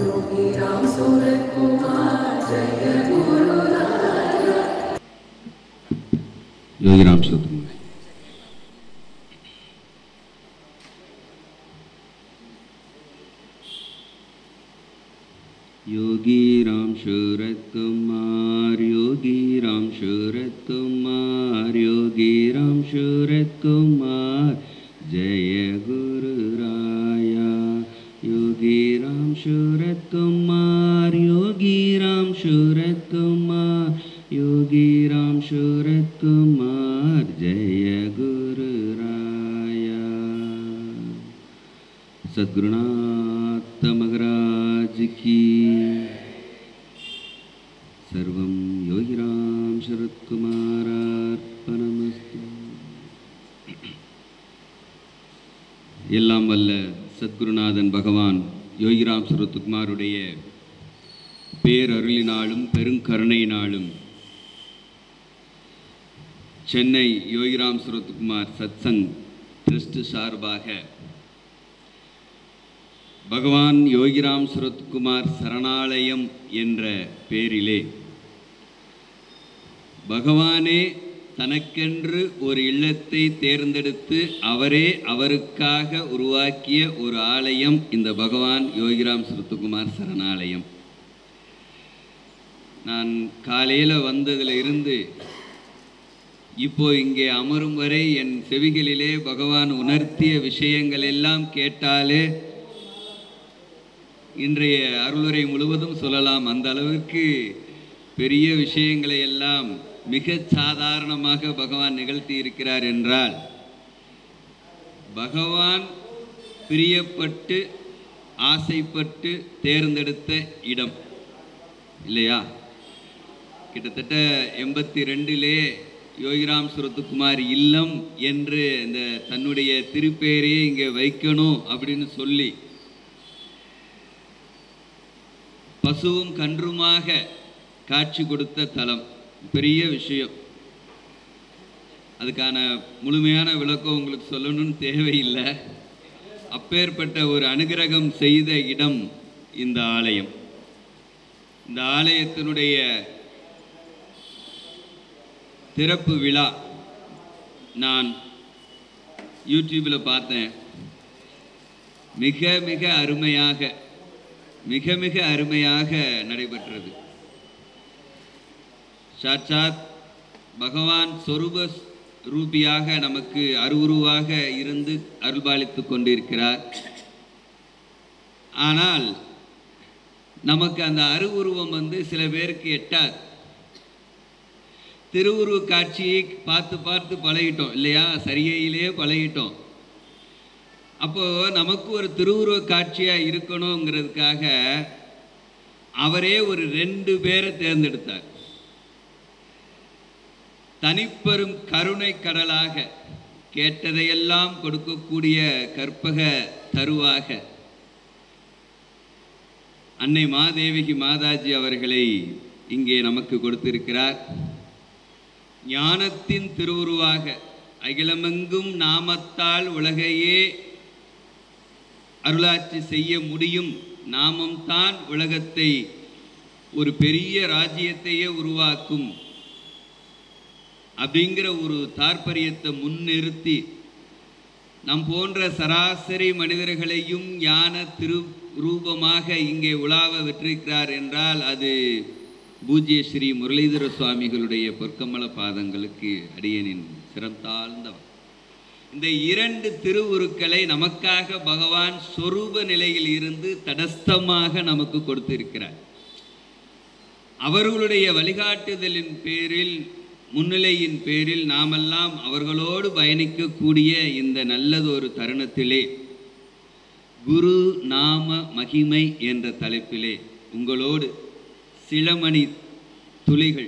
யோகிராம் சொல்லுங்க योगी राम शरद कुमार योगी राम शरद कुमार योगी राम शरद कुमार जय गुरु राया योगी राम शरद कुमार योगी राम शरद कुमार योगी राम शरद कुमार जय गुरु राया सद्गुरुनाथ मगराज की सर्वं योगिराम शरத்குமாரார்ப்பணமஸ்து எல்லாம் வல்ல சத்குருநாதன் பகவான் யோகிராம் சரத்குமாருடைய பேரருளினாலும் பெருங்கருணையினாலும் சென்னை யோகிராம் சரத்குமார் சத்சங் ட்ரஸ்ட் சார்பாக பகவான் யோகிராம் சுரத்குமார் சரணாலயம் என்ற பேரிலே பகவானே தனக்கென்று ஒரு இல்லத்தை தேர்ந்தெடுத்து அவரே அவருக்காக உருவாக்கிய ஒரு ஆலயம் இந்த பகவான் யோகிராம் சுரத்குமார் சரணாலயம் நான் காலையில் வந்ததில் இருந்து இப்போ இங்கே அமரும் வரை என் செவிகளிலே பகவான் உணர்த்திய விஷயங்கள் எல்லாம் கேட்டாலே இன்றைய அருளுரை முழுவதும் சொல்லலாம் அந்த அளவிற்கு பெரிய விஷயங்களை எல்லாம் மிக சாதாரணமாக பகவான் நிகழ்த்தி இருக்கிறார் என்றால் பகவான் பிரியப்பட்டு ஆசைப்பட்டு தேர்ந்தெடுத்த இடம் இல்லையா கிட்டத்தட்ட எண்பத்தி ரெண்டிலே யோகிராம் சுரத்துக்குமார் இல்லம் என்று இந்த தன்னுடைய திருப்பெயரையே இங்கே வைக்கணும் அப்படின்னு சொல்லி பசுவும் கன்றுமாக காட்சி கொடுத்த தலம் பெரிய விஷயம் அதுக்கான முழுமையான விளக்கம் உங்களுக்கு சொல்லணும்னு தேவையில்லை அப்பேற்பட்ட ஒரு அனுகிரகம் செய்த இடம் இந்த ஆலயம் இந்த ஆலயத்தினுடைய திறப்பு விழா நான் யூடியூப்பில் பார்த்தேன் மிக மிக அருமையாக மிக மிக அருமையாக நடைபெற்றது சாட்சாத் பகவான் சொரூப ரூபியாக நமக்கு அருவுருவாக இருந்து அருள்பாலித்து கொண்டிருக்கிறார் ஆனால் நமக்கு அந்த அருவுருவம் வந்து சில பேருக்கு எட்டாது திருவுருவ காட்சியை பார்த்து பார்த்து பழகிட்டோம் இல்லையா சரியையிலே பழகிட்டோம் அப்போ நமக்கு ஒரு திருவுருவ காட்சியா இருக்கணுங்கிறதுக்காக அவரே ஒரு ரெண்டு பேரை தேர்ந்தெடுத்தார் தனிப்பெரும் கருணை கடலாக கேட்டதையெல்லாம் கொடுக்கக்கூடிய கற்பக தருவாக அன்னை மாதேவிகி மாதாஜி அவர்களை இங்கே நமக்கு கொடுத்திருக்கிறார் ஞானத்தின் திருவுருவாக அகிலமெங்கும் நாமத்தால் உலகையே அருளாட்சி செய்ய முடியும் நாமம் தான் உலகத்தை ஒரு பெரிய ராஜ்யத்தையே உருவாக்கும் அப்படிங்கிற ஒரு தாற்பரியத்தை முன்னிறுத்தி நம் போன்ற சராசரி மனிதர்களையும் ஞான திரு ரூபமாக இங்கே உலாவ விட்டிருக்கிறார் என்றால் அது பூஜ்ய ஸ்ரீ முரளிதர சுவாமிகளுடைய பொற்கமல பாதங்களுக்கு அடியனின் சிறந்தாழ்ந்தவர் இந்த இரண்டு திருவுருக்களை நமக்காக பகவான் சொரூப நிலையில் இருந்து தடஸ்தமாக நமக்கு கொடுத்திருக்கிறார் அவர்களுடைய வழிகாட்டுதலின் பேரில் முன்னிலையின் பேரில் நாமெல்லாம் அவர்களோடு பயணிக்கக்கூடிய இந்த நல்லதொரு தருணத்திலே குரு நாம மகிமை என்ற தலைப்பிலே உங்களோடு சிலமணி துளிகள்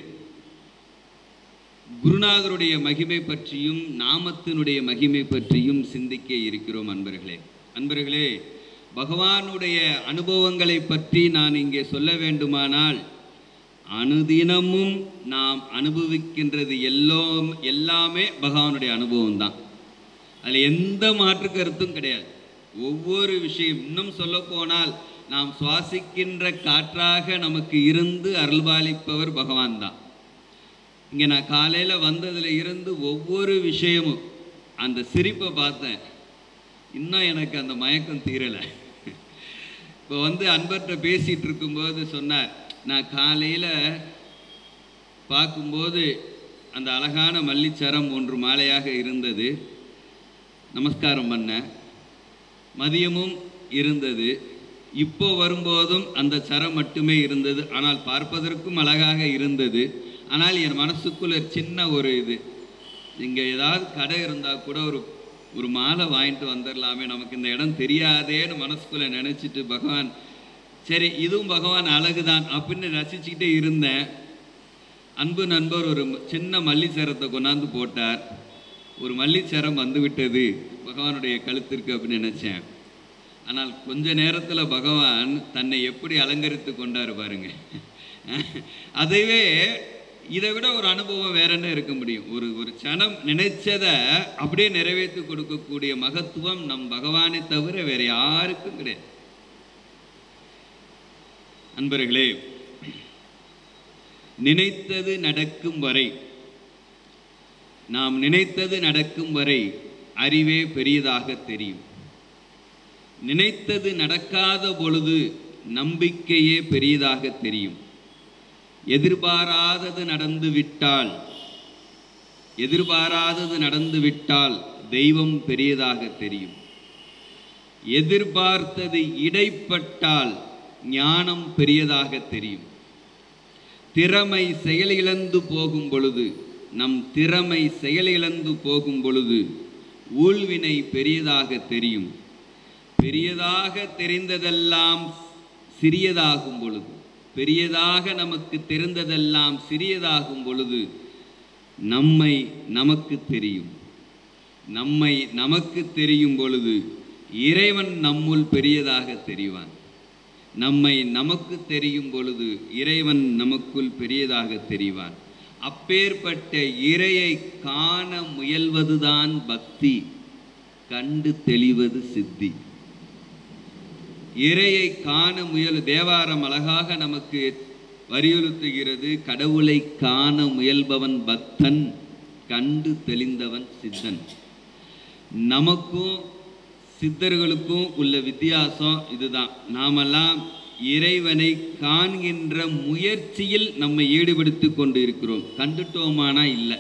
குருநாதருடைய மகிமை பற்றியும் நாமத்தினுடைய மகிமை பற்றியும் சிந்திக்க இருக்கிறோம் அன்பர்களே அன்பர்களே பகவானுடைய அனுபவங்களை பற்றி நான் இங்கே சொல்ல வேண்டுமானால் அனுதினமும் நாம் அனுபவிக்கின்றது எல்லாம் எல்லாமே பகவானுடைய அனுபவம் தான் அதில் எந்த மாற்று கருத்தும் கிடையாது ஒவ்வொரு விஷயம் இன்னும் சொல்ல போனால் நாம் சுவாசிக்கின்ற காற்றாக நமக்கு இருந்து அருள்பாலிப்பவர் பகவான் தான் இங்கே நான் காலையில் வந்ததில் இருந்து ஒவ்வொரு விஷயமும் அந்த சிரிப்பை பார்த்தேன் இன்னும் எனக்கு அந்த மயக்கம் தீரலை இப்போ வந்து அன்பர்கிட்ட பேசிகிட்டு இருக்கும்போது சொன்னார் நான் காலையில் பார்க்கும்போது அந்த அழகான மல்லிச்சரம் ஒன்று மாலையாக இருந்தது நமஸ்காரம் பண்ணேன் மதியமும் இருந்தது இப்போ வரும்போதும் அந்த சரம் மட்டுமே இருந்தது ஆனால் பார்ப்பதற்கும் அழகாக இருந்தது ஆனால் என் மனசுக்குள்ள சின்ன ஒரு இது இங்கே ஏதாவது கடை இருந்தால் கூட ஒரு ஒரு மாலை வாங்கிட்டு வந்துடலாமே நமக்கு இந்த இடம் தெரியாதேன்னு மனசுக்குள்ளே நினச்சிட்டு பகவான் சரி இதுவும் பகவான் அழகுதான் அப்படின்னு ரசிச்சுக்கிட்டே இருந்தேன் அன்பு நண்பர் ஒரு சின்ன மல்லிச்சரத்தை கொண்டாந்து போட்டார் ஒரு மல்லிச்சரம் வந்து விட்டது பகவானுடைய கழுத்திற்கு அப்படின்னு நினச்சேன் ஆனால் கொஞ்ச நேரத்தில் பகவான் தன்னை எப்படி அலங்கரித்து கொண்டார் பாருங்க அதைவே இதை விட ஒரு அனுபவம் வேற என்ன இருக்க முடியும் ஒரு ஒரு சனம் நினைச்சதை அப்படியே நிறைவேற்றி கொடுக்கக்கூடிய மகத்துவம் நம் பகவானை தவிர வேற யாருக்கும் கிடையாது அன்பர்களே நினைத்தது நடக்கும் வரை நாம் நினைத்தது நடக்கும் வரை அறிவே பெரியதாக தெரியும் நினைத்தது நடக்காத பொழுது நம்பிக்கையே பெரியதாக தெரியும் எதிர்பாராதது நடந்து விட்டால் எதிர்பாராதது நடந்து விட்டால் தெய்வம் பெரியதாக தெரியும் எதிர்பார்த்தது இடைப்பட்டால் ஞானம் பெரியதாக தெரியும் திறமை செயலிழந்து போகும் பொழுது நம் திறமை செயலிழந்து போகும் பொழுது ஊழ்வினை பெரியதாக தெரியும் பெரியதாக தெரிந்ததெல்லாம் சிறியதாகும் பொழுது பெரியதாக நமக்கு தெரிந்ததெல்லாம் சிறியதாகும் பொழுது நம்மை நமக்கு தெரியும் நம்மை நமக்கு தெரியும் பொழுது இறைவன் நம்முள் பெரியதாக தெரிவான் நம்மை நமக்கு தெரியும் பொழுது இறைவன் நமக்குள் பெரியதாக தெரிவான் அப்பேற்பட்ட இறையை காண முயல்வதுதான் பக்தி கண்டு தெளிவது சித்தி இறையை காண முயல் தேவாரம் அழகாக நமக்கு வலியுறுத்துகிறது கடவுளை காண முயல்பவன் பக்தன் கண்டு தெளிந்தவன் சித்தன் நமக்கும் சித்தர்களுக்கும் உள்ள வித்தியாசம் இதுதான் நாமெல்லாம் இறைவனை காண்கின்ற முயற்சியில் நம்மை ஈடுபடுத்தி கொண்டு இருக்கிறோம் கண்டுட்டோமானா இல்லை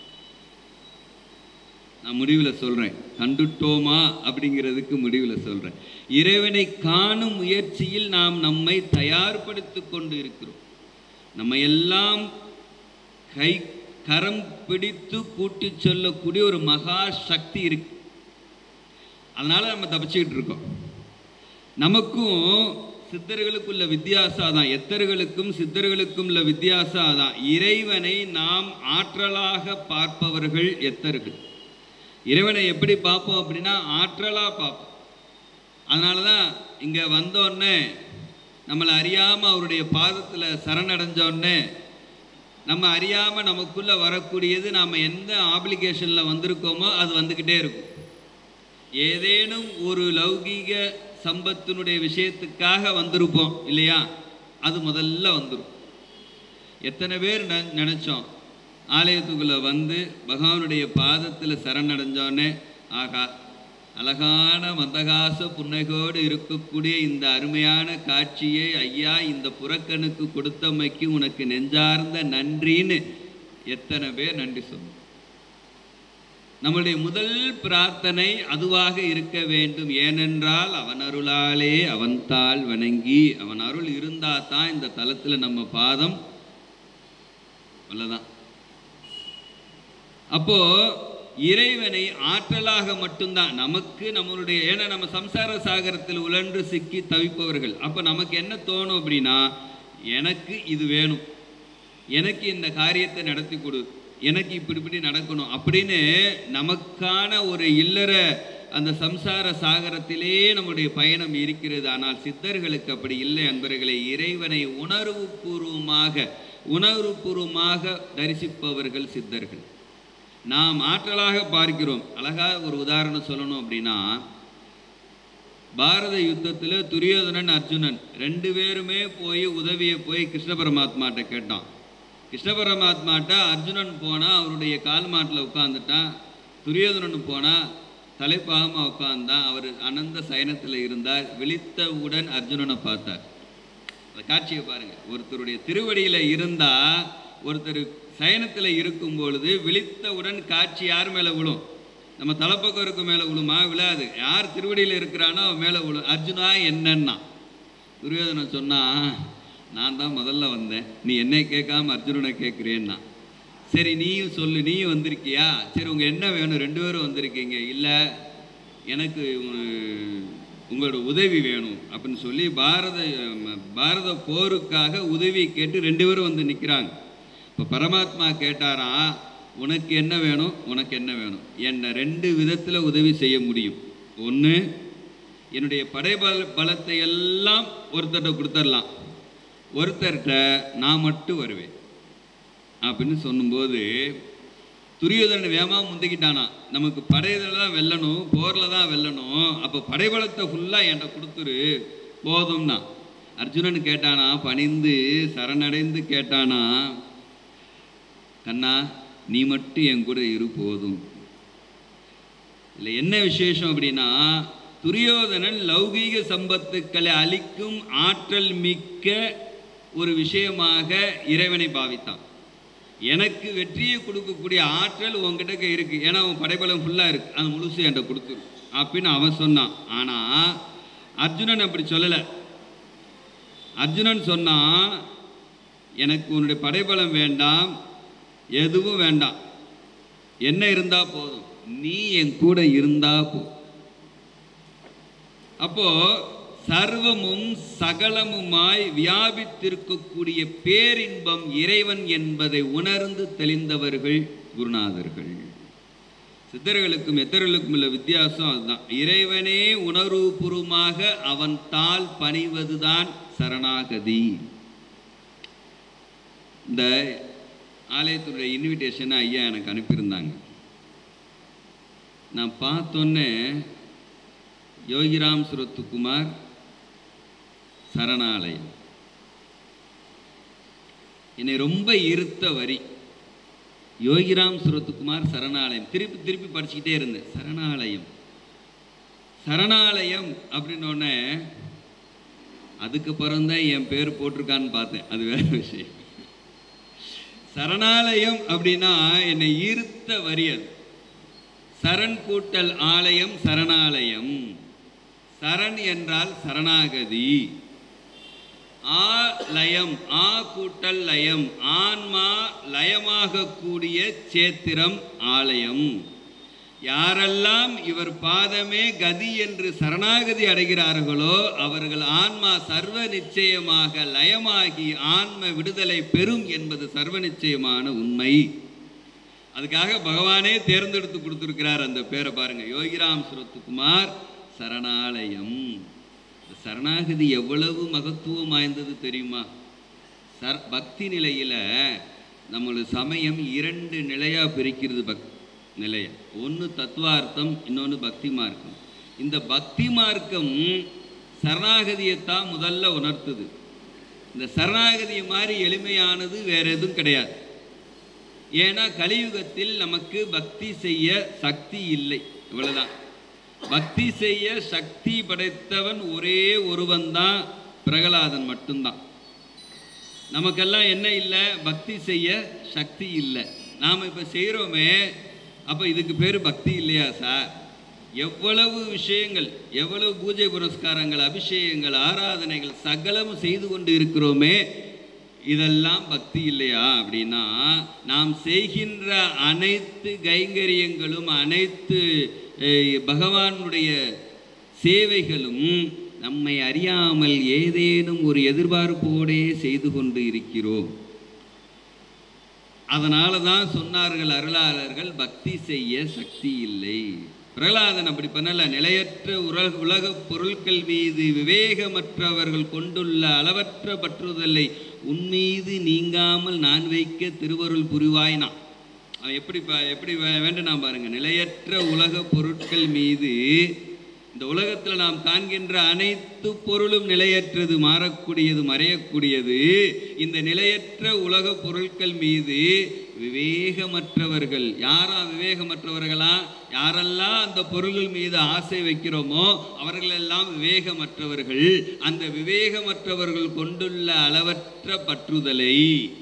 நான் முடிவில் சொல்கிறேன் கண்டுட்டோமா அப்படிங்கிறதுக்கு முடிவில் சொல்கிறேன் இறைவனை காணும் முயற்சியில் நாம் நம்மை தயார்படுத்தி கொண்டு இருக்கிறோம் நம்ம எல்லாம் கை கரம் பிடித்து கூட்டி சொல்லக்கூடிய ஒரு மகா சக்தி இருக்கு அதனால நம்ம தப்பிச்சுக்கிட்டு இருக்கோம் நமக்கும் சித்தர்களுக்குள்ள வித்தியாசம் அதான் எத்தர்களுக்கும் சித்தர்களுக்கும் உள்ள வித்தியாசம் அதான் இறைவனை நாம் ஆற்றலாக பார்ப்பவர்கள் எத்தர்கள் இறைவனை எப்படி பார்ப்போம் அப்படின்னா ஆற்றலாக பார்ப்போம் அதனால தான் இங்கே வந்தோடனே நம்மளை அறியாமல் அவருடைய பாதத்தில் சரணடைஞ்சோடனே நம்ம அறியாமல் நமக்குள்ளே வரக்கூடியது நாம் எந்த ஆப்ளிகேஷனில் வந்திருக்கோமோ அது வந்துக்கிட்டே இருக்கும் ஏதேனும் ஒரு லௌகீக சம்பத்தினுடைய விஷயத்துக்காக வந்திருப்போம் இல்லையா அது முதல்ல வந்துடும் எத்தனை பேர் ந நினச்சோம் ஆலயத்துக்குள்ளே வந்து பகவானுடைய பாதத்தில் சரணடைஞ்சோன்னே ஆகா அழகான மந்தகாச புன்னகையோடு இருக்கக்கூடிய இந்த அருமையான காட்சியை ஐயா இந்த புறக்கணுக்கு கொடுத்தமைக்கு உனக்கு நெஞ்சார்ந்த நன்றின்னு எத்தனை பேர் நன்றி சொன்னோம் நம்முடைய முதல் பிரார்த்தனை அதுவாக இருக்க வேண்டும் ஏனென்றால் அவன் அருளாலே அவன் தாள் வணங்கி அவன் அருள் இருந்தா தான் இந்த தலத்தில் நம்ம பாதம் அவ்வளோதான் அப்போ இறைவனை ஆற்றலாக மட்டும்தான் நமக்கு நம்மளுடைய ஏன்னா நம்ம சம்சார சாகரத்தில் உழன்று சிக்கி தவிப்பவர்கள் அப்போ நமக்கு என்ன தோணும் அப்படின்னா எனக்கு இது வேணும் எனக்கு இந்த காரியத்தை நடத்தி கொடு எனக்கு இப்படி இப்படி நடக்கணும் அப்படின்னு நமக்கான ஒரு இல்லற அந்த சம்சார சாகரத்திலே நம்முடைய பயணம் இருக்கிறது ஆனால் சித்தர்களுக்கு அப்படி இல்லை அன்பர்களே இறைவனை உணர்வு பூர்வமாக உணர்வு பூர்வமாக தரிசிப்பவர்கள் சித்தர்கள் நாம் ஆற்றலாக பார்க்கிறோம் அழகாக ஒரு உதாரணம் சொல்லணும் அப்படின்னா பாரத யுத்தத்தில் துரியோதனன் அர்ஜுனன் ரெண்டு பேருமே போய் உதவியை போய் கிருஷ்ண பரமாத்மாட்ட கேட்டான் கிருஷ்ண பரமாத்மாட்ட அர்ஜுனன் போனால் அவருடைய கால் மாட்டில் உட்காந்துட்டான் துரியோதனன் போனால் தலைப்பாகமாக உட்கார்ந்தான் அவர் அனந்த சயனத்தில் இருந்தார் விழித்தவுடன் அர்ஜுனனை பார்த்தார் அந்த காட்சியை பாருங்க ஒருத்தருடைய திருவடியில இருந்தா ஒருத்தர் சயனத்தில் இருக்கும் பொழுது விழித்தவுடன் காட்சி யார் மேலே விழும் நம்ம தலைப்பக்கம் இருக்க மேலே விழுமா விழாது யார் திருவடியில் இருக்கிறானோ அவன் மேலே விழும் அர்ஜுனா என்னன்னா துரியோதனன் சொன்னா நான் தான் முதல்ல வந்தேன் நீ என்னை கேட்காம அர்ஜுனனை கேட்குறேன்னா சரி நீயும் சொல்லு நீயும் வந்திருக்கியா சரி உங்க என்ன வேணும் ரெண்டு பேரும் வந்திருக்கீங்க இல்லை எனக்கு உ- உங்களோட உதவி வேணும் அப்படின்னு சொல்லி பாரத ம, பாரத போருக்காக உதவி கேட்டு ரெண்டு பேரும் வந்து நிற்கிறாங்க இப்போ பரமாத்மா கேட்டாராம் உனக்கு என்ன வேணும் உனக்கு என்ன வேணும் என்னை ரெண்டு விதத்தில் உதவி செய்ய முடியும் ஒன்று என்னுடைய படைபல பலத்தை எல்லாம் ஒருத்தர்கிட்ட கொடுத்துடலாம் ஒருத்தர்கிட்ட நான் மட்டும் வருவேன் அப்படின்னு சொல்லும்போது துரியோதனன் வேகமா முந்திக்கிட்டானா நமக்கு படையில தான் வெல்லணும் போரில் தான் வெல்லணும் அப்போ படைபலத்தை ஃபுல்லாக என்கிட்ட கொடுத்துரு போதும்னா அர்ஜுனன் கேட்டானா பணிந்து சரணடைந்து கேட்டானா கண்ணா நீ மட்டும் என் கூட இரு போதும் இல்லை என்ன விசேஷம் அப்படின்னா துரியோதனன் லௌகீக சம்பத்துக்களை அளிக்கும் ஆற்றல் மிக்க ஒரு விஷயமாக இறைவனை பாவித்தான் எனக்கு வெற்றியை கொடுக்கக்கூடிய ஆற்றல் உங்ககிட்ட இருக்கு ஏன்னா அவன் படைபலம் ஃபுல்லாக இருக்கு அது முழுசு என்கிட்ட கொடுத்துரு அப்படின்னு அவன் சொன்னான் ஆனால் அர்ஜுனன் அப்படி சொல்லலை அர்ஜுனன் சொன்னான் எனக்கு உன்னுடைய படைபலம் வேண்டாம் எதுவும் வேண்டாம் என்ன இருந்தா போதும் நீ என் கூட இருந்தா போ அப்போ சர்வமும் சகலமுமாய் வியாபித்திருக்கக்கூடிய பேரின்பம் இறைவன் என்பதை உணர்ந்து தெளிந்தவர்கள் குருநாதர்கள் சித்தர்களுக்கும் எத்தர்களுக்கும் உள்ள வித்தியாசம் அதுதான் இறைவனே உணர்வுபூர்வமாக அவன் தாள் பணிவதுதான் சரணாகதி இந்த ஆலயத்துடைய இன்விடேஷனை ஐயா எனக்கு அனுப்பியிருந்தாங்க நான் பார்த்தோன்னே யோகிராம் சுரத்துக்குமார் சரணாலயம் என்னை ரொம்ப இருத்த வரி யோகிராம் சுரத்துக்குமார் சரணாலயம் திருப்பி திருப்பி படிச்சுக்கிட்டே இருந்தேன் சரணாலயம் சரணாலயம் அப்படின்னோடனே அதுக்கப்புறம் தான் என் பேர் போட்டிருக்கான்னு பார்த்தேன் அது வேற விஷயம் சரணாலயம் அப்படின்னா என்னை ஈர்த்த வரி அது சரண் கூட்டல் ஆலயம் சரணாலயம் சரண் என்றால் சரணாகதி ஆ லயம் ஆ கூட்டல் லயம் ஆன்மா லயமாக கூடிய சேத்திரம் ஆலயம் யாரெல்லாம் இவர் பாதமே கதி என்று சரணாகதி அடைகிறார்களோ அவர்கள் ஆன்மா சர்வ நிச்சயமாக லயமாகி ஆன்ம விடுதலை பெறும் என்பது சர்வ நிச்சயமான உண்மை அதுக்காக பகவானே தேர்ந்தெடுத்து கொடுத்துருக்கிறார் அந்த பேரை பாருங்க யோகிராம் சுரத்துக்குமார் சரணாலயம் இந்த சரணாகதி எவ்வளவு மகத்துவம் வாய்ந்தது தெரியுமா சர் பக்தி நிலையில நம்மளோட சமயம் இரண்டு நிலையா பிரிக்கிறது பக் நிலைய ஒன்று தத்துவார்த்தம் இன்னொன்று பக்தி மார்க்கம் இந்த பக்தி மார்க்கம் சரணாகதியைத்தான் முதல்ல உணர்த்துது இந்த சரணாகதி மாதிரி எளிமையானது வேற எதுவும் கிடையாது ஏன்னா கலியுகத்தில் நமக்கு பக்தி செய்ய சக்தி இல்லை இவ்வளவுதான் பக்தி செய்ய சக்தி படைத்தவன் ஒரே ஒருவன் தான் பிரகலாதன் மட்டும்தான் நமக்கெல்லாம் என்ன இல்லை பக்தி செய்ய சக்தி இல்லை நாம் இப்போ செய்கிறோமே அப்போ இதுக்கு பேர் பக்தி இல்லையா சார் எவ்வளவு விஷயங்கள் எவ்வளவு பூஜை புரஸ்காரங்கள் அபிஷேகங்கள் ஆராதனைகள் சகலமும் செய்து கொண்டு இருக்கிறோமே இதெல்லாம் பக்தி இல்லையா அப்படின்னா நாம் செய்கின்ற அனைத்து கைங்கரியங்களும் அனைத்து அஹ், பகவானுடைய சேவைகளும் நம்மை அறியாமல் ஏதேனும் ஒரு எதிர்பார்ப்போடே செய்து கொண்டு இருக்கிறோம் அதனால தான் சொன்னார்கள் அருளாளர்கள் பக்தி செய்ய சக்தி இல்லை பிரகலாதன் அப்படி பண்ணல நிலையற்ற உலக உலக பொருட்கள் மீது விவேகமற்றவர்கள் கொண்டுள்ள அளவற்ற பற்றுதலை உன்மீது நீங்காமல் நான் வைக்க திருவருள் புரிவாய்னா அவன் எப்படி ப- எப்படி வே- வேண்டுனா பாருங்க நிலையற்ற உலக பொருட்கள் மீது இந்த உலகத்தில் நாம் காண்கின்ற அனைத்து பொருளும் நிலையற்றது மாறக்கூடியது மறையக்கூடியது இந்த நிலையற்ற உலக பொருட்கள் மீது விவேகமற்றவர்கள் யாரா விவேகமற்றவர்களா யாரெல்லாம் அந்த பொருள்கள் மீது ஆசை வைக்கிறோமோ அவர்களெல்லாம் விவேகமற்றவர்கள் அந்த விவேகமற்றவர்கள் கொண்டுள்ள அளவற்ற பற்றுதலை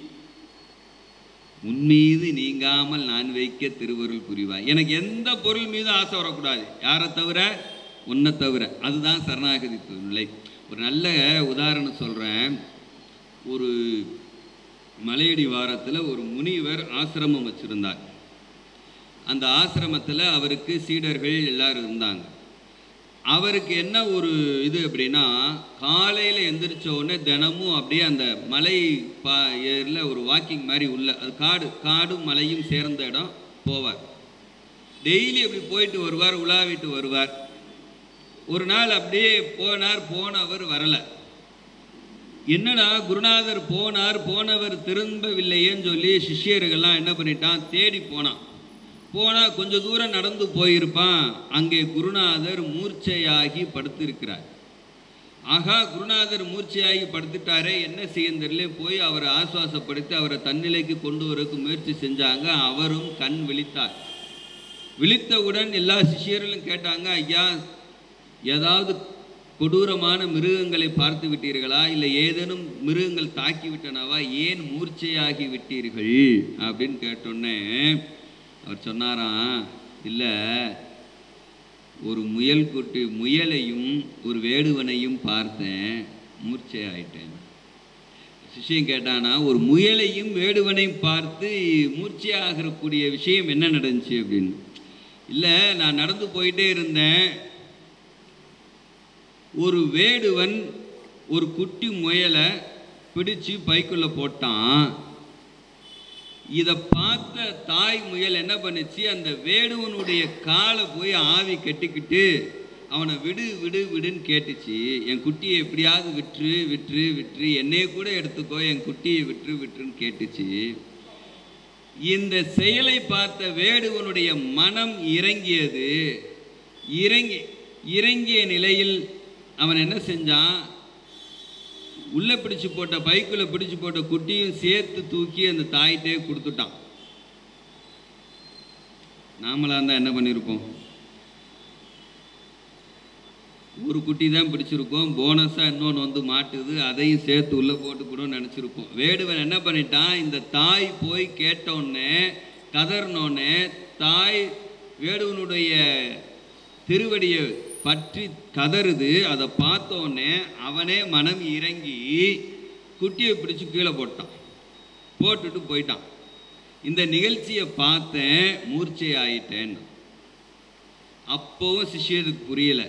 உன்மீது நீங்காமல் நான் வைக்க திருவருள் புரிவாய் எனக்கு எந்த பொருள் மீது ஆசை வரக்கூடாது யாரை தவிர உன்னை தவிர அதுதான் சரணாகதி நிலை ஒரு நல்ல உதாரணம் சொல்கிறேன் ஒரு மலையடி வாரத்தில் ஒரு முனிவர் ஆசிரமம் வச்சுருந்தார் அந்த ஆசிரமத்தில் அவருக்கு சீடர்கள் எல்லாரும் இருந்தாங்க அவருக்கு என்ன ஒரு இது அப்படின்னா காலையில் எந்திரிச்ச உடனே தினமும் அப்படியே அந்த மலை பா ஏரில் ஒரு வாக்கிங் மாதிரி உள்ள அது காடு காடும் மலையும் சேர்ந்த இடம் போவார் டெய்லி அப்படி போயிட்டு வருவார் உலாவிட்டு வருவார் ஒரு நாள் அப்படியே போனார் போனவர் வரலை என்னடா குருநாதர் போனார் போனவர் திரும்பவில்லையேன்னு சொல்லி சிஷ்யர்கள்லாம் என்ன பண்ணிட்டான் தேடி போனான் போனால் கொஞ்சம் தூரம் நடந்து போயிருப்பான் அங்கே குருநாதர் மூர்ச்சையாகி படுத்திருக்கிறார் ஆகா குருநாதர் மூர்ச்சையாகி படுத்துட்டாரே என்ன செய்யும் தெரியல போய் அவரை ஆசுவாசப்படுத்தி அவரை தன்னிலைக்கு கொண்டு வரக்கு முயற்சி செஞ்சாங்க அவரும் கண் விழித்தார் விழித்தவுடன் எல்லா சிஷியர்களும் கேட்டாங்க ஐயா ஏதாவது கொடூரமான மிருகங்களை பார்த்து விட்டீர்களா இல்லை ஏதேனும் மிருகங்கள் தாக்கி விட்டனவா ஏன் மூர்ச்சையாகி விட்டீர்கள் அப்படின்னு கேட்டோன்னே அவர் சொன்னாராம் இல்லை ஒரு முயல் குட்டி முயலையும் ஒரு வேடுவனையும் பார்த்தேன் மூர்ச்சை ஆயிட்டேன் சிஷ்யம் கேட்டானா ஒரு முயலையும் வேடுவனையும் பார்த்து மூர்ச்சையாகக்கூடிய விஷயம் என்ன நடந்துச்சு அப்படின்னு இல்லை நான் நடந்து போயிட்டே இருந்தேன் ஒரு வேடுவன் ஒரு குட்டி முயலை பிடிச்சு பைக்குள்ள போட்டான் இதை பார்த்த தாய் முயல் என்ன பண்ணுச்சு அந்த வேடுவனுடைய காலை போய் ஆவி கட்டிக்கிட்டு அவனை விடு விடு விடுன்னு கேட்டுச்சு என் குட்டியை எப்படியாவது விட்டுரு விட்டுரு விட்டுரு என்னைய கூட எடுத்துக்கோ என் குட்டியை விட்டுரு விட்டுருன்னு கேட்டுச்சு இந்த செயலை பார்த்த வேடுவனுடைய மனம் இறங்கியது இறங்கி இறங்கிய நிலையில் அவன் என்ன செஞ்சான் உள்ளே பிடிச்சு போட்ட பைக்குள்ள பிடிச்சு போட்ட குட்டியும் சேர்த்து தூக்கி அந்த தாயிட்டே கொடுத்துட்டான் நாமளா இருந்தால் என்ன பண்ணியிருப்போம் ஒரு குட்டி தான் பிடிச்சிருக்கோம் போனஸாக இன்னொன்று வந்து மாட்டுது அதையும் சேர்த்து உள்ளே போட்டுக்கணும்னு நினச்சிருப்போம் வேடுவன் என்ன பண்ணிட்டான் இந்த தாய் போய் கேட்டோன்னே கதறினோடனே தாய் வேடுவனுடைய திருவடியை பற்றி கதறுது அதை பார்த்தோன்னே அவனே மனம் இறங்கி குட்டியை பிடிச்சு கீழே போட்டான் போட்டுட்டு போயிட்டான் இந்த நிகழ்ச்சியை பார்த்தேன் மூர்ச்சை ஆயிட்டேன் அப்போவும் சிஷ்யருக்கு புரியலை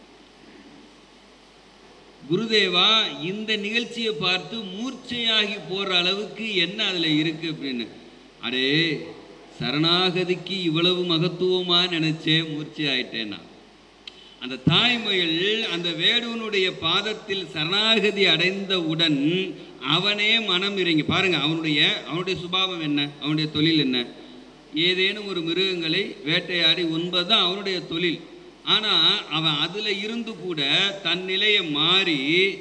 குருதேவா இந்த நிகழ்ச்சியை பார்த்து மூர்ச்சையாகி போகிற அளவுக்கு என்ன அதில் இருக்கு அப்படின்னு அடே சரணாகதிக்கு இவ்வளவு மகத்துவமா நினைச்சேன் மூர்ச்சை ஆயிட்டேன்னா அந்த தாய்மொழிகள் அந்த வேடுவனுடைய பாதத்தில் சரணாகதி அடைந்தவுடன் அவனே மனம் இறங்கி பாருங்க அவனுடைய அவனுடைய சுபாவம் என்ன அவனுடைய தொழில் என்ன ஏதேனும் ஒரு மிருகங்களை வேட்டையாடி உண்பதுதான் அவனுடைய தொழில் ஆனால் அவன் அதில் இருந்து கூட தன் நிலையை மாறி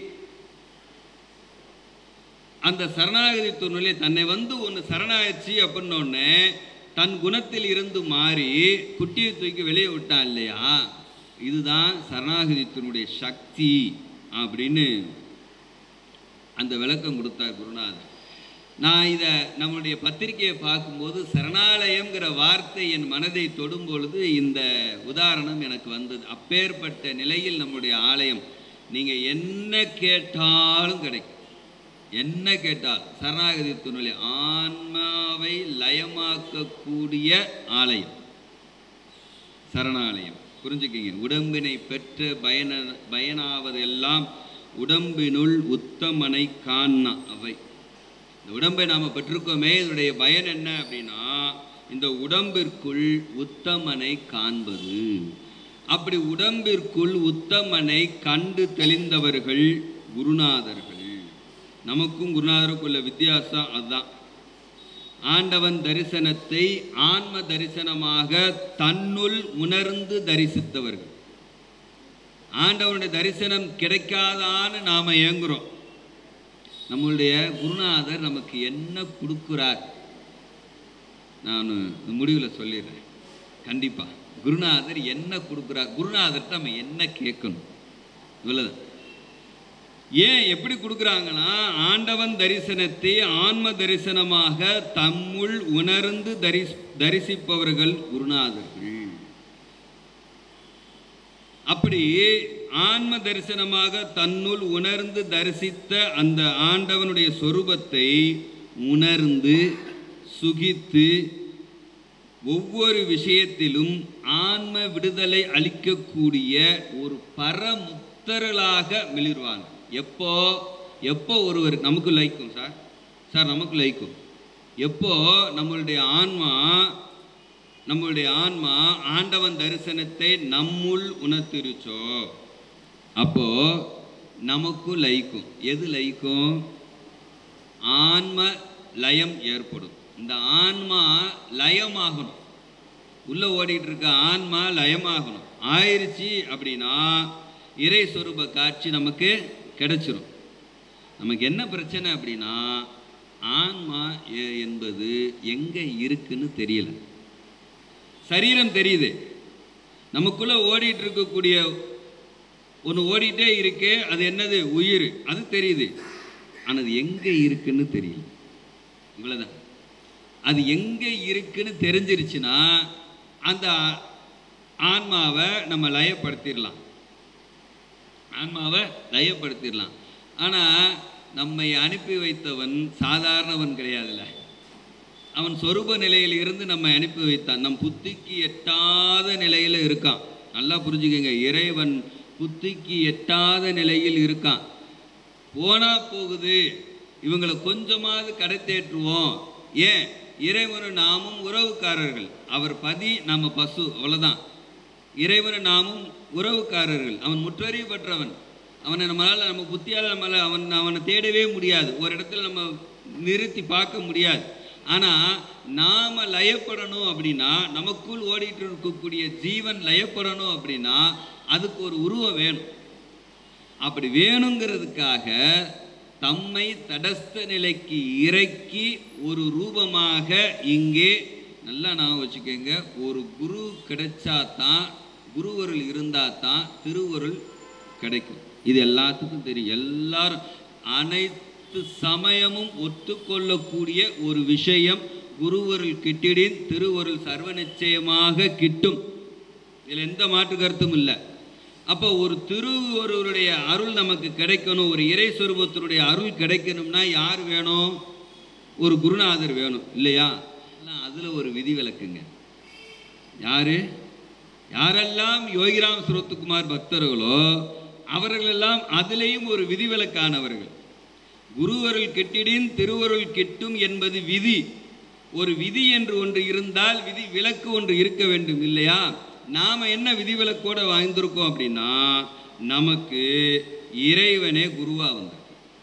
அந்த சரணாகதி தொழிலை தன்னை வந்து ஒன்று சரணாயிடுச்சு அப்படின்னோடனே தன் குணத்தில் இருந்து மாறி குட்டியை தூக்கி வெளியே விட்டான் இல்லையா இதுதான் சரணாகதித்தினுடைய சக்தி அப்படின்னு அந்த விளக்கம் கொடுத்தார் குருநாதர் நான் இதை நம்மளுடைய பத்திரிகையை பார்க்கும்போது சரணாலயம்ங்கிற வார்த்தை என் மனதை தொடும் பொழுது இந்த உதாரணம் எனக்கு வந்தது அப்பேற்பட்ட நிலையில் நம்முடைய ஆலயம் நீங்கள் என்ன கேட்டாலும் கிடைக்கும் என்ன கேட்டால் சரணாகதி துணிலை ஆன்மாவை லயமாக்கக்கூடிய ஆலயம் சரணாலயம் புரிஞ்சுக்கிங்க உடம்பினை பெற்ற பயன பயனாவதெல்லாம் உடம்பினுள் உத்தமனை காணா அவை இந்த உடம்பை நாம் பெற்றிருக்கோமே இதனுடைய பயன் என்ன அப்படின்னா இந்த உடம்பிற்குள் உத்தமனை காண்பது அப்படி உடம்பிற்குள் உத்தமனை கண்டு தெளிந்தவர்கள் குருநாதர்கள் நமக்கும் குருநாதருக்குள்ள வித்தியாசம் அதுதான் ஆண்டவன் தரிசனத்தை ஆன்ம தரிசனமாக தன்னுள் உணர்ந்து தரிசித்தவர்கள் ஆண்டவனுடைய தரிசனம் கிடைக்காதான்னு நாம் ஏங்குறோம் நம்மளுடைய குருநாதர் நமக்கு என்ன கொடுக்குறார் நான் முடிவில் சொல்லிடுறேன் கண்டிப்பாக குருநாதர் என்ன கொடுக்குறார் குருநாதர்கிட்ட நம்ம என்ன கேட்கணும் இவ்வளோதான் ஏன் எப்படி கொடுக்குறாங்கன்னா ஆண்டவன் தரிசனத்தை ஆன்ம தரிசனமாக தம்முள் உணர்ந்து தரி தரிசிப்பவர்கள் குருநாதர்கள் அப்படி ஆன்ம தரிசனமாக தன்னுள் உணர்ந்து தரிசித்த அந்த ஆண்டவனுடைய சொரூபத்தை உணர்ந்து சுகித்து ஒவ்வொரு விஷயத்திலும் ஆன்ம விடுதலை அளிக்கக்கூடிய ஒரு பரமுத்தரலாக மிளிர்வாங்க எப்போ எப்போ ஒருவர் நமக்கு லைக்கும் சார் சார் நமக்கு லைக்கும் எப்போ நம்மளுடைய ஆன்மா நம்மளுடைய ஆன்மா ஆண்டவன் தரிசனத்தை நம்முள் உணர்த்திருச்சோ அப்போ நமக்கு லைக்கும் எது லைக்கும் ஆன்ம லயம் ஏற்படும் இந்த ஆன்மா லயமாகணும் உள்ள ஓடிட்டு இருக்க ஆன்மா லயமாகணும் ஆயிருச்சு அப்படின்னா இறை சொரூப காட்சி நமக்கு கிடைச்சிரும் நமக்கு என்ன பிரச்சனை அப்படின்னா ஆன்மா எ- என்பது எங்கே இருக்குன்னு தெரியல சரீரம் தெரியுது நமக்குள்ள ஓடிட்டு இருக்கக்கூடிய ஒன்று ஓடிட்டே இருக்கே அது என்னது உயிர் அது தெரியுது ஆனால் அது எங்கே இருக்குன்னு தெரியல இவ்வளோதான் அது எங்கே இருக்குன்னு தெரிஞ்சிருச்சுன்னா அந்த ஆன்மாவை நம்ம லயப்படுத்திடலாம் ஆன்மாவை லயப்படுத்திடலாம் ஆனால் நம்மை அனுப்பி வைத்தவன் சாதாரணவன் கிடையாதுல்ல அவன் சொரூப நிலையில் இருந்து நம்மை அனுப்பி வைத்தான் நம் புத்திக்கு எட்டாத நிலையில் இருக்கான் நல்லா புரிஞ்சுக்கங்க இறைவன் புத்திக்கு எட்டாத நிலையில் இருக்கான் போனா போகுது இவங்களை கொஞ்சமாவது கடை தேற்றுவோம் ஏன் இறைவனும் நாமும் உறவுக்காரர்கள் அவர் பதி நம்ம பசு அவ்வளவுதான் இறைவனும் நாமும் உறவுக்காரர்கள் அவன் முற்றறிவு பெற்றவன் அவனை நம்மளால் நம்ம புத்தியால் நம்மளை அவன் அவனை தேடவே முடியாது ஒரு இடத்துல நம்ம நிறுத்தி பார்க்க முடியாது ஆனால் நாம் லயப்படணும் அப்படின்னா நமக்குள் ஓடிட்டு இருக்கக்கூடிய ஜீவன் லயப்படணும் அப்படின்னா அதுக்கு ஒரு உருவம் வேணும் அப்படி வேணுங்கிறதுக்காக தம்மை தடஸ்த நிலைக்கு இறக்கி ஒரு ரூபமாக இங்கே நல்லா நான் வச்சுக்கோங்க ஒரு குரு கிடைச்சா தான் குருவருள் இருந்தால் தான் திருவருள் கிடைக்கும் இது எல்லாத்துக்கும் தெரியும் எல்லாரும் அனைத்து சமயமும் ஒத்துக்கொள்ளக்கூடிய ஒரு விஷயம் குருவருள் கிட்டிடின் திருவருள் சர்வ நிச்சயமாக கிட்டும் இதில் எந்த மாற்று கருத்தும் இல்லை அப்போ ஒரு திருவருடைய அருள் நமக்கு கிடைக்கணும் ஒரு இறை சொரூபத்தினுடைய அருள் கிடைக்கணும்னா யார் வேணும் ஒரு குருநாதர் வேணும் இல்லையா அதில் ஒரு விதி விலக்குங்க யாரு யாரெல்லாம் யோகிராம் சுரத்துக்குமார் பக்தர்களோ அவர்களெல்லாம் அதிலேயும் ஒரு விதிவிலக்கானவர்கள் குருவருள் கெட்டிடின் திருவருள் கெட்டும் என்பது விதி ஒரு விதி என்று ஒன்று இருந்தால் விதி விலக்கு ஒன்று இருக்க வேண்டும் இல்லையா நாம் என்ன விதிவிலக்கோட வாழ்ந்திருக்கோம் அப்படின்னா நமக்கு இறைவனே குருவா வந்திருக்கு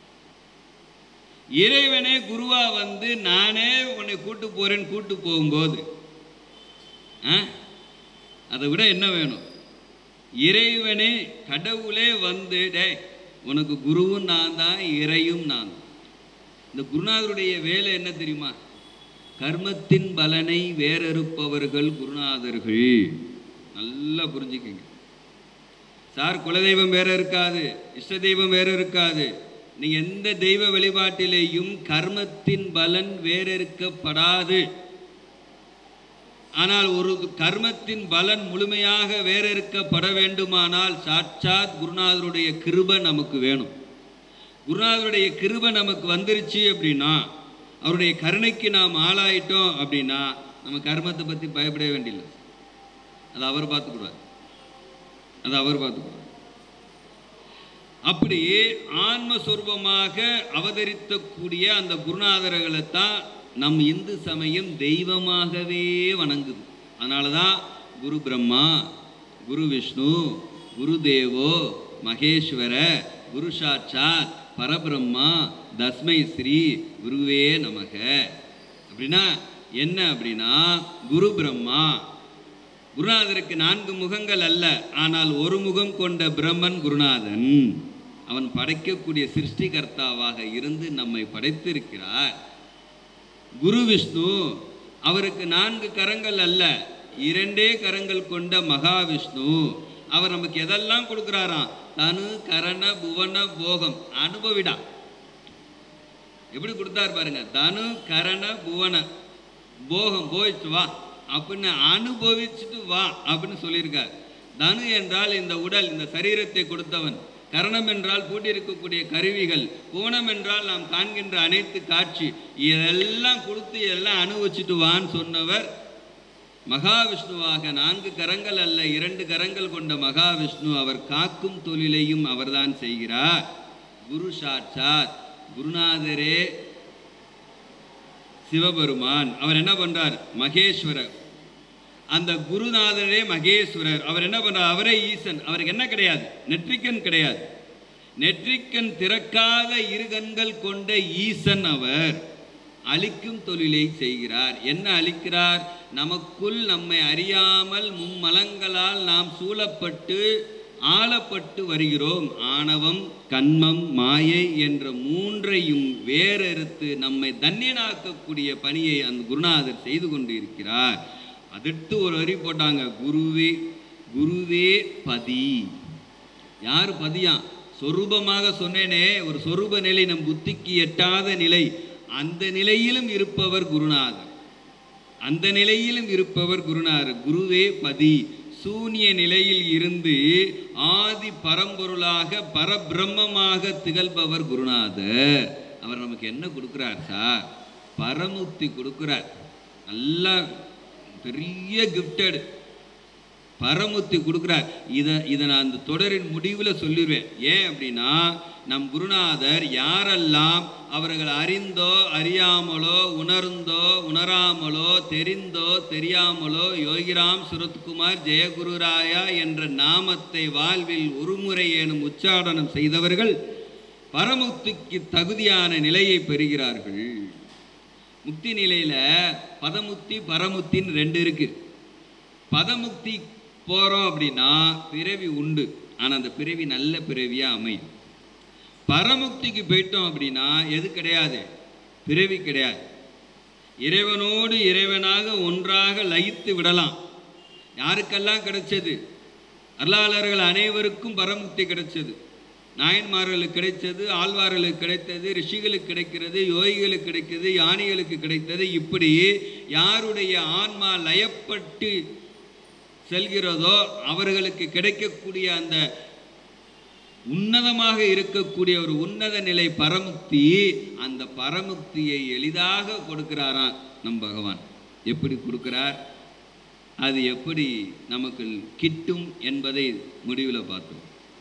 இறைவனே குருவா வந்து நானே உன்னை கூட்டு போறேன்னு கூட்டு போகும்போது ஆ? அதை விட என்ன வேணும் இறைவனே கடவுளே வந்து டேய் உனக்கு குருவும் நான் தான் இறையும் நான் தான் இந்த குருநாதருடைய வேலை என்ன தெரியுமா கர்மத்தின் பலனை வேறறுப்பவர்கள் குருநாதர்கள் நல்லா புரிஞ்சுக்கங்க சார் குலதெய்வம் வேற இருக்காது இஷ்ட தெய்வம் வேற இருக்காது நீ எந்த தெய்வ வழிபாட்டிலேயும் கர்மத்தின் பலன் வேறறுக்கப்படாது ஆனால் ஒரு கர்மத்தின் பலன் முழுமையாக வேறறுக்கப்பட வேண்டுமானால் சாட்சாத் குருநாதருடைய கிருபை நமக்கு வேணும் குருநாதருடைய கிருபை நமக்கு வந்துருச்சு அப்படின்னா அவருடைய கருணைக்கு நாம் ஆளாயிட்டோம் அப்படின்னா நம்ம கர்மத்தை பற்றி பயப்பட வேண்டியதில்லை அது அவர் பார்த்துக்குவார் அது அவர் பார்த்துக்குவார் அப்படி ஆன்மஸ்வரூபமாக அவதரித்தக்கூடிய அந்த குருநாதர்களை தான் நம் இந்து சமயம் தெய்வமாகவே வணங்குது அதனால தான் குரு பிரம்மா குரு விஷ்ணு குரு தேவோ மகேஸ்வர குரு சாட்சாத் பரபிரம்மா தஸ்மை ஸ்ரீ குருவே நமக அப்படின்னா என்ன அப்படின்னா குரு பிரம்மா குருநாதருக்கு நான்கு முகங்கள் அல்ல ஆனால் ஒரு முகம் கொண்ட பிரம்மன் குருநாதன் அவன் படைக்கக்கூடிய சிருஷ்டிகர்த்தாவாக இருந்து நம்மை படைத்திருக்கிறார் குரு விஷ்ணு அவருக்கு நான்கு கரங்கள் அல்ல இரண்டே கரங்கள் கொண்ட மகாவிஷ்ணு அவர் நமக்கு எதெல்லாம் கொடுக்குறாராம் தனு கரண புவன போகம் அனுபவிடா எப்படி கொடுத்தாரு பாருங்க தனு கரண புவன போகம் போயிட்டு வா அப்படின்னு அனுபவிச்சுட்டு வா அப்படின்னு சொல்லியிருக்கார் தனு என்றால் இந்த உடல் இந்த சரீரத்தை கொடுத்தவன் கரணம் என்றால் பூட்டியிருக்கக்கூடிய கருவிகள் பூனம் என்றால் நாம் காண்கின்ற அனைத்து காட்சி இதெல்லாம் கொடுத்து இதெல்லாம் அனுபவிச்சுட்டு வான்னு சொன்னவர் மகாவிஷ்ணுவாக நான்கு கரங்கள் அல்ல இரண்டு கரங்கள் கொண்ட மகாவிஷ்ணு அவர் காக்கும் தொழிலையும் அவர்தான் செய்கிறார் குரு சாட்சாத் குருநாதரே சிவபெருமான் அவர் என்ன பண்றார் மகேஸ்வரர் அந்த குருநாதரே மகேஸ்வரர் அவர் என்ன பண்றார் அவரே ஈசன் அவருக்கு என்ன கிடையாது நெற்றிக்கண் கிடையாது நெற்றிக்கண் திறக்காத இரு கண்கள் கொண்ட ஈசன் அவர் அழிக்கும் தொழிலை செய்கிறார் என்ன அழிக்கிறார் நமக்குள் நம்மை அறியாமல் மும்மலங்களால் நாம் சூழப்பட்டு ஆளப்பட்டு வருகிறோம் ஆணவம் கண்மம் மாயை என்ற மூன்றையும் வேறறுத்து நம்மை தன்யனாக்கக்கூடிய பணியை அந்த குருநாதர் செய்து கொண்டு இருக்கிறார் அதற்கு ஒரு வரி போட்டாங்க குருவே குருவே பதி யார் பதியாம் சொரூபமாக சொன்னேனே ஒரு சொரூப நிலை நம் புத்திக்கு எட்டாத நிலை அந்த நிலையிலும் இருப்பவர் குருநாதர் அந்த நிலையிலும் இருப்பவர் குருநாதர் குருவே பதி சூனிய நிலையில் இருந்து ஆதி பரம்பொருளாக பரபிரம்மமாக திகழ்பவர் குருநாதர் அவர் நமக்கு என்ன கொடுக்குறார் சார் பரமுக்தி கொடுக்குறார் நல்லா பெரிய கிஃப்டட் பரமுத்தி கொடுக்குறார் இதை இதை நான் அந்த தொடரின் முடிவில் சொல்லிடுவேன் ஏன் அப்படின்னா நம் குருநாதர் யாரெல்லாம் அவர்கள் அறிந்தோ அறியாமலோ உணர்ந்தோ உணராமலோ தெரிந்தோ தெரியாமலோ யோகிராம் சுரத்குமார் ஜெயகுருராயா என்ற நாமத்தை வாழ்வில் ஒருமுறை எனும் உச்சாடனம் செய்தவர்கள் பரமுக்திக்கு தகுதியான நிலையை பெறுகிறார்கள் முக்தி நிலையில பதமுக்தி பரமுக்தின்னு ரெண்டு இருக்கு பதமுக்தி போகிறோம் அப்படின்னா பிறவி உண்டு ஆனால் அந்த பிறவி நல்ல பிறவியாக அமையும் பரமுக்திக்கு போயிட்டோம் அப்படின்னா எது கிடையாது பிறவி கிடையாது இறைவனோடு இறைவனாக ஒன்றாக லயித்து விடலாம் யாருக்கெல்லாம் கிடைச்சது அருளாளர்கள் அனைவருக்கும் பரமுக்தி கிடைச்சது நாயன்மார்களுக்கு கிடைச்சது ஆழ்வார்களுக்கு கிடைத்தது ரிஷிகளுக்கு கிடைக்கிறது யோகிகளுக்கு கிடைக்கிறது யானிகளுக்கு கிடைத்தது இப்படி யாருடைய ஆன்மா லயப்பட்டு செல்கிறதோ அவர்களுக்கு கிடைக்கக்கூடிய அந்த உன்னதமாக இருக்கக்கூடிய ஒரு உன்னத நிலை பரமுக்தி அந்த பரமுக்தியை எளிதாக கொடுக்கிறாராம் நம் பகவான் எப்படி கொடுக்கிறார் அது எப்படி நமக்கு கிட்டும் என்பதை முடிவில் பார்த்தோம்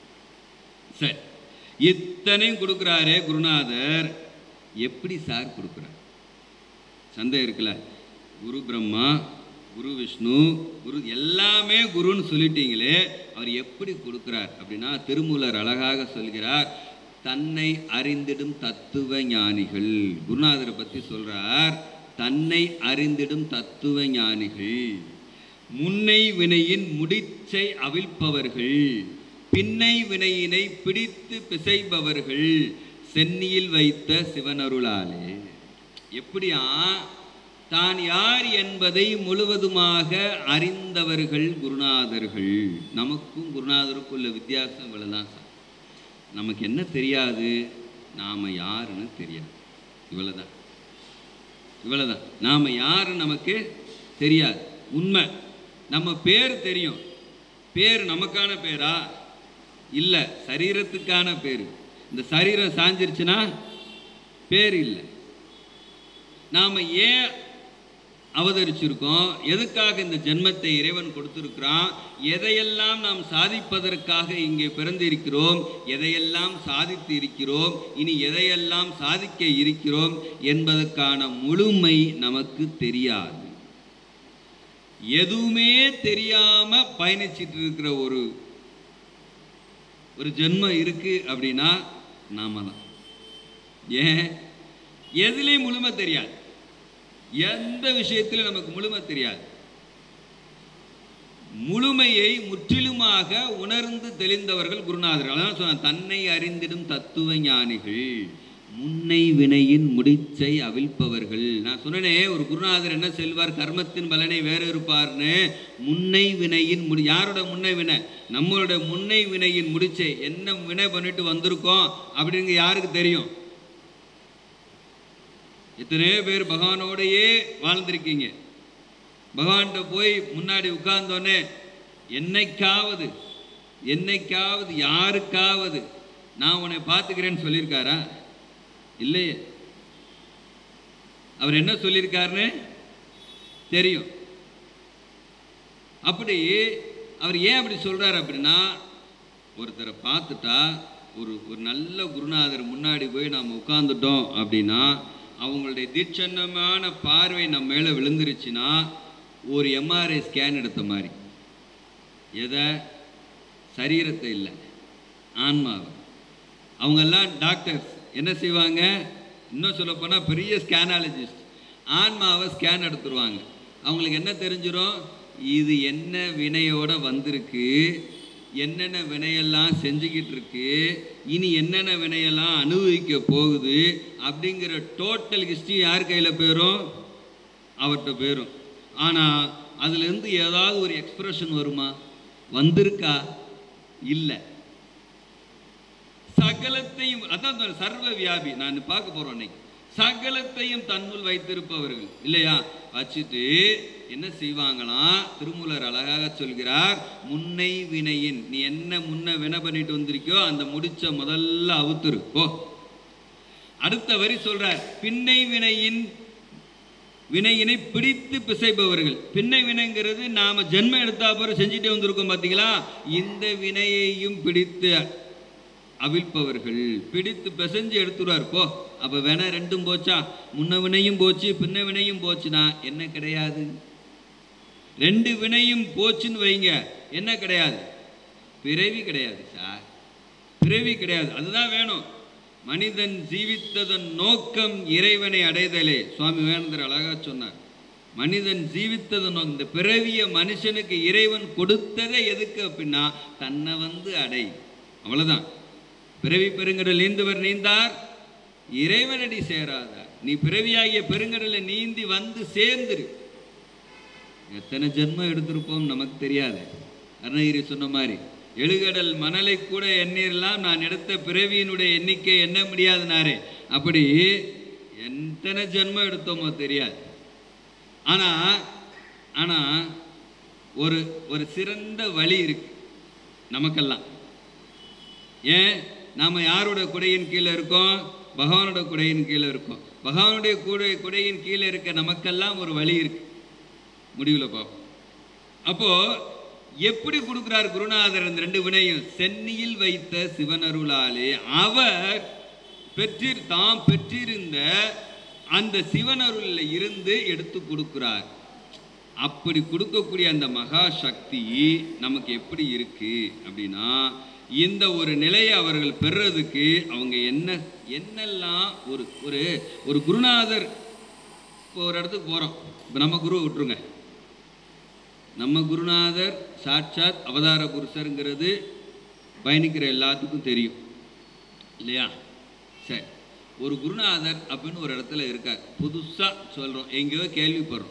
சரி இத்தனையும் கொடுக்குறாரே குருநாதர் எப்படி சார் கொடுக்குறார் சந்தேகம் இருக்குல்ல குரு பிரம்மா குரு விஷ்ணு குரு எல்லாமே குருன்னு சொல்லிட்டீங்களே அவர் எப்படி கொடுக்குறார் அப்படின்னா திருமூலர் அழகாக சொல்கிறார் தன்னை அறிந்திடும் தத்துவ ஞானிகள் குருநாதரை பற்றி சொல்றார் தன்னை அறிந்திடும் தத்துவ ஞானிகள் முன்னை வினையின் முடிச்சை அவிழ்ப்பவர்கள் பின்னை வினையினை பிடித்து பிசைபவர்கள் சென்னியில் வைத்த சிவனருளாலே எப்படியா தான் யார் என்பதை முழுவதுமாக அறிந்தவர்கள் குருநாதர்கள் நமக்கும் குருநாதருக்கும் உள்ள வித்தியாசம் இவ்வளவுதான் சார் நமக்கு என்ன தெரியாது நாம் யாருன்னு தெரியாது இவ்வளவுதான் இவ்வளவுதான் நாம் யாரு நமக்கு தெரியாது உண்மை நம்ம பேர் தெரியும் பேர் நமக்கான பேரா இல்லை சரீரத்துக்கான பேர் இந்த சரீரம் சாஞ்சிருச்சுன்னா பேர் இல்லை நாம் ஏன் அவதரிச்சிருக்கோம் எதுக்காக இந்த ஜென்மத்தை இறைவன் கொடுத்திருக்கிறான் எதையெல்லாம் நாம் சாதிப்பதற்காக இங்கே பிறந்திருக்கிறோம் எதையெல்லாம் சாதித்து இருக்கிறோம் இனி எதையெல்லாம் சாதிக்க இருக்கிறோம் என்பதற்கான முழுமை நமக்கு தெரியாது எதுவுமே தெரியாம பயணிச்சிட்டு இருக்கிற ஒரு ஒரு ஜென்மம் இருக்கு அப்படின்னா நாம தான் ஏன் எதுலேயும் முழுமை தெரியாது எந்த விஷயத்திலும் நமக்கு முழுமை தெரியாது முழுமையை முற்றிலுமாக உணர்ந்து தெளிந்தவர்கள் குருநாதர்கள் அதான் சொன்ன தன்னை அறிந்திடும் தத்துவ ஞானிகள் முன்னை வினையின் முடிச்சை அவிழ்ப்பவர்கள் நான் சொன்னனே ஒரு குருநாதர் என்ன செல்வார் கர்மத்தின் பலனை வேற இருப்பார்னு முன்னை வினையின் முடி யாரோட முன்னை வினை நம்மளோட முன்னை வினையின் முடிச்சை என்ன வினை பண்ணிட்டு வந்திருக்கோம் அப்படிங்க யாருக்கு தெரியும் எத்தனையோ பேர் பகவானோடையே வாழ்ந்திருக்கீங்க பகவான்கிட்ட போய் முன்னாடி உட்கார்ந்தோடனே என்னைக்காவது என்னைக்காவது யாருக்காவது நான் உன்னை பார்த்துக்கிறேன்னு சொல்லியிருக்காரா இல்லையே அவர் என்ன சொல்லியிருக்காருன்னு தெரியும் அப்படி அவர் ஏன் அப்படி சொல்றாரு அப்படின்னா ஒருத்தரை பார்த்துட்டா ஒரு ஒரு நல்ல குருநாதர் முன்னாடி போய் நாம் உட்கார்ந்துட்டோம் அப்படின்னா அவங்களுடைய தீட்சணமான பார்வை நம்ம மேலே விழுந்துருச்சுன்னா ஒரு எம்ஆர்ஐ ஸ்கேன் எடுத்த மாதிரி எதை சரீரத்தை இல்லை ஆன்மாவை அவங்கெல்லாம் டாக்டர்ஸ் என்ன செய்வாங்க இன்னும் சொல்லப்போனால் பெரிய ஸ்கேனாலஜிஸ்ட் ஆன்மாவை ஸ்கேன் எடுத்துருவாங்க அவங்களுக்கு என்ன தெரிஞ்சிரும் இது என்ன வினையோட வந்திருக்கு என்னென்ன வினையெல்லாம் செஞ்சுக்கிட்டு இருக்கு இனி என்னென்ன வினையெல்லாம் அனுபவிக்க போகுது அப்படிங்கிற டோட்டல் ஹிஸ்ட்ரி யார் கையில் போயிரும் அவர்கிட்ட போயிரும் ஆனால் அதுலேருந்து ஏதாவது ஒரு எக்ஸ்பிரஷன் வருமா வந்திருக்கா இல்லை சகலத்தையும் அதான் சொல்றேன், சர்வ வியாபி நான் பார்க்க போறோம் இன்னைக்கு சகலத்தையும் தன்னுள் வைத்திருப்பவர்கள் இல்லையா வச்சுட்டு என்ன செய்வாங்களாம் திருமூலர் அழகாக சொல்கிறார் முன்னை வினையின் நீ என்ன முன்ன வினை பண்ணிட்டு வந்திருக்கியோ அந்த முடிச்ச முதல்ல அவுத்துரு போ அடுத்த வரி சொல்றார் பின்னை வினையின் வினையினை பிடித்து பிசைப்பவர்கள் பின்னை வினைங்கிறது நாம ஜென்மம் எடுத்தா பிறகு செஞ்சுட்டே வந்திருக்கோம் பார்த்தீங்களா இந்த வினையையும் பிடித்து அவிழ்ப்பவர்கள் பிடித்து பிசைஞ்சு எடுத்துருவார் போ அப்போ வினை ரெண்டும் போச்சா முன்ன வினையும் போச்சு பின்ன வினையும் போச்சுன்னா என்ன கிடையாது ரெண்டு வினையும் போச்சுன்னு வைங்க என்ன கிடையாது பிறவி கிடையாது சார் பிறவி கிடையாது அதுதான் வேணும் மனிதன் ஜீவித்ததன் நோக்கம் இறைவனை அடைதலே சுவாமி விவேகானந்தர் அழகா சொன்னார் மனிதன் ஜீவித்ததன் நோக்கம் இந்த பிறவிய மனுஷனுக்கு இறைவன் கொடுத்ததே எதுக்கு அப்படின்னா தன்னை வந்து அடை அவ்வளவுதான் பிறவி பெருங்கடல் நீந்துவர் நீந்தார் இறைவனடி சேராதார் நீ பிறவியாகிய பெருங்கடலை நீந்தி வந்து சேர்ந்துரு எத்தனை ஜென்மம் எடுத்திருப்போம் நமக்கு தெரியாது அருணகிரி சொன்ன மாதிரி எழுகடல் மணலை கூட எண்ணீர்லாம் நான் எடுத்த பிறவியினுடைய எண்ணிக்கை எண்ண முடியாதுனாரே அப்படி எத்தனை ஜென்மம் எடுத்தோமோ தெரியாது ஆனா ஆனா ஒரு ஒரு சிறந்த வழி இருக்கு நமக்கெல்லாம் ஏன் நாம யாரோட குடையின் கீழே இருக்கோம் பகவானோட குடையின் கீழே இருக்கோம் பகவானுடைய குடை குடையின் கீழே இருக்க நமக்கெல்லாம் ஒரு வழி இருக்கு முடிவில் பார்ப்போம் அப்போ எப்படி கொடுக்குறார் குருநாதர் இந்த ரெண்டு வினையும் சென்னியில் வைத்த சிவனருளாலே அவர் பெற்றிர் தாம் பெற்றிருந்த அந்த சிவனருளில் இருந்து எடுத்து கொடுக்கிறார் அப்படி கொடுக்கக்கூடிய அந்த மகா சக்தி நமக்கு எப்படி இருக்கு அப்படின்னா இந்த ஒரு நிலையை அவர்கள் பெறுறதுக்கு அவங்க என்ன என்னெல்லாம் ஒரு ஒரு ஒரு குருநாதர் இப்போ ஒரு இடத்துக்கு போகிறோம் இப்போ நம்ம குரு விட்டுருங்க நம்ம குருநாதர் சாட்சாத் அவதார புருஷருங்கிறது பயணிக்கிற எல்லாத்துக்கும் தெரியும் இல்லையா சரி ஒரு குருநாதர் அப்படின்னு ஒரு இடத்துல இருக்கார் புதுசாக சொல்கிறோம் எங்கேயோ கேள்விப்படுறோம்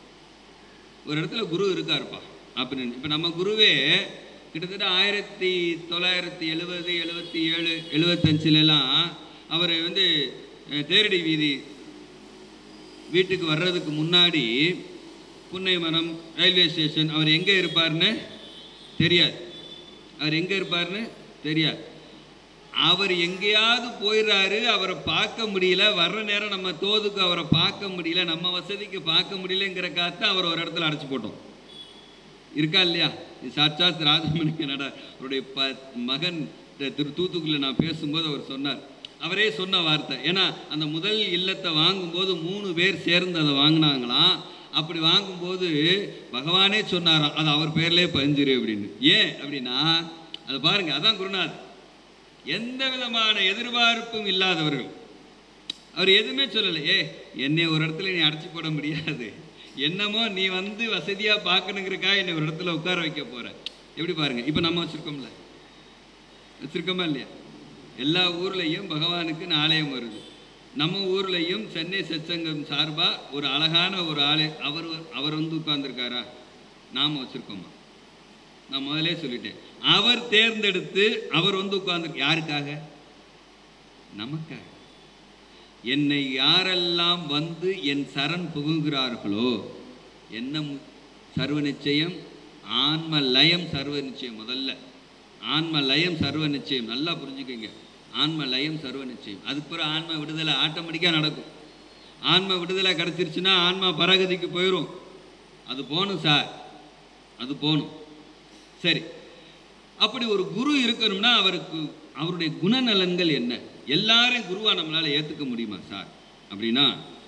ஒரு இடத்துல குரு இருக்காருப்பா அப்படின்னு இப்போ நம்ம குருவே கிட்டத்தட்ட ஆயிரத்தி தொள்ளாயிரத்தி எழுபது எழுபத்தி ஏழு எழுபத்தஞ்சிலலாம் அவர் வந்து அஹ், தேரடி வீதி வீட்டுக்கு வர்றதுக்கு முன்னாடி புன்னைமரம் ரயில்வே ஸ்டேஷன் அவர் எங்கே இருப்பார்னு தெரியாது அவர் எங்கே இருப்பார்னு தெரியாது அவர் எங்கேயாவது போயிடுறாரு அவரை பார்க்க முடியல வர்ற நேரம் நம்ம தோதுக்கு அவரை பார்க்க முடியல நம்ம வசதிக்கு பார்க்க முடியலங்கிற காத்து அவர் ஒரு இடத்துல அடைச்சி போட்டோம் இருக்கா இல்லையா இது சாட்சாத் ராஜமணி நட அவருடைய ப மகன் த- திரு தூத்துக்குள்ள நான் பேசும்போது அவர் சொன்னார் அவரே சொன்ன வார்த்தை ஏன்னா அந்த முதல் இல்லத்தை வாங்கும்போது மூணு பேர் சேர்ந்து அதை வாங்கினாங்களாம் அப்படி வாங்கும்போது பகவானே சொன்னாராம் அது அவர் பேர்லயே பதிஞ்சிரு அப்படின்னு ஏன் அப்படின்னா அது பாருங்க அதான் குருநாத் எந்த விதமான எதிர்பார்ப்பும் இல்லாதவர்கள் அவர் எதுவுமே சொல்லலை ஏ என்னை ஒரு இடத்துல நீ அடைச்சி போட முடியாது என்னமோ நீ வந்து வசதியா பார்க்கணுங்கிறக்கா என்னை ஒரு இடத்துல உட்கார வைக்க போற எப்படி பாருங்க இப்போ நம்ம வச்சிருக்கோம்ல வச்சிருக்கோமா இல்லையா எல்லா ஊர்லயும் பகவானுக்கு ஆலயம் வருது நம்ம ஊர்லயும் சென்னை சச்சங்கம் சார்பா ஒரு அழகான ஒரு ஆளு அவர் அவர் வந்து உட்கார்ந்துருக்காரா நாம வச்சிருக்கோமா நான் முதலே சொல்லிட்டேன் அவர் தேர்ந்தெடுத்து அவர் வந்து உட்கார்ந்து யாருக்காக நமக்காக என்னை யாரெல்லாம் வந்து என் சரண் புகுகிறார்களோ என்ன மு- சர்வ நிச்சயம் ஆன்ம லயம் சர்வ நிச்சயம் முதல்ல ஆன்ம லயம் சர்வ நிச்சயம் நல்லா புரிஞ்சுக்கங்க ஆன்ம லயம் சர்வ நிச்சயம் அதுக்கு பிறகு ஆன்ம விடுதலை ஆட்டோமேட்டிக்காக நடக்கும் ஆன்ம விடுதலை கிடச்சிருச்சுன்னா ஆன்மா பரகதிக்கு போயிடும் அது போகணும் சார் அது போகணும் சரி அப்படி ஒரு குரு இருக்கணும்னா அவருக்கு அவருடைய குணநலன்கள் என்ன எல்லாரையும் குருவா நம்மளால ஏத்துக்க முடியுமா சார் அப்படின்னா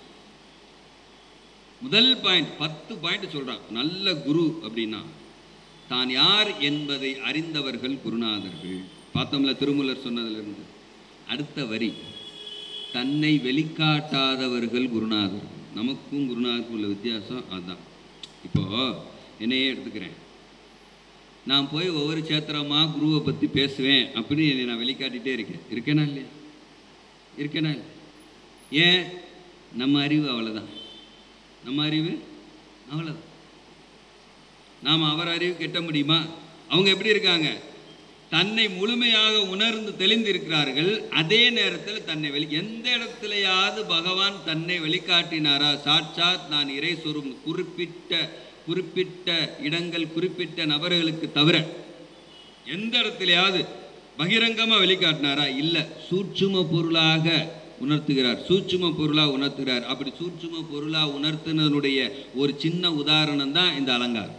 முதல் பாயிண்ட் பத்து பாயிண்ட் சொல்றான் நல்ல குரு அப்படின்னா தான் யார் என்பதை அறிந்தவர்கள் குருநாதர்கள் பார்த்தோம்ல திருமூலர் சொன்னதிலிருந்து அடுத்த வரி தன்னை வெளிக்காட்டாதவர்கள் குருநாதர்கள் நமக்கும் குருநாதருக்கும் உள்ள வித்தியாசம் அதுதான் இப்போ என்னையே எடுத்துக்கிறேன் நான் போய் ஒவ்வொரு சேத்திரமா குருவை பற்றி பேசுவேன் அப்படின்னு என்னை நான் வெளிக்காட்டிட்டே இருக்கேன் இருக்கேனா இல்லையா இருக்கேனா இல்லையா? ஏன் நம்ம அறிவு அவ்வளோதான் நம்ம அறிவு அவ்வளோதான் நாம் அவர் அறிவு கெட்ட முடியுமா அவங்க எப்படி இருக்காங்க தன்னை முழுமையாக உணர்ந்து தெளிந்திருக்கிறார்கள் அதே நேரத்தில் தன்னை வெளி எந்த இடத்துலையாவது பகவான் தன்னை வெளிக்காட்டினாரா சாட்சாத் நான் இறை சொரும் குறிப்பிட்ட குறிப்பிட்ட இடங்கள் குறிப்பிட்ட நபர்களுக்கு தவிர எந்த இடத்துலையாவது பகிரங்கமா வெளிக்காட்டினாரா இல்ல சூட்சும பொருளாக உணர்த்துகிறார் சூட்சும பொருளா உணர்த்துகிறார் அப்படி சூட்சும பொருளா உணர்த்தினதுடைய ஒரு சின்ன உதாரணம் தான் இந்த அலங்காரம்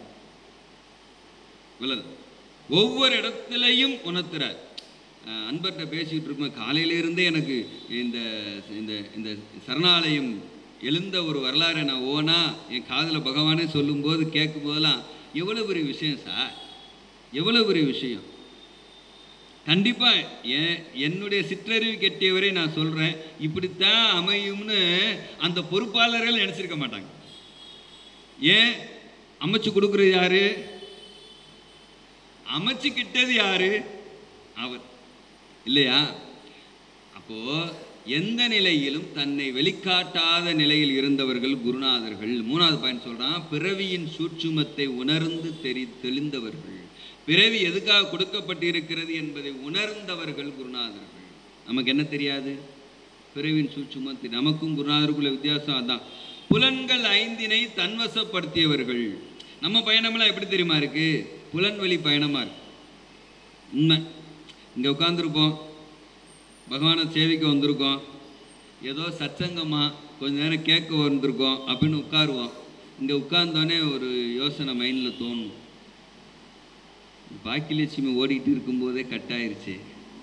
இவ்வளவு ஒவ்வொரு இடத்துலையும் உணர்த்துறார் அஹ் அன்பர்கிட்ட பேசிக்கிட்டு இருக்கும் காலையில இருந்தே எனக்கு இந்த இந்த இந்த சரணாலயம் எழுந்த ஒரு வரலாறை நான் ஓனா என் காதில் பகவானே சொல்லும்போது கேட்கும் போதெல்லாம் எவ்வளோ பெரிய விஷயம் சார் எவ்வளோ பெரிய விஷயம் கண்டிப்பா என் என்னுடைய சிற்றறிவு கெட்டியவரை நான் சொல்றேன் இப்படித்தான் அமையும்னு அந்த பொறுப்பாளர்கள் நினைச்சிருக்க மாட்டாங்க ஏன் அமைச்சு கொடுக்குறது யாரு அமைச்சுக்கிட்டது யாரு அவர் இல்லையா அப்போ எந்த நிலையிலும் தன்னை வெளிக்காட்டாத நிலையில் இருந்தவர்கள் குருநாதர்கள் மூணாவது பாயிண்ட் சொல்றான் பிறவியின் சூட்சுமத்தை உணர்ந்து தெரி தெளிந்தவர்கள் பிறவி எதுக்காக கொடுக்கப்பட்டிருக்கிறது என்பதை உணர்ந்தவர்கள் குருநாதர்கள் நமக்கு என்ன தெரியாது பிறவியின் சூட்சுமத்தை நமக்கும் குருநாதருக்குள்ள வித்தியாசம் அதான் புலன்கள் ஐந்தினை தன்வசப்படுத்தியவர்கள் நம்ம பயணமெல்லாம் எப்படி தெரியுமா இருக்கு புலன்வழி பயணமா இருக்கு உண்மை இங்கே உட்காந்துருப்போம் பகவானை சேவிக்க வந்திருக்கோம் ஏதோ சச்சங்கமா கொஞ்ச நேரம் கேட்க வந்திருக்கோம் அப்படின்னு உட்காருவோம் இங்கே உட்கார்ந்தோடனே ஒரு யோசனை மைண்டில் தோணும் பாக்கியலட்சுமி ஓடிட்டு இருக்கும்போதே கட் ஆயிருச்சு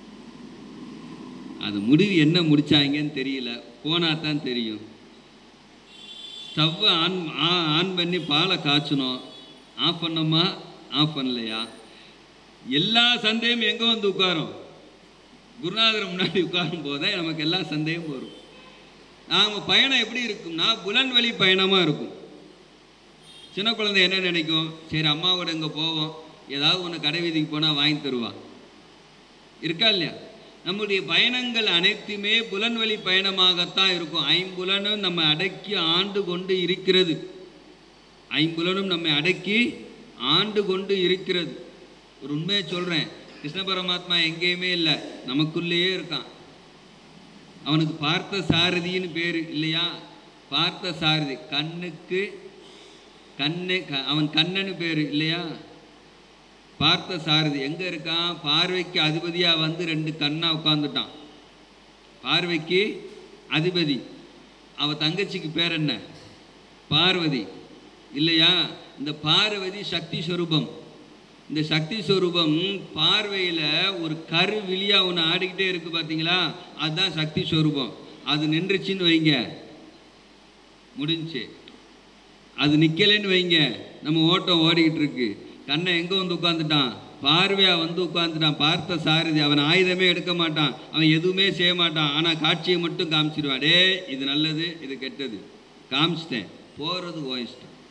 அது முடிவு என்ன முடிச்சாங்கன்னு தெரியல போனா தான் தெரியும் ஸ்டவ்வை ஆன் ஆ- ஆன் பண்ணி பாலை காய்ச்சணும் ஆஃப் பண்ணோமா ஆஃப் பண்ணலையா எல்லா சந்தேகமும் எங்கே வந்து உட்காரும் குருநாதர் முன்னாடி உட்காரும் போதே நமக்கு எல்லா சந்தேகமும் வரும் நாம் பயணம் எப்படி இருக்கும்னா புலன்வழி பயணமாக இருக்கும் சின்ன குழந்தை என்ன நினைக்கும் சரி அம்மாவோட இங்கே போவோம் ஏதாவது ஒன்று கடை வீதிக்கு போனால் வாங்கி தருவா இருக்கா இல்லையா நம்முடைய பயணங்கள் அனைத்துமே புலன்வழி பயணமாகத்தான் இருக்கும் ஐம்புலனும் நம்ம அடக்கி ஆண்டு கொண்டு இருக்கிறது ஐம்புலனும் நம்மை அடக்கி ஆண்டு கொண்டு இருக்கிறது ஒரு உண்மையை சொல்கிறேன் கிருஷ்ண பரமாத்மா எங்கேயுமே இல்லை நமக்குள்ளேயே இருக்கான் அவனுக்கு பார்த்த சாரதின்னு பேர் இல்லையா பார்த்த சாரதி கண்ணுக்கு கண்ணு க- அவன் கண்ணன்னு பேர் இல்லையா பார்த்த சாரதி எங்க இருக்கான் பார்வைக்கு அதிபதியா வந்து ரெண்டு கண்ணா உட்காந்துட்டான் பார்வைக்கு அதிபதி அவ தங்கச்சிக்கு பேர் என்ன பார்வதி இல்லையா இந்த பார்வதி சக்தி ஸ்வரூபம் இந்த சக்தி ஸ்வரூபம் பார்வையில் ஒரு கரு விழியா ஒன்று ஆடிக்கிட்டே இருக்கு பார்த்தீங்களா அதுதான் சக்தி ஸ்வரூபம் அது நின்றுச்சுன்னு வைங்க முடிஞ்சுச்சு அது நிற்கலைன்னு வைங்க நம்ம ஓட்டம் ஓடிக்கிட்டு இருக்கு கண்ணை எங்கே வந்து உட்காந்துட்டான் பார்வையா வந்து உட்காந்துட்டான் பார்த்த சாரதி அவன் ஆயுதமே எடுக்க மாட்டான் அவன் எதுவுமே செய்ய மாட்டான் ஆனால் காட்சியை மட்டும் காமிச்சிடுவான் டே இது நல்லது இது கெட்டது காமிச்சிட்டேன் போகிறது ஓ இஷ்டம்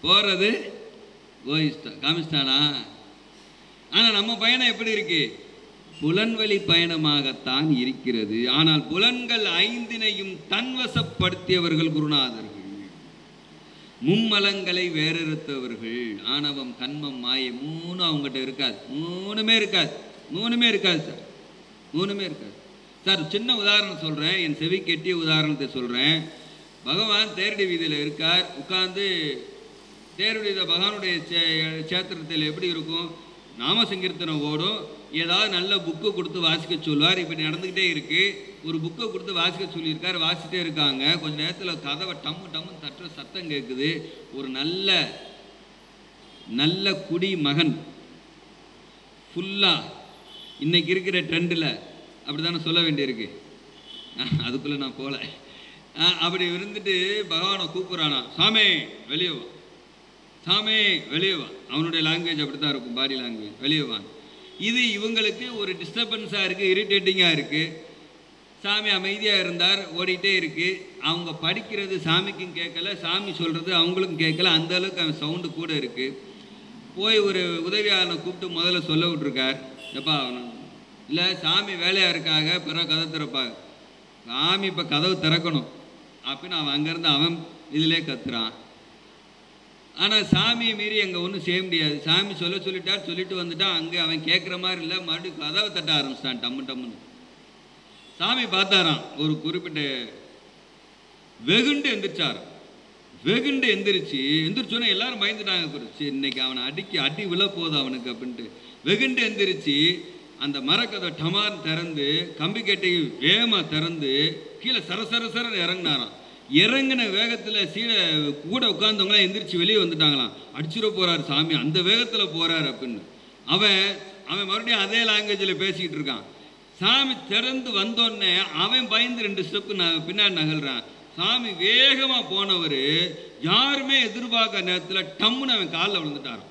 போகிறது கோயிஸ்டா காமிஸ்தானா ஆனால் நம்ம பயணம் எப்படி இருக்கு புலன்வழி பயணமாகத்தான் இருக்கிறது ஆனால் புலன்கள் ஐந்தினையும் தன்வசப்படுத்தியவர்கள் குருநாதர்கள் மும்மலங்களை வேறறுத்தவர்கள் ஆணவம் கண்மம் மாயை மூணு அவங்ககிட்ட இருக்காது மூணுமே இருக்காது மூணுமே இருக்காது சார் மூணுமே இருக்காது சார் சின்ன உதாரணம் சொல்கிறேன் என் செவி கெட்டிய உதாரணத்தை சொல்கிறேன் பகவான் தேரடி வீதியில் இருக்கார் உட்கார்ந்து தேரடி வீத பகவானுடைய சே- சேத்திரத்தில் எப்படி இருக்கும் நாம சங்கீர்த்தனம் ஓடும் ஏதாவது நல்ல புக்கு கொடுத்து வாசிக்க சொல்லுவார் இப்படி நடந்துக்கிட்டே இருக்கு ஒரு புக்கை கொடுத்து வாசிக்க சொல்லியிருக்கார் வாசிட்டே இருக்காங்க கொஞ்ச நேரத்தில் கதவை டம்மு டம்மு தட்டுற சத்தம் கேட்குது ஒரு நல்ல நல்ல குடி மகன் ஃபுல்லாக இன்னைக்கு இருக்கிற ட்ரெண்டில் அப்படி தானே சொல்ல வேண்டியிருக்கு அஹ், அதுக்குள்ளே நான் போகல அஹ், அப்படி இருந்துட்டு பகவானை கூப்பிட்றானா சாமி வெளியே வா சாமி வெளியே வா அவனுடைய லாங்குவேஜ் அப்படி தான் இருக்கும் பாடி லாங்குவேஜ் வெளியே வா இது இவங்களுக்கு ஒரு டிஸ்டர்பன்ஸாக இருக்குது இரிட்டேட்டிங்காக இருக்குது சாமி அமைதியாக இருந்தார் ஓடிட்டே இருக்கு அவங்க படிக்கிறது சாமிக்கும் கேட்கல சாமி சொல்கிறது அவங்களுக்கும் கேட்கல அந்த அளவுக்கு அவன் சவுண்டு கூட இருக்கு போய் ஒரு உதவியாளனை கூப்பிட்டு முதல்ல சொல்ல விட்டுருக்கார் எப்பா அவனு இல்லை சாமி வேலையாக இருக்காக பிறகு கதை திறப்பாங்க சாமி இப்போ கதவு திறக்கணும் அப்படின்னு அவன் அங்கேருந்து அவன் இதிலே கத்துறான் ஆனால் சாமியை மீறி அங்கே ஒன்றும் செய்ய முடியாது சாமி சொல்ல சொல்லிட்டார் சொல்லிட்டு வந்துட்டான் அங்கே அவன் கேட்குற மாதிரி இல்லை மறுபடியும் கதவை தட்ட ஆரம்பிச்சிட்டான் டம்மு டம்முன்னு சாமி பார்த்தாராம் ஒரு குறிப்பிட்ட வெகுண்டு எந்திரிச்சாராம் வெகுண்டு எந்திரிச்சு எந்திரிச்சோன்னே எல்லாரும் பயந்துட்டாங்க குரு. சரி இன்னைக்கு அவனை அடிக்கி அடி விழ போகுது அவனுக்கு அப்படின்ட்டு வெகுண்டு எந்திரிச்சு அந்த மரக்கதை டமார் திறந்து கம்பி கட்டை வேகமாக திறந்து கீழே சர சர சரன்னு இறங்குனாராம் இறங்கின வேகத்தில் சீட கூட உட்கார்ந்தவங்களாம் எந்திரிச்சு வெளியே வந்துட்டாங்களாம் அடிச்சிட போறாரு சாமி அந்த வேகத்தில் போறாரு அப்படின்னு அவன் அவன் மறுபடியும் அதே லாங்குவேஜில் பேசிக்கிட்டு இருக்கான் சாமி திறந்து வந்தோடனே அவன் பயந்து ரெண்டு ஸ்டெப்பு நான் பின்னாடி நகல்றான் சாமி வேகமாக போனவர் யாருமே எதிர்பார்க்க நேரத்தில் டம்முன்னு அவன் காலில் விழுந்துட்டாராம்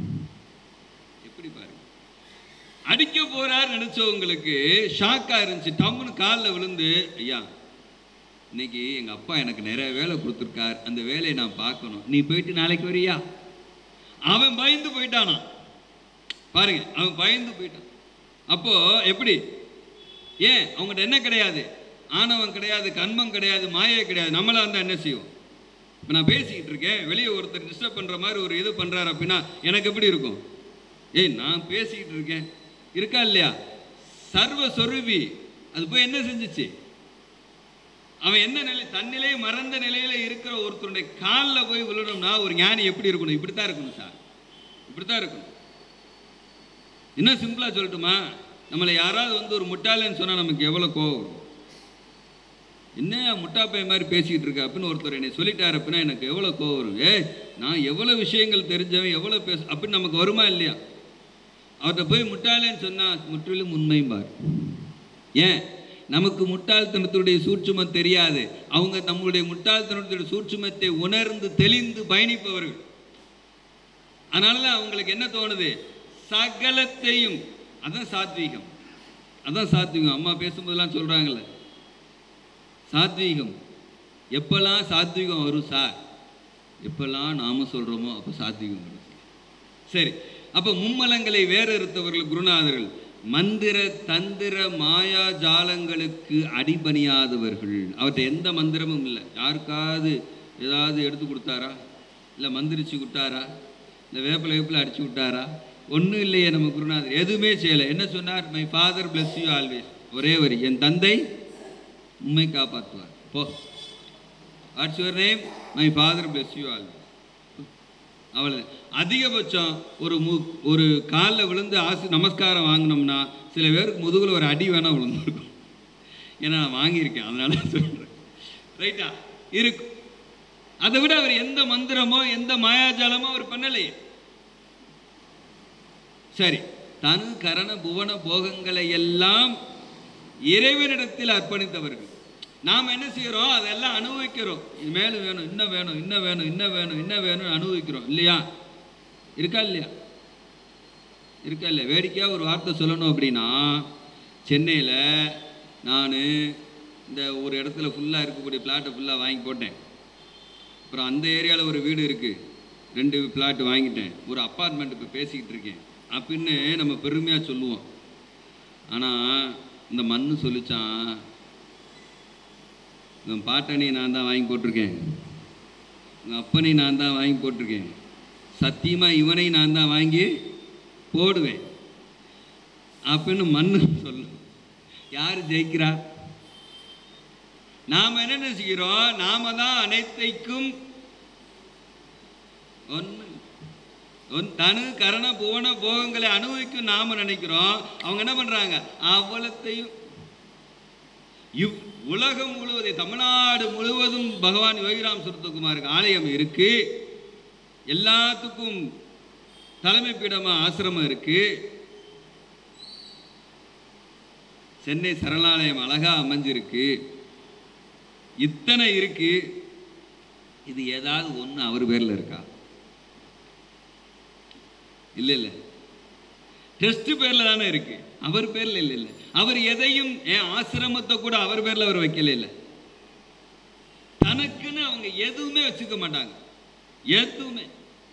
எப்படி பாருங்க அடிக்க போறார் நினைச்சவங்களுக்கு ஷாக்கா இருந்துச்சு டம்முன்னு காலில் விழுந்து ஐயா இன்னைக்கு எங்க அப்பா எனக்கு நிறைய வேலை கொடுத்துருக்கார் அந்த வேலையை நான் பார்க்கணும் நீ போயிட்டு நாளைக்கு வரியா அவன் பயந்து போயிட்டானாம் பாருங்க அவன் பயந்து போயிட்டான் அப்போ எப்படி ஏன் அவங்ககிட்ட என்ன கிடையாது ஆணவம் கிடையாது கண்மம் கிடையாது மாயை கிடையாது நம்மளா இருந்தா என்ன செய்வோம் இப்போ நான் பேசிக்கிட்டு இருக்கேன் வெளியே ஒருத்தர் டிஸ்டர்ப் பண்ணுற மாதிரி ஒரு இது பண்ணுறாரு அப்படின்னா எனக்கு எப்படி இருக்கும் ஏய் நான் பேசிக்கிட்டு இருக்கேன் இருக்கா இல்லையா சர்வ சொருபி அது போய் என்ன செஞ்சுச்சு அவன் என்ன நிலை தன்னிலே மறந்த நிலையில இருக்கிற ஒருத்தருடைய காலில் போய் விழணும்னா ஒரு ஞானி எப்படி இருக்கணும் இப்படித்தான் இருக்கணும் சார் இப்படித்தான் இருக்கணும் இன்னும் சிம்பிளா சொல்லட்டுமா நம்மளை யாராவது வந்து ஒரு முட்டாளன்னு சொன்னா நமக்கு எவ்வளவு கோவம் வரும் என்ன முட்டா பையன் மாதிரி பேசிக்கிட்டு இருக்க அப்படின்னு ஒருத்தர் என்னை சொல்லிட்டாரு அப்படின்னா எனக்கு எவ்வளோ கோவம் வரும் ஏய் நான் எவ்வளோ விஷயங்கள் தெரிஞ்சவன் எவ்வளோ பேச அப்படின்னு நமக்கு வருமா இல்லையா அவர்கிட்ட போய் முட்டாளேன்னு சொன்னா முற்றிலும் உண்மைம்பார் ஏன் நமக்கு முட்டாள்தனத்துடைய சூட்சுமம் தெரியாது அவங்க நம்மளுடைய முட்டாள்தனத்துடைய சூட்சுமத்தை உணர்ந்து தெளிந்து பயணிப்பவர்கள் அதனால தான் அவங்களுக்கு என்ன தோணுது சகலத்தையும் அதான் சாத்வீகம் அதான் சாத்வீகம் அம்மா பேசும்போதெல்லாம் சொல்றாங்கல்ல சாத்வீகம் எப்பெல்லாம் சாத்வீகம் வரும் சார் எப்பெல்லாம் நாம சொல்றோமோ அப்போ சாத்வீகம் வரும் சரி அப்போ மும்மலங்களை வேறறுத்தவர்கள் குருநாதர்கள் மந்திர தந்திர மாயா ஜாலங்களுக்கு அடிபணியாதவர்கள் அவர்கிட்ட எந்த மந்திரமும் இல்லை யாருக்காவது ஏதாவது எடுத்து கொடுத்தாரா இல்லை மந்திரிச்சு விட்டாரா இல்லை வேப்பில வேப்பில அடிச்சு விட்டாரா ஒன்றும் இல்லையே நம்ம குருநாதர் எதுவுமே செய்யலை என்ன சொன்னார் my father bless you always ஒரே வரி என் தந்தை உண்மை காப்பாற்றுவார் போ what's your name my father bless you always அவ்வளோ அதிகபட்சம் ஒரு மு ஒரு காலில் விழுந்து ஆசி நமஸ்காரம் வாங்கினோம்னா சில பேருக்கு முதுகில் ஒரு அடி வேணால் விழுந்துருக்கும் ஏன்னா நான் வாங்கியிருக்கேன் அதனால சொல்கிறேன் ரைட்டா இருக்கும் அதை விட அவர் எந்த மந்திரமோ எந்த மாயாஜாலமோ அவர் பண்ணலையே சரி தனு கரண புவன போகங்களை எல்லாம் இறைவனிடத்தில் அர்ப்பணித்தவர்கள் நாம் என்ன செய்கிறோம் அதெல்லாம் அனுபவிக்கிறோம் இது மேலும் வேணும் இன்னும் வேணும் இன்னும் வேணும் இன்னும் வேணும் இன்னும் வேணும்னு அனுபவிக்கிறோம் இல்லையா இருக்கா இல்லையா இருக்கா இல்லையா வேடிக்கையாக ஒரு வார்த்தை சொல்லணும் அப்படின்னா சென்னையில் நான் இந்த ஒரு இடத்துல ஃபுல்லாக இருக்கக்கூடிய பிளாட்டை ஃபுல்லாக வாங்கி போட்டேன் அப்புறம் அந்த ஏரியாவில் ஒரு வீடு இருக்குது ரெண்டு பிளாட் வாங்கிட்டேன் ஒரு அப்பார்ட்மெண்ட் இப்போ பேசிக்கிட்டு இருக்கேன் அப்படின்னு நம்ம பெருமையாக சொல்லுவோம் ஆனால் இந்த மண்ணு சொல்லிச்சான் உன் பாட்டனை நான் தான் வாங்கி போட்டிருக்கேன் உங்கள் அப்பனை நான் தான் வாங்கி போட்டிருக்கேன் சத்தியமாக இவனை நான் தான் வாங்கி போடுவேன் அப்படின்னு மண்ணு சொல்லும் யார் ஜெயிக்கிறா நாம் என்ன நினைச்சுக்கிறோம் நாம தான் அனைத்தைக்கும் ஒன்று ஒன் தனு கரண புவன போகங்களை அனுபவிக்கும் நாம நினைக்கிறோம் அவங்க என்ன பண்றாங்க அவ்வளத்தையும் இவ் உலகம் முழுவதும் தமிழ்நாடு முழுவதும் பகவான் யோகிராம் சுரத்தகுமாருக்கு ஆலயம் இருக்கு எல்லாத்துக்கும் தலைமை பீடமா ஆசிரமம் இருக்கு சென்னை சரணாலயம் அழகா அமைஞ்சிருக்கு இத்தனை இருக்கு இது ஏதாவது ஒன்று அவர் பேர்ல இருக்கா இல்லை இல்லை டெஸ்ட் பேர்ல தானே இருக்கு அவர் பேர்ல இல்லை இல்லை அவர் எதையும் என் ஆசிரமத்தை கூட அவர் பேர்ல அவர் வைக்கல இல்லை தனக்குன்னு அவங்க எதுவுமே வச்சுக்க மாட்டாங்க எதுவுமே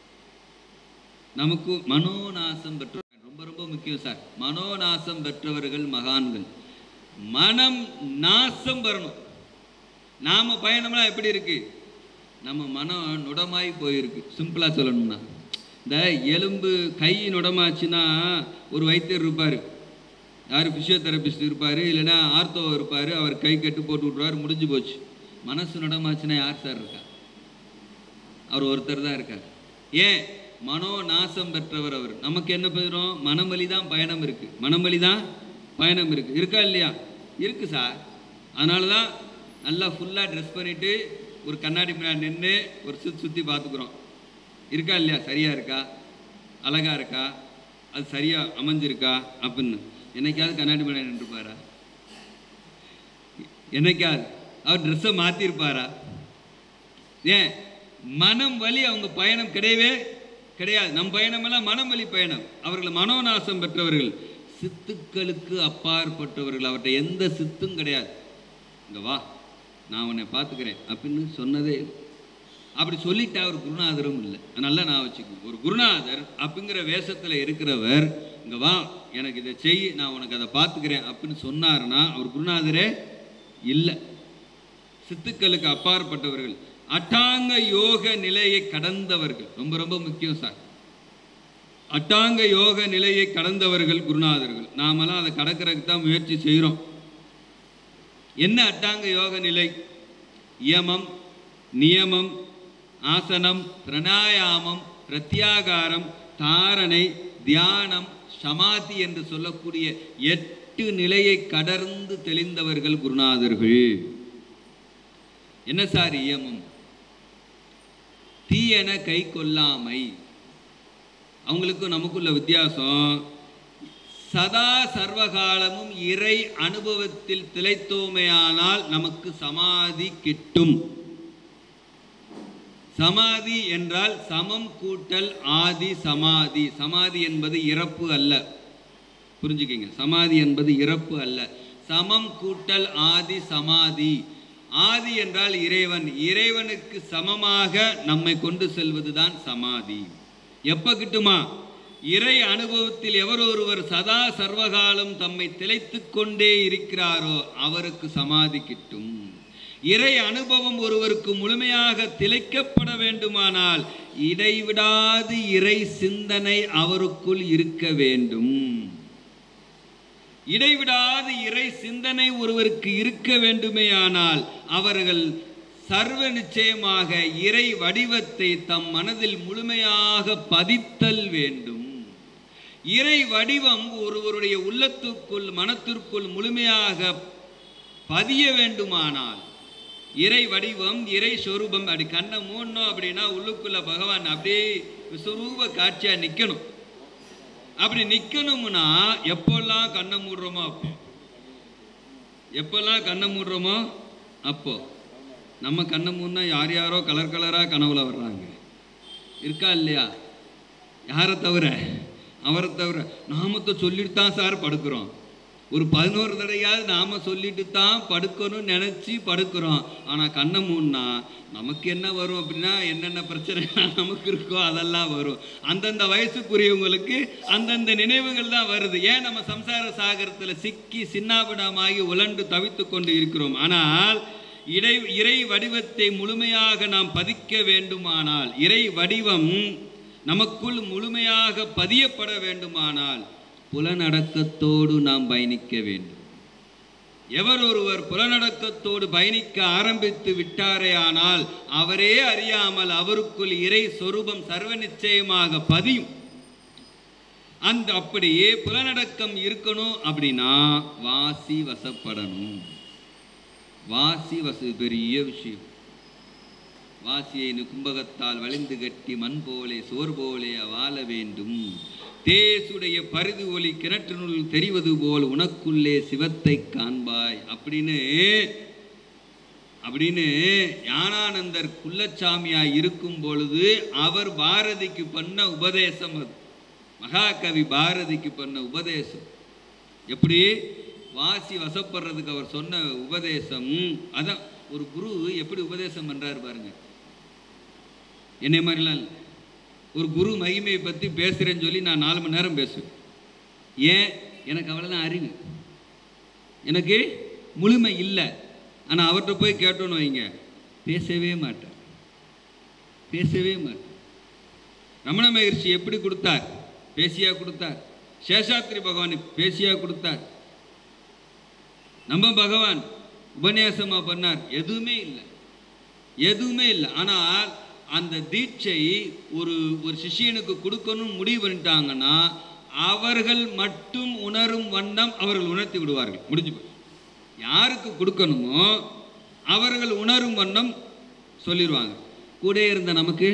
நமக்கு மனோநாசம் பெற்ற ரொம்ப ரொம்ப முக்கியம் சார் மனோநாசம் பெற்றவர்கள் மகான்கள் மனம் நாசம் வரணும் நாம பயணம்லாம் எப்படி இருக்கு நம்ம மனம் நுடமாய் போயிருக்கு சிம்பிளா சொல்லணும்னா இந்த எலும்பு கை நுடமாச்சுன்னா ஒரு வைத்தியர் இருப்பார் யார் ஃபிசியோதெரபிஸ்ட் இருப்பார் இல்லைன்னா ஆர்த்தோ இருப்பார் அவர் கை கட்டு போட்டு விட்ருவார் முடிஞ்சு போச்சு மனசு நுடமாச்சுன்னா யார் சார் இருக்கா அவர் ஒருத்தர் தான் இருக்கார் ஏன் மனோ நாசம் பெற்றவர் அவர் நமக்கு என்ன பெறும் மனவழி தான் பயணம் இருக்கு மனவழி தான் பயணம் இருக்கு இருக்கா இல்லையா இருக்கு சார் அதனால தான் நல்லா ஃபுல்லாக ட்ரெஸ் பண்ணிட்டு ஒரு கண்ணாடி முன்னாடி நின்று ஒரு சுற்றி சுற்றி பார்த்துக்குறோம் இருக்கா இல்லையா சரியா இருக்கா அழகா இருக்கா அது சரியா அமைஞ்சிருக்கா அப்படின்னு என்னைக்காவது கண்ணாடி முன்னாடி நின்றுப்பாரா என்னைக்காவது அவர் ட்ரெஸ்ஸை மாற்றிருப்பாரா ஏன் மனம் வழி அவங்க பயணம் கிடையவே கிடையாது நம் பயணமெல்லாம் மனம் வழி பயணம் அவர்கள் மனோநாசம் பெற்றவர்கள் சித்துக்களுக்கு அப்பாற்பட்டவர்கள் அவர்கிட்ட எந்த சித்தும் கிடையாது இங்க வா நான் உன்னை பார்த்துக்கிறேன் அப்படின்னு சொன்னதே இல்லை. அப்படி சொல்லிட்டா ஒரு குருநாதரும் இல்லை நல்லா நான் வச்சுக்கணும் ஒரு குருநாதர் அப்படிங்கிற வேஷத்தில் இருக்கிறவர் இங்க வா எனக்கு இதை செய் நான் உனக்கு அதை பார்த்துக்கிறேன் அப்படின்னு சொன்னாருன்னா அவர் குருநாதரே இல்லை சித்துக்களுக்கு அப்பாற்பட்டவர்கள் அட்டாங்க யோக நிலையை கடந்தவர்கள் ரொம்ப ரொம்ப முக்கியம் சார் அட்டாங்க யோக நிலையை கடந்தவர்கள் குருநாதர்கள் நாமெல்லாம் அதை கடக்கிறதுக்கு தான் முயற்சி செய்கிறோம் என்ன அட்டாங்க யோக நிலை யமம் நியமம் ஆசனம் பிரணாயாமம் பிரத்யாகாரம் தாரணை தியானம் சமாதி என்று சொல்லக்கூடிய எட்டு நிலையை கடந்து தெளிந்தவர்கள் குருநாதர்கள் என்ன சார் இயமம் தீயன கை கொள்ளாமை அவங்களுக்கும் நமக்குள்ள வித்தியாசம் சதா சர்வகாலமும் இறை அனுபவத்தில் திளைத்தோமையானால் நமக்கு சமாதி கிட்டும் சமாதி என்றால் சமம் கூட்டல் ஆதி சமாதி சமாதி என்பது இறப்பு அல்ல புரிஞ்சுக்கிங்க சமாதி என்பது இறப்பு அல்ல சமம் கூட்டல் ஆதி சமாதி ஆதி என்றால் இறைவன் இறைவனுக்கு சமமாக நம்மை கொண்டு செல்வதுதான் சமாதி எப்ப கிட்டுமா இறை அனுபவத்தில் எவர் ஒருவர் சதா சர்வகாலம் தம்மை திளைத்துக் கொண்டே இருக்கிறாரோ அவருக்கு சமாதி கிட்டும் இறை அனுபவம் ஒருவருக்கு முழுமையாக திளைக்கப்பட வேண்டுமானால் இடைவிடாது இறை சிந்தனை அவருக்குள் இருக்க வேண்டும் இடைவிடாது இறை சிந்தனை ஒருவருக்கு இருக்க வேண்டுமேயானால் அவர்கள் சர்வ நிச்சயமாக இறை வடிவத்தை தம் மனதில் முழுமையாக பதித்தல் வேண்டும் இறை வடிவம் ஒருவருடைய உள்ளத்துக்குள் மனத்திற்குள் முழுமையாக பதிய வேண்டுமானால் இறை வடிவம் இறை சொரூபம் அப்படி கண்ணை மூடணும் அப்படின்னா உள்ளுக்குள்ள பகவான் அப்படியே விஸ்வரூப காட்சியா நிக்கணும் அப்படி நிக்கணும்னா எப்பெல்லாம் கண்ணை மூடுறோமோ அப்போ எப்பெல்லாம் கண்ணை மூடுறோமோ அப்போ நம்ம கண்ணை மூடினா யார் யாரோ கலர் கலராக கனவுல வர்றாங்க இருக்கா இல்லையா யாரை தவிர அவரை தவிர நாமத்தை சொல்லிட்டு தான் சார் படுக்கிறோம் ஒரு பதினோரு தடையாவது நாம சொல்லிட்டு தான் படுக்கணும்னு நினச்சி படுக்கிறோம் ஆனால் கண்ணை மூணுனா நமக்கு என்ன வரும் அப்படின்னா என்னென்ன பிரச்சனை நமக்கு இருக்கோ அதெல்லாம் வரும் அந்தந்த வயசுக்குரியவங்களுக்கு அந்தந்த நினைவுகள் தான் வருது ஏன் நம்ம சம்சார சாகரத்தில் சிக்கி சின்னாபிடமாகி உலண்டு தவித்து கொண்டு இருக்கிறோம் ஆனால் இடை இறை வடிவத்தை முழுமையாக நாம் பதிக்க வேண்டுமானால் இறை வடிவம் நமக்குள் முழுமையாக பதியப்பட வேண்டுமானால் புலனடக்கத்தோடு நாம் பயணிக்க வேண்டும் எவர் ஒருவர் புலனடக்கத்தோடு பயணிக்க ஆரம்பித்து விட்டாரே ஆனால் அவரே அறியாமல் அவருக்குள் இறை சொரூபம் சர்வ நிச்சயமாக பதியும் அந்த அப்படியே புலனடக்கம் இருக்கணும் அப்படின்னா வாசி வசப்படணும் வாசி வசு பெரிய விஷயம் வாசியை கும்பகத்தால் வளைந்து கட்டி மண் போலே சோர் போலே வாழ வேண்டும் தேசுடைய பரிது ஒளி கிணற்றினுள் தெரிவது போல் உனக்குள்ளே சிவத்தை காண்பாய் அப்படின்னு அப்படின்னு ஞானானந்தர் குள்ளச்சாமியாய் இருக்கும் பொழுது அவர் பாரதிக்கு பண்ண உபதேசம் அது மகாகவி பாரதிக்கு பண்ண உபதேசம் எப்படி வாசி வசப்படுறதுக்கு அவர் சொன்ன உபதேசம் அதான் ஒரு குரு எப்படி உபதேசம் பண்றாரு பாருங்க என்னை மாதிரிலாம் இல்லை ஒரு குரு மகிமையை பற்றி பேசுகிறேன்னு சொல்லி நான் நாலு மணி நேரம் பேசுவேன் ஏன் எனக்கு அவ்வளோதான் அறிவு எனக்கு முழுமை இல்லை ஆனால் அவர்கிட்ட போய் கேட்டோன்னு வைங்க பேசவே மாட்டார் பேசவே மாட்டார் ரமண மகர்ஷி எப்படி கொடுத்தார் பேசியா கொடுத்தார் சேஷாத்திரி பகவான் பேசியா கொடுத்தார் நம்ம பகவான் உபன்யாசமா பண்ணார் எதுவுமே இல்லை எதுவுமே இல்லை ஆனால் அந்த தீட்சை ஒரு ஒரு சிஷியனுக்கு கொடுக்கணும்னு முடிவு பண்ணிட்டாங்கன்னா அவர்கள் மட்டும் உணரும் வண்ணம் அவர்கள் உணர்த்தி விடுவார்கள் முடிஞ்சு போய் யாருக்கு கொடுக்கணுமோ அவர்கள் உணரும் வண்ணம் சொல்லிடுவாங்க கூட இருந்த நமக்கு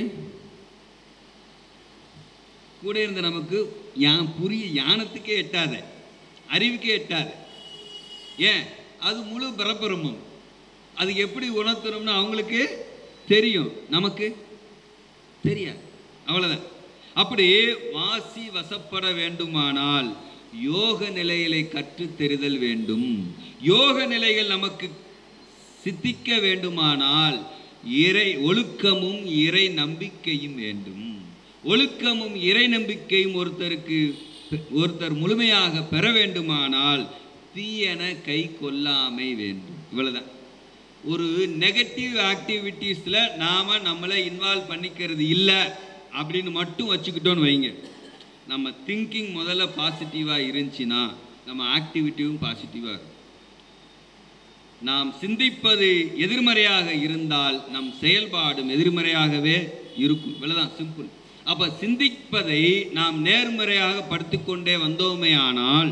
கூட இருந்த நமக்கு யான் புரிய ஞானத்துக்கே எட்டாத அறிவுக்கே எட்டாத ஏன் அது முழு பரபிரமம் அது எப்படி உணர்த்தணும்னு அவங்களுக்கு தெரியும் நமக்கு தெரியாது அவ்வளோதான் அப்படி வாசி வசப்பட வேண்டுமானால் யோக நிலைகளை கற்றுத் தெரிதல் வேண்டும் யோக நிலைகள் நமக்கு சித்திக்க வேண்டுமானால் இறை ஒழுக்கமும் இறை நம்பிக்கையும் வேண்டும் ஒழுக்கமும் இறை நம்பிக்கையும் ஒருத்தருக்கு ஒருத்தர் முழுமையாக பெற வேண்டுமானால் தீயன கை கொள்ளாமை வேண்டும் இவ்வளவுதான் ஒரு நெகட்டிவ் ஆக்டிவிட்டீஸில் நாம் நம்மளை இன்வால்வ் பண்ணிக்கிறது இல்லை அப்படின்னு மட்டும் வச்சுக்கிட்டோன்னு வைங்க நம்ம திங்கிங் முதல்ல பாசிட்டிவாக இருந்துச்சுன்னா நம்ம ஆக்டிவிட்டியும் பாசிட்டிவாக இருக்கும் நாம் சிந்திப்பது எதிர்மறையாக இருந்தால் நம் செயல்பாடும் எதிர்மறையாகவே இருக்கும் இவ்வளவுதான் சிம்பிள் அப்போ சிந்திப்பதை நாம் நேர்மறையாக படுத்திக்கொண்டே வந்தோமே ஆனால்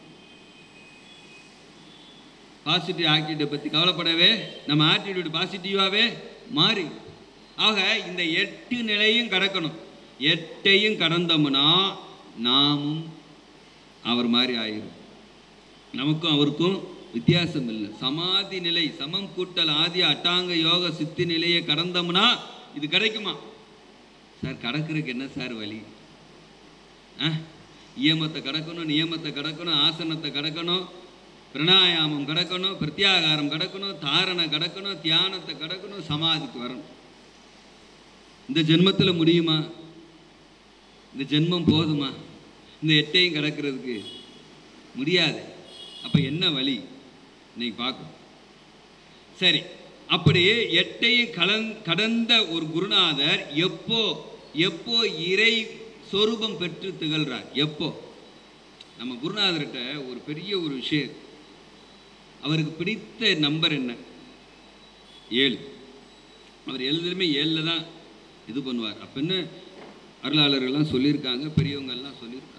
பாசிட்டிவ் ஆட்டிடியூடை பற்றி கவலைப்படவே நம்ம ஆட்டிடியூட் பாசிட்டிவாகவே மாறி ஆக இந்த எட்டு நிலையும் கடக்கணும் எட்டையும் கடந்தோம்னா நாமும் அவர் மாதிரி ஆயிரும் நமக்கும் அவருக்கும் வித்தியாசம் இல்லை சமாதி நிலை சமம் கூட்டல் ஆதி அட்டாங்க யோக சித்தி நிலையை கடந்தோம்னா இது கிடைக்குமா சார் கடக்கிறதுக்கு என்ன சார் வழி ஆ இயமத்தை கடக்கணும் நியமத்தை கடக்கணும் ஆசனத்தை கடக்கணும் பிரணாயாமம் கடக்கணும் பிரத்யாகாரம் கடக்கணும் தாரணை கடக்கணும் தியானத்தை கடக்கணும் சமாதிக்கு வரணும் இந்த ஜென்மத்தில் முடியுமா இந்த ஜென்மம் போதுமா இந்த எட்டையும் கடக்கிறதுக்கு முடியாது அப்போ என்ன வழி இன்னைக்கு பார்க்கணும் சரி அப்படி எட்டையும் கலந் கடந்த ஒரு குருநாதர் எப்போ எப்போ இறை சொரூபம் பெற்று திகழ்றார் எப்போ நம்ம குருநாதர்கிட்ட ஒரு பெரிய ஒரு விஷயம் அவருக்கு பிடித்த நம்பர் என்ன ஏழு அவர் எழுதுமே ஏழில் தான் இது பண்ணுவார் அப்போ என்ன அருளாளர்கள்லாம் சொல்லியிருக்காங்க பெரியவங்கெல்லாம் சொல்லியிருக்காங்க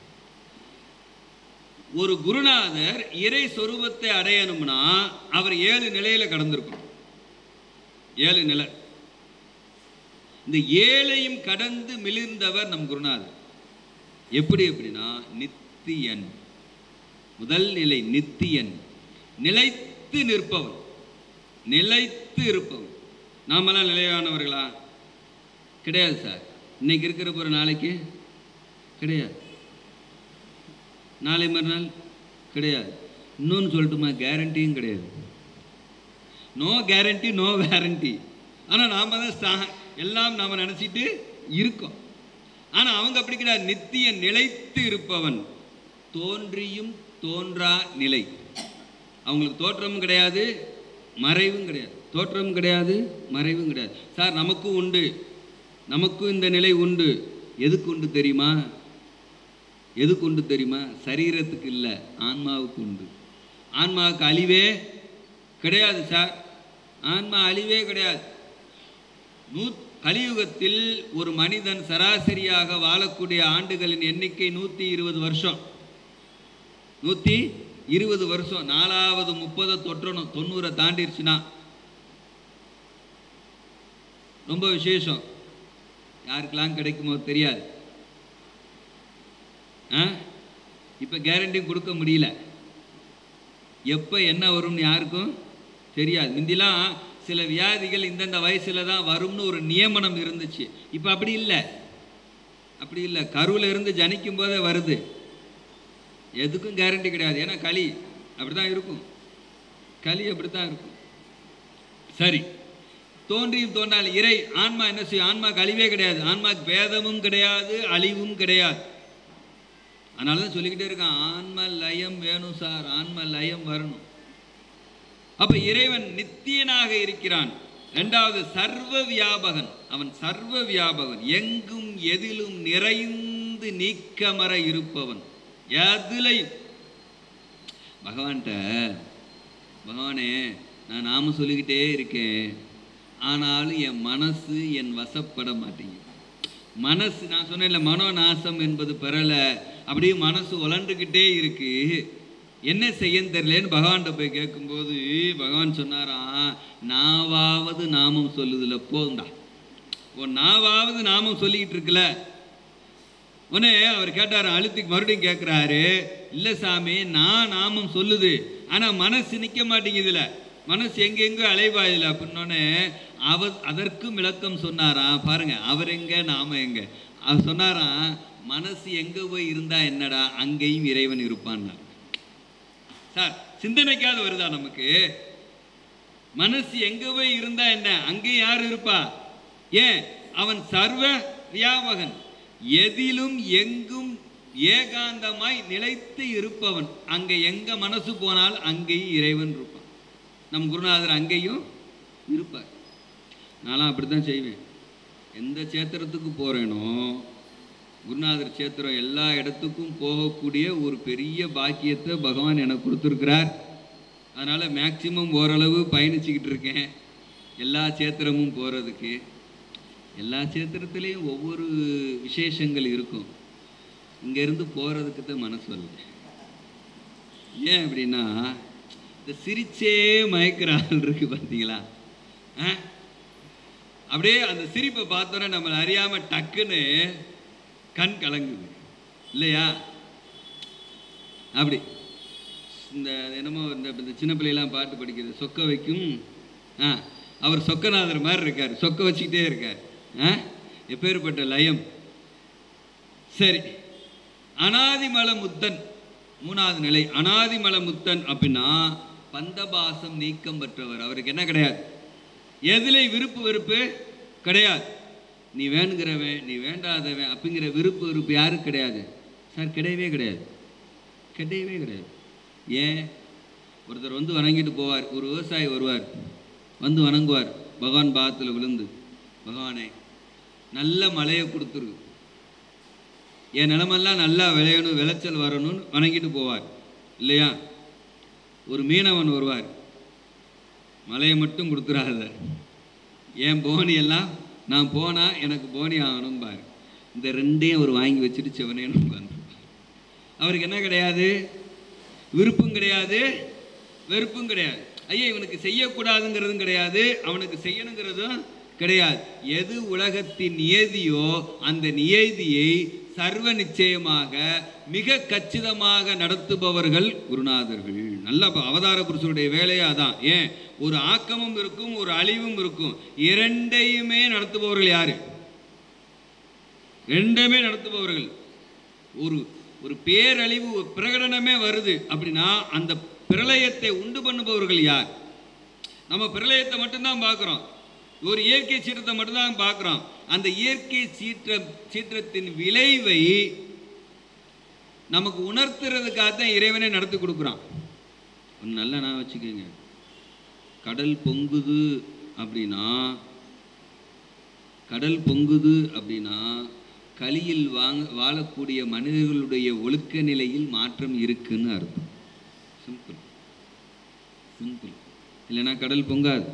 ஒரு குருநாதர் இறை சொரூபத்தை அடையணும்னா அவர் ஏழு நிலையில கடந்திருக்கும் ஏழு நிலை இந்த ஏழையும் கடந்து மிளிர்ந்தவர் நம் குருநாதர் எப்படி அப்படின்னா நித்தியன் முதல் நிலை நித்தியன் நிலைத்து நிற்பவன் நிலைத்து இருப்பவன் நாமெல்லாம் நிலையானவர்களா கிடையாது சார் இன்னைக்கு இருக்கிற போகிற நாளைக்கு கிடையாது நாளை மறுநாள் கிடையாது இன்னொன்று சொல்லட்டுமா கேரண்டியும் கிடையாது நோ கேரண்டி நோ வேரண்டி ஆனால் நாம் தான் ஸ்டா- எல்லாம் நாம் நினச்சிட்டு இருக்கோம் ஆனால் அவங்க அப்படி கிடையாது நித்திய நிலைத்து இருப்பவன் தோன்றியும் தோன்றா நிலை அவங்களுக்கு தோற்றமும் கிடையாது மறைவும் கிடையாது தோற்றமும் கிடையாது மறைவும் கிடையாது சார் நமக்கும் உண்டு நமக்கும் இந்த நிலை உண்டு எதுக்கு உண்டு தெரியுமா எதுக்கு உண்டு தெரியுமா சரீரத்துக்கு இல்லை ஆன்மாவுக்கு உண்டு ஆன்மாவுக்கு அழிவே கிடையாது சார் ஆன்மா அழிவே கிடையாது நூ கலியுகத்தில் ஒரு மனிதன் சராசரியாக வாழக்கூடிய ஆண்டுகளின் எண்ணிக்கை நூற்றி இருபது வருஷம் நூற்றி இருபது வருஷம் நாலாவது முப்பதை தொற்றணும் தொண்ணூறை தாண்டிருச்சுன்னா ரொம்ப விசேஷம் யாருக்கெல்லாம் கிடைக்குமோ தெரியாது ஆ இப்போ கேரண்டியும் கொடுக்க முடியல எப்போ என்ன வரும்னு யாருக்கும் தெரியாது முந்திலாம் சில வியாதிகள் இந்தந்த வயசில் தான் வரும்னு ஒரு நியமனம் இருந்துச்சு இப்போ அப்படி இல்லை அப்படி இல்லை கருவில் இருந்து ஜனிக்கும் போதே வருது எதுக்கும் கேரண்டி கிடையாது ஏன்னா களி அப்படி தான் இருக்கும் களி அப்படி தான் இருக்கும் சரி தோன்றியும் தோன்றால் இறை ஆன்மா என்ன செய்யும் ஆன்மாக்கு அழிவே கிடையாது ஆன்மாக்கு பேதமும் கிடையாது அழிவும் கிடையாது அதனால தான் சொல்லிக்கிட்டே இருக்கான் ஆன்ம லயம் வேணும் சார் ஆன்ம லயம் வரணும் அப்ப இறைவன் நித்தியனாக இருக்கிறான் இரண்டாவது சர்வ வியாபகன் அவன் சர்வ வியாபகன் எங்கும் எதிலும் நிறைந்து நீக்கமர இருப்பவன் எதுலையும் பகவான்கிட்ட பகவானே நான் நாம சொல்லிக்கிட்டே இருக்கேன் ஆனாலும் என் மனசு என் வசப்பட மாட்டேங்குது மனசு நான் சொன்னேன்ல மனோநாசம் என்பது பெறல அப்படியே மனசு உழண்டுக்கிட்டே இருக்கு என்ன செய்யன்னு தெரியலன்னு பகவான்கிட்ட போய் கேட்கும்போது பகவான் சொன்னாராம் நாவாவது நாமம் சொல்லுதுல போதும்டா உன் நாவாவது நாமம் சொல்லிக்கிட்டு இருக்குல்ல உடனே அவர் கேட்டார் அழுத்திக்கு மறுபடியும் கேட்குறாரு இல்லை சாமி நான் நாமம் சொல்லுது ஆனால் மனசு நிற்க மாட்டேங்குதுல மனசு எங்கெங்கோ அலைவாயுதுல அப்படின்னோடனே அவர் அதற்கும் விளக்கம் சொன்னாராம் பாருங்க அவர் எங்க நாம எங்க அவர் சொன்னாராம் மனசு எங்க போய் இருந்தா என்னடா அங்கேயும் இறைவன் இருப்பான்னார் சார் சிந்தனைக்காவது வருதா நமக்கு மனசு எங்க போய் இருந்தா என்ன அங்கே யார் இருப்பா ஏன் அவன் சர்வ வியாபகன் எதிலும் எங்கும் ஏகாந்தமாய் நிலைத்து இருப்பவன் அங்க எங்க மனசு போனால் அங்கேயும் இறைவன் இருப்பான் நம் குருநாதர் அங்கேயும் இருப்பார் நான்லாம் அப்படித்தான் செய்வேன் எந்த சேத்திரத்துக்கு போறேனோ குருநாதர் சேத்திரம் எல்லா இடத்துக்கும் போகக்கூடிய ஒரு பெரிய பாக்கியத்தை பகவான் எனக்கு கொடுத்துருக்கிறார் அதனால் மேக்சிமம் ஓரளவு பயணிச்சுக்கிட்டு இருக்கேன் எல்லா சேத்திரமும் போகிறதுக்கு எல்லா சேத்திரத்துலேயும் ஒவ்வொரு விசேஷங்கள் இருக்கும் இங்கேருந்து போகிறதுக்கு தான் மனசு வரல ஏன் அப்படின்னா இந்த சிரிச்சே மயக்கிற ஆள் இருக்கு பார்த்தீங்களா ஆ அப்படியே அந்த சிரிப்பை பார்த்தோன்னே நம்மளை அறியாமல் டக்குன்னு கண் கலங்குது இல்லையா அப்படி இந்த என்னமோ இந்த இந்த சின்ன பிள்ளையெல்லாம் பாட்டு படிக்கிறது சொக்க வைக்கும் ஆ அவர் சொக்கநாதர் மாதிரி இருக்கார் சொக்க வச்சுக்கிட்டே இருக்கார் ஆ எப்பேற்பட்ட லயம் சரி அனாதிமல முத்தன் மூணாவது நிலை அனாதிமல முத்தன் அப்படின்னா பந்தபாசம் நீக்கம் பெற்றவர் அவருக்கு என்ன கிடையாது எதிலே விருப்பு வெறுப்பு கிடையாது நீ வேணுங்கிறவன் நீ வேண்டாதவன் அப்படிங்கிற விருப்பு வெறுப்பு யாருக்கு கிடையாது சார் கிடையவே கிடையாது கிடையவே கிடையாது ஏன் ஒருத்தர் வந்து வணங்கிட்டு போவார் ஒரு விவசாயி வருவார் வந்து வணங்குவார் பகவான் பாதத்தில் விழுந்து பகவானே நல்ல மழையை கொடுத்துரு என் நிலமெல்லாம் நல்லா விளையணும் விளைச்சல் வரணும்னு வணங்கிட்டு போவார் இல்லையா ஒரு மீனவன் வருவார் மழையை மட்டும் கொடுத்துறாத என் போனி எல்லாம் நான் போனால் எனக்கு போனி ஆகணும் பாரு இந்த ரெண்டையும் அவர் வாங்கி வச்சுட்டு சிவனேன்னு உட்காந்துருப்பார் அவருக்கு என்ன கிடையாது விருப்பம் கிடையாது வெறுப்பும் கிடையாது ஐயா இவனுக்கு செய்யக்கூடாதுங்கிறதும் கிடையாது அவனுக்கு செய்யணுங்கிறதும் கிடையாது எது உலகத்தின் நியதியோ அந்த நியதியை சர்வ நிச்சயமாக மிக கச்சிதமாக நடத்துபவர்கள் குருநாதர்கள் நல்ல அப்ப அவதார புருஷருடைய வேலையே அதான் ஏன் ஒரு ஆக்கமும் இருக்கும் ஒரு அழிவும் இருக்கும் இரண்டையுமே நடத்துபவர்கள் யாரு ரெண்டுமே நடத்துபவர்கள் ஒரு ஒரு பேரழிவு ஒரு பிரகடனமே வருது அப்படின்னா அந்த பிரளயத்தை உண்டு பண்ணுபவர்கள் யார் நம்ம பிரளயத்தை மட்டும்தான் பார்க்குறோம் ஒரு இயற்கை சீற்றத்தை மட்டும்தான் பார்க்குறோம் அந்த இயற்கை சீற்ற சீற்றத்தின் விளைவை நமக்கு உணர்த்துறதுக்காக தான் இறைவனே நடத்தி கொடுக்குறான் ஒன்று நல்லா நான் வச்சுக்கோங்க கடல் பொங்குது அப்படின்னா கடல் பொங்குது அப்படின்னா கலியில் வாங்க வாழக்கூடிய மனிதர்களுடைய ஒழுக்க நிலையில் மாற்றம் இருக்குன்னு அர்த்தம் சிம்பிள் சிம்பிள் இல்லைன்னா கடல் பொங்காது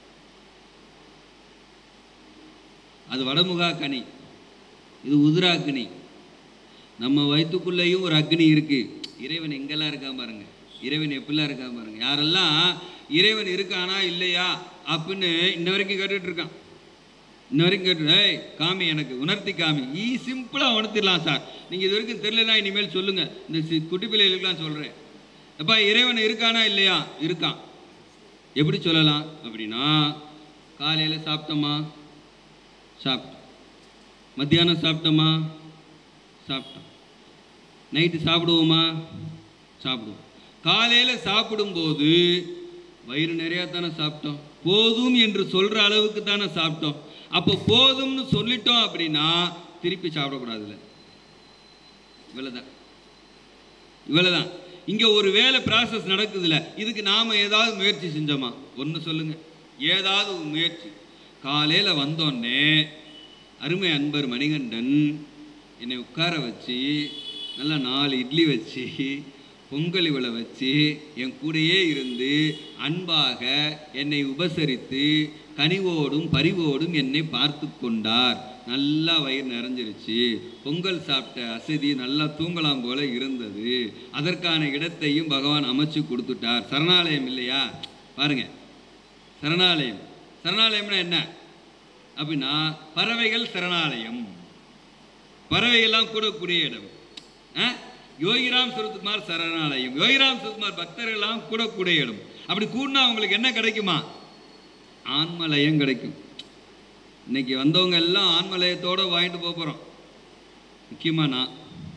அது வடமுகா கனி இது உதிரா கனி நம்ம வயிற்றுக்குள்ளேயும் ஒரு அக்னி இருக்கு இறைவன் எங்கெல்லாம் இருக்கான் பாருங்க இறைவன் எப்படிலாம் இருக்கான் பாருங்க யாரெல்லாம் இறைவன் இருக்கானா இல்லையா அப்படின்னு இன்ன வரைக்கும் கேட்டுட்டு இருக்கான் இன்ன வரைக்கும் கேட்டு ஏய் காமி எனக்கு உணர்த்தி காமி ஈ சிம்பிளாக உணர்த்திடலாம் சார் நீங்கள் இது வரைக்கும் தெரியலனா இனிமேல் சொல்லுங்க இந்த சி- குட்டி பிள்ளைகளுக்கெல்லாம் சொல்கிறேன் அப்பா இறைவன் இருக்கானா இல்லையா இருக்கான் எப்படி சொல்லலாம் அப்படின்னா காலையில் சாப்பிட்டோமா சாப்பிட்டோம் மத்தியானம் சாப்பிட்டோமா சாப்பிட்டோம் நைட்டு சாப்பிடுவோமா சாப்பிடுவோம் காலையில் சாப்பிடும்போது வயிறு நிறையா தானே சாப்பிட்டோம் போதும் என்று சொல்கிற அளவுக்கு தானே சாப்பிட்டோம் அப்போ போதும்னு சொல்லிட்டோம் அப்படின்னா திருப்பி சாப்பிடக்கூடாதுல்ல இவ்வளோதான் இவ்வளவுதான் இங்க ஒரு வேலை ப்ராசஸ் நடக்குதுல்ல இதுக்கு நாம ஏதாவது முயற்சி செஞ்சோமா ஒன்று சொல்லுங்க ஏதாவது ஒரு முயற்சி காலையில வந்தோடனே அருமை அன்பர் மணிகண்டன் என்னை உட்கார வச்சு நல்லா நாலு இட்லி வச்சு பொங்கல் இவளை வச்சு என் கூடயே இருந்து அன்பாக என்னை உபசரித்து கனிவோடும் பரிவோடும் என்னை பார்த்து கொண்டார் நல்லா வயிறு நிறைஞ்சிருச்சு பொங்கல் சாப்பிட்ட அசதி நல்லா தூங்கலாம் போல இருந்தது அதற்கான இடத்தையும் பகவான் அமைச்சு கொடுத்துட்டார் சரணாலயம் இல்லையா பாருங்க சரணாலயம் சரணாலயம்னா என்ன அப்படின்னா பறவைகள் சரணாலயம் பறவைகள்லாம் கூடக்கூடிய இடம் ஆ? யோகிராம் சுரத்குமார் சரணாலயம் யோகிராம் சுரத்குமார் பக்தர்கள்லாம் கூடக்கூடிய இடம் அப்படி கூடினா அவங்களுக்கு என்ன கிடைக்குமா ஆன்மலயம் கிடைக்கும் இன்னைக்கு வந்தவங்க எல்லாம் ஆன்மலயத்தோட வாங்கிட்டு போக போகிறோம் முக்கியமாக நான்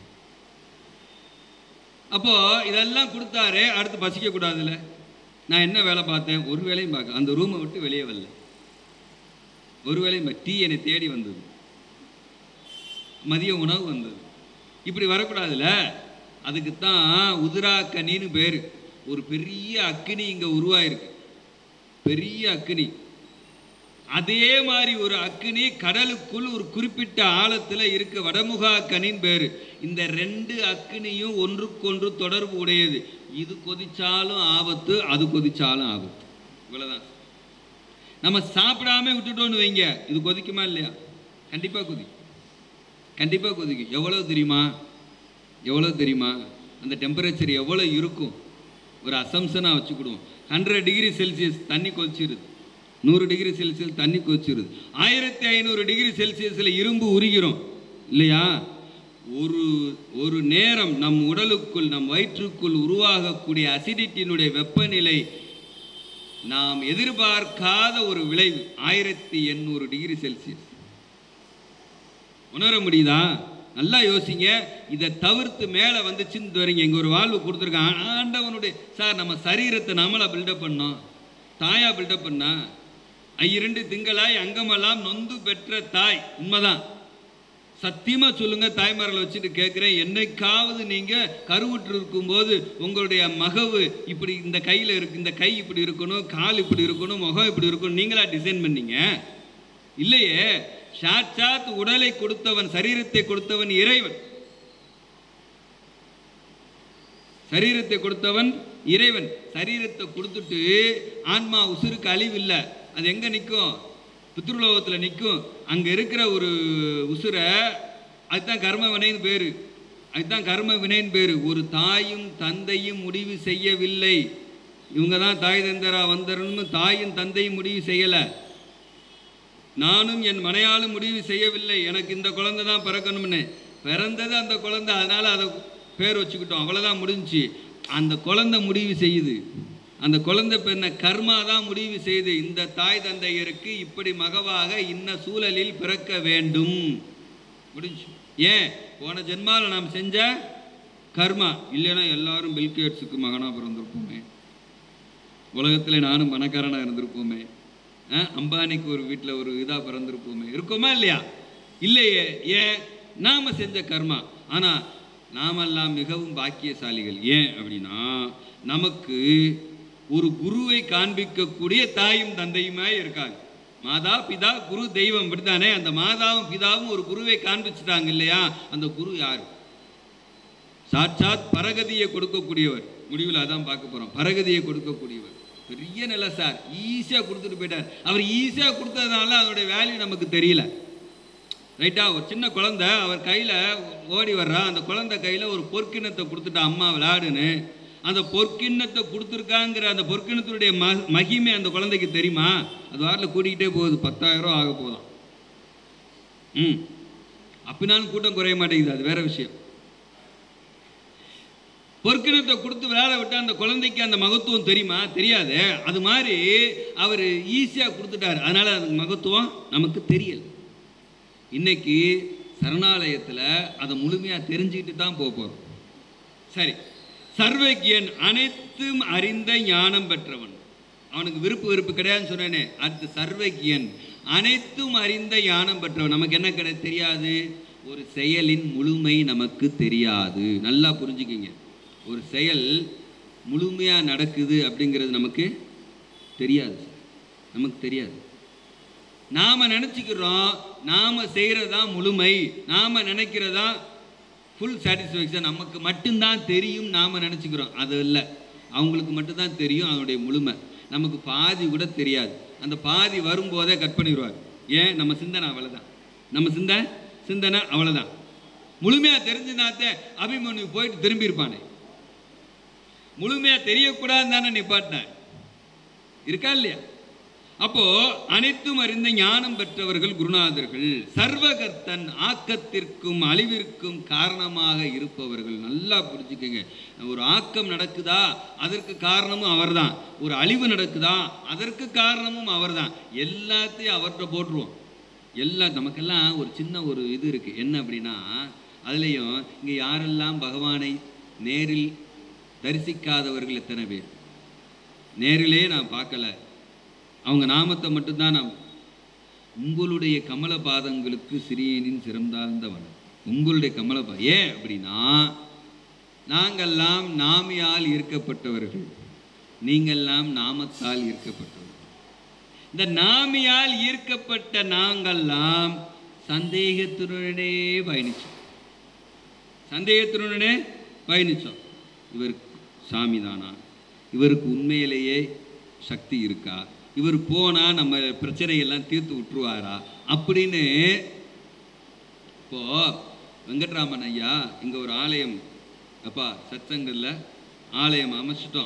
அப்போ இதெல்லாம் கொடுத்தாரே அடுத்து பசிக்க கூடாதுல்ல நான் என்ன வேலை பார்த்தேன் ஒரு வேலையும் பார்க்க அந்த ரூமை விட்டு வெளியே வரல ஒரு வேலையும் பா- டீ என்னை தேடி வந்தது மதிய உணவு வந்தது இப்படி வரக்கூடாதுல்ல அதுக்கு தான் உதிராக்கனின்னு பேர் ஒரு பெரிய அக்கினி இங்கே உருவாயிருக்கு பெரிய அக்கினி அதே மாதிரி ஒரு அக்கினி கடலுக்குள் ஒரு குறிப்பிட்ட ஆழத்தில் இருக்க வடமுகா அக்கனின் பேர் இந்த ரெண்டு அக்கினியும் ஒன்றுக்கொன்று தொடர்பு உடையது இது கொதிச்சாலும் ஆபத்து அது கொதிச்சாலும் ஆபத்து இவ்வளவுதான் நம்ம சாப்பிடாம விட்டுட்டோன்னு வைங்க இது கொதிக்குமா இல்லையா கண்டிப்பாக கொதிக்கும் கண்டிப்பாக கொதிக்கும் எவ்வளோ தெரியுமா எவ்வளோ தெரியுமா அந்த டெம்பரேச்சர் எவ்வளோ இருக்கும் ஒரு அசம்சனாக வச்சுக்கிடுவோம் ஹண்ட்ரட் டிகிரி செல்சியஸ் தண்ணி கொதிச்சிருது நூறு டிகிரி செல்சியஸ் தண்ணி கொதிச்சிருது ஆயிரத்தி ஐநூறு டிகிரி செல்சியஸில் இரும்பு உருகிறோம் இல்லையா ஒரு ஒரு நேரம் நம் உடலுக்குள் நம் வயிற்றுக்குள் உருவாகக்கூடிய அசிடிட்டியினுடைய வெப்பநிலை நாம் எதிர்பார்க்காத ஒரு விளைவு ஆயிரத்தி எண்ணூறு டிகிரி செல்சியஸ் உணர முடியுதா நல்லா யோசிங்க இதை தவிர்த்து மேலே வந்துச்சுன்னு வரீங்க இங்கே ஒரு வாழ்வு கொடுத்துருக்கான் ஆண்டவனுடைய சார் நம்ம சரீரத்தை நம்மளா பில்டப் பண்ணோம் தாயா பில்டப் பண்ணா ஐயிரண்டு திங்களாய் அங்கமெல்லாம் நொந்து பெற்ற தாய் உண்மைதான் சத்தியமா சொல்லுங்க தாய்மார்களை வச்சுட்டு கேட்குறேன் என்னைக்காவது நீங்க கருவுற்று இருக்கும்போது உங்களுடைய மகவு இப்படி இந்த கையில இருக்கு இந்த கை இப்படி இருக்கணும் கால் இப்படி இருக்கணும் முகம் இப்படி இருக்கணும் நீங்களா டிசைன் பண்ணீங்க இல்லையே சாட்சாத் உடலை கொடுத்தவன் சரீரத்தை கொடுத்தவன் இறைவன் சரீரத்தை கொடுத்தவன் இறைவன் சரீரத்தை கொடுத்துட்டு ஆன்மா உசுருக்கு அழிவு இல்லை அது எங்க நிற்கும் பித்ருலோகத்தில் நிற்கும் அங்கே இருக்கிற ஒரு உசுரை அதுதான் கர்ம வினைன்னு பேர் அதுதான் கர்ம வினைன்னு பேர் ஒரு தாயும் தந்தையும் முடிவு செய்யவில்லை இவங்க தான் தாய் தந்தரா வந்தரணும் தாயும் தந்தையும் முடிவு செய்யலை நானும் என் மனையாலும் முடிவு செய்யவில்லை எனக்கு இந்த குழந்தை தான் பிறக்கணும்னு பிறந்தது அந்த குழந்தை அதனால் அதை பேர் வச்சுக்கிட்டோம் அவ்வளோதான் முடிஞ்சுச்சு அந்த குழந்தை முடிவு செய்யுது அந்த குழந்தை பெண்ண கர்மா தான் முடிவு செய்து இந்த தாய் தந்தையருக்கு இப்படி மகவாக இன்ன சூழலில் பிறக்க வேண்டும் முடிஞ்சு ஏன் போன ஜென்மாவில் நாம் செஞ்ச கர்மா இல்லைன்னா எல்லாரும் பில்கேட்ஸுக்கு மகனாக பிறந்திருப்போமே உலகத்தில் நானும் பணக்காரனாக இருந்திருப்போமே ஆ, அம்பானிக்கு ஒரு வீட்டில் ஒரு இதாக பிறந்திருப்போமே இருக்கோமா இல்லையா இல்லையே ஏன் நாம செஞ்ச கர்மா ஆனால் நாமெல்லாம் மிகவும் பாக்கியசாலிகள் ஏன் அப்படின்னா நமக்கு ஒரு குருவை காண்பிக்கக்கூடிய தாயும் தந்தையுமே இருக்காங்க மாதா பிதா குரு தெய்வம் இப்படித்தானே அந்த மாதாவும் பிதாவும் ஒரு குருவை காண்பிச்சுட்டாங்க இல்லையா அந்த குரு யார் சாட்சாத் பரகதியை கொடுக்கக்கூடியவர் முடிவில் அதான் பார்க்க போறோம் பரகதியை கொடுக்கக்கூடியவர் பெரிய நிலை சார் ஈஸியாக கொடுத்துட்டு போயிட்டார் அவர் ஈஸியாக கொடுத்ததுனால அதனுடைய வேல்யூ நமக்கு தெரியல ரைட்டா ஒரு சின்ன குழந்தை அவர் கையில் ஓடி வர்றா அந்த குழந்தை கையில் ஒரு பொற்கிண்ணத்தை கொடுத்துட்டா அம்மா விளையாடுன்னு அந்த பொற்கிண்ணத்தை கொடுத்துருக்காங்கிற அந்த பொற்கிண்ணத்தினுடைய ம மகிமை அந்த குழந்தைக்கு தெரியுமா அது வாரில் கூட்டிக்கிட்டே போகுது பத்தாயிரம் ரூபா ஆக போதும் ம் அப்படினாலும் கூட்டம் குறைய மாட்டேங்குது அது வேற விஷயம் பொற்கிணத்தை கொடுத்து விளையாட விட்டா அந்த குழந்தைக்கு அந்த மகத்துவம் தெரியுமா தெரியாது அது மாதிரி அவர் ஈஸியாக கொடுத்துட்டார் அதனால அது மகத்துவம் நமக்கு தெரியல இன்னைக்கு சரணாலயத்தில் அதை முழுமையாக தெரிஞ்சுக்கிட்டு தான் போக போகிறோம் சரி சர்வஜன் அனைத்தும் அறிந்த ஞானம் பெற்றவன் அவனுக்கு விருப்பு வெறுப்பு கிடையாதுன்னு சொன்னேனே அடுத்து சர்வஜன் அனைத்தும் அறிந்த ஞானம் பெற்றவன் நமக்கு என்ன கிடை தெரியாது ஒரு செயலின் முழுமை நமக்கு தெரியாது நல்லா புரிஞ்சுக்கிங்க ஒரு செயல் முழுமையாக நடக்குது அப்படிங்கிறது நமக்கு தெரியாது நமக்கு தெரியாது நாம் நினச்சிக்கிறோம் நாம் செய்கிறதா முழுமை நாம் நினைக்கிறதா ஃபுல் சாட்டிஸ்ஃபேக்ஷன் நமக்கு மட்டும்தான் தெரியும் நாம் நினச்சிக்கிறோம் அது இல்லை அவங்களுக்கு மட்டும்தான் தெரியும் அதனுடைய முழுமை நமக்கு பாதி கூட தெரியாது அந்த பாதி வரும்போதே கட் பண்ணிடுவார் ஏன் நம்ம சிந்தனை அவ்வளோதான் நம்ம சிந்த சிந்தனை அவ்வளோதான் முழுமையாக தெரிஞ்சுனாத்தே அபிமன்யு போயிட்டு திரும்பி இருப்பானே முழுமையாக தெரியக்கூடாதுன்னு தானே நிப்பாட்டினார் இருக்கா இல்லையா அப்போ அனைத்தும் அறிந்த ஞானம் பெற்றவர்கள் குருநாதர்கள் சர்வகர்த்தன் ஆக்கத்திற்கும் அழிவிற்கும் காரணமாக இருப்பவர்கள் நல்லா புரிஞ்சுக்கங்க ஒரு ஆக்கம் நடக்குதா அதற்கு காரணமும் அவர்தான் ஒரு அழிவு நடக்குதா அதற்கு காரணமும் அவர்தான் எல்லாத்தையும் அவர்கிட்ட போட்டுருவோம் எல்லாம் நமக்கெல்லாம் ஒரு சின்ன ஒரு இது இருக்குது என்ன அப்படின்னா அதுலேயும் இங்கே யாரெல்லாம் பகவானை நேரில் தரிசிக்காதவர்கள் எத்தனை பேர் நேரிலே நான் பார்க்கல அவங்க நாமத்தை மட்டும்தான் நான் உங்களுடைய கமல பாதங்களுக்கு சிறியனின் சிறந்தார்ந்தவன் உங்களுடைய கமலபா ஏன் அப்படின்னா நாங்கெல்லாம் நாமியால் ஈர்க்கப்பட்டவர்கள் நீங்கெல்லாம் நாமத்தால் ஈர்க்கப்பட்டவர்கள் இந்த நாமியால் ஈர்க்கப்பட்ட நாங்கெல்லாம் சந்தேகத்துடனே பயணிச்சோம் சந்தேகத்துடனே பயணிச்சோம் இவருக்கு சாமி தானா இவருக்கு உண்மையிலேயே சக்தி இருக்கா இவர் போனால் நம்ம பிரச்சனையெல்லாம் தீர்த்து விட்டுருவாரா அப்படின்னு இப்போ வெங்கட்ராமன் ஐயா இங்கே ஒரு ஆலயம் அப்பா சத்சங்கல்ல ஆலயம் அமைச்சிட்டோம்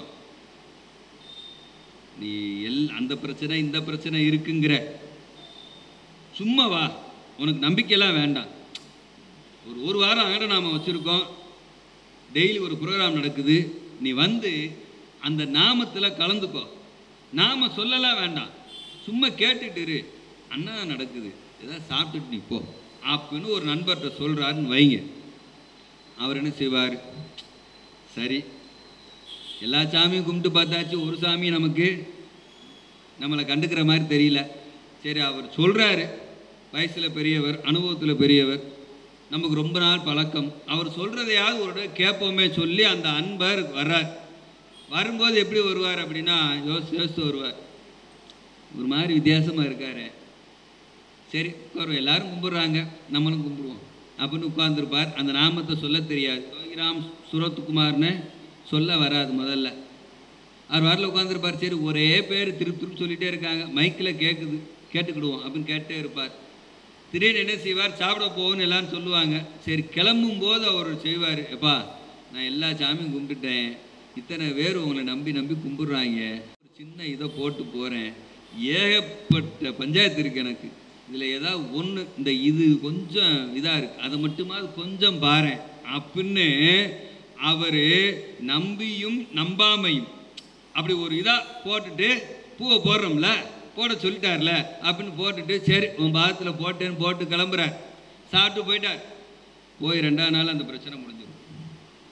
நீ எல் அந்த பிரச்சனை இந்த பிரச்சனை இருக்குங்கிற சும்மா வா உனக்கு நம்பிக்கையெல்லாம் வேண்டாம் ஒரு ஒரு வாரம் அங்கே நாம் வச்சுருக்கோம் டெய்லி ஒரு ப்ரோக்ராம் நடக்குது நீ வந்து அந்த நாமத்தில் கலந்துக்கோ நாம சொல்லலாம் வேண்டாம் சும்மா கேட்டுட்டு இரு அண்ணா நடக்குது ஏதாவது சாப்பிட்டுட்டு நீ போ அப்படின்னு ஒரு நண்பர்கிட்ட சொல்கிறாருன்னு வைங்க அவர் என்ன செய்வார் சரி எல்லா சாமியும் கும்பிட்டு பார்த்தாச்சு ஒரு சாமி நமக்கு நம்மளை கண்டுக்கிற மாதிரி தெரியல சரி அவர் சொல்கிறாரு வயசில் பெரியவர் அனுபவத்தில் பெரியவர் நமக்கு ரொம்ப நாள் பழக்கம் அவர் சொல்கிறதையாவது ஒரு தடவை கேட்போமே சொல்லி அந்த அன்பர் வர்றார் வரும்போது எப்படி வருவார் அப்படின்னா யோசிச்சு யோசித்து வருவார் ஒரு மாதிரி வித்தியாசமாக இருக்காரு சரி உட்காருவோம் எல்லாரும் கும்பிட்றாங்க நம்மளும் கும்பிடுவோம் அப்படின்னு உட்கார்ந்துருப்பார் அந்த நாமத்தை சொல்ல தெரியாது யோகிராம் சுரத்குமார்னு சொல்ல வராது முதல்ல அவர் வரல உட்காந்துருப்பார் சரி ஒரே பேர் திருப்பி திருப்பி சொல்லிகிட்டே இருக்காங்க மைக்கில் கேட்குது கேட்டுக்கிடுவோம் அப்படின்னு கேட்டே இருப்பார் திடீர்னு என்ன செய்வார் சாப்பிட போகும்னு எல்லாரும் சொல்லுவாங்க சரி கிளம்பும் போது அவர் செய்வார் எப்பா நான் எல்லா சாமியும் கும்பிட்டுட்டேன் இத்தனை பேர் உங்களை நம்பி நம்பி கும்பிட்றாங்க ஒரு சின்ன இதை போட்டு போகிறேன் ஏகப்பட்ட பஞ்சாயத்து இருக்குது எனக்கு இதில் ஏதாவது ஒன்று இந்த இது கொஞ்சம் இதாக இருக்குது அதை மட்டுமாவது கொஞ்சம் பாரேன் அப்படின்னு அவர் நம்பியும் நம்பாமையும் அப்படி ஒரு இதாக போட்டுட்டு பூவை போடுறோம்ல போட சொல்லிட்டார்ல அப்படின்னு போட்டுட்டு சரி உன் பாதத்தில் போட்டேன்னு போட்டு கிளம்புறார் சாப்பிட்டு போயிட்டார் போய் ரெண்டாவது நாள் அந்த பிரச்சனை முடிஞ்சிடும்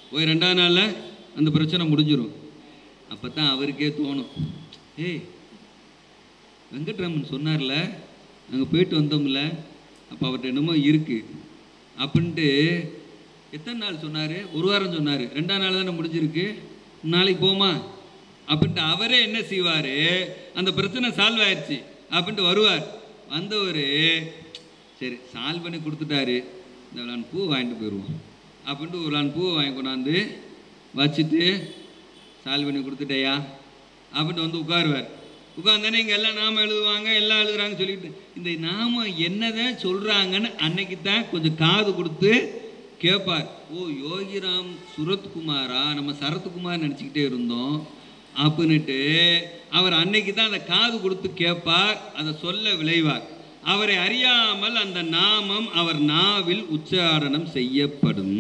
போய் ரெண்டாவது நாளில் அந்த பிரச்சனை முடிஞ்சிடும் அப்போ தான் அவருக்கே தோணும் ஏய் வெங்கட்ராமன் சொன்னார்ல நாங்கள் போயிட்டு வந்தோம்ல அப்போ அவர்கிட்ட என்னமோ இருக்குது அப்படின்ட்டு எத்தனை நாள் சொன்னார் ஒரு வாரம் சொன்னார் ரெண்டாம் நாள் தானே முடிஞ்சிருக்கு நாளைக்கு போமா அப்படின்ட்டு அவரே என்ன செய்வார் அந்த பிரச்சனை சால்வ் ஆயிடுச்சு அப்படின்ட்டு வருவார் வந்தவர் சரி சால்வ் பண்ணி கொடுத்துட்டாரு இந்த விளான் பூ வாங்கிட்டு போயிடுவோம் அப்படின்ட்டு ஒரு விளான் பூவை வாங்கி கொண்டாந்து வச்சுட்டு சால்வ் பண்ணி கொடுத்துட்டேயா அப்படின்ட்டு வந்து உட்காருவார் உட்கார்ந்தானே இங்கே எல்லாம் நாம எழுதுவாங்க எல்லாம் எழுதுறாங்க சொல்லிட்டு இந்த நாம என்னதான் சொல்கிறாங்கன்னு அன்னைக்கு தான் கொஞ்சம் காது கொடுத்து கேட்பார் ஓ யோகிராம் சுரத்குமாரா நம்ம சரத்குமார் நினச்சிக்கிட்டே இருந்தோம் அப்படின்னுட்டு அவர் அன்னைக்கு தான் அந்த காது கொடுத்து கேட்பார் அதை சொல்ல விளைவார் அவரை அறியாமல் அந்த நாமம் அவர் நாவில் உச்சாரணம் செய்யப்படும்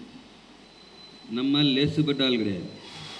நம்ம லேசுப்பட்டால் கிடையாது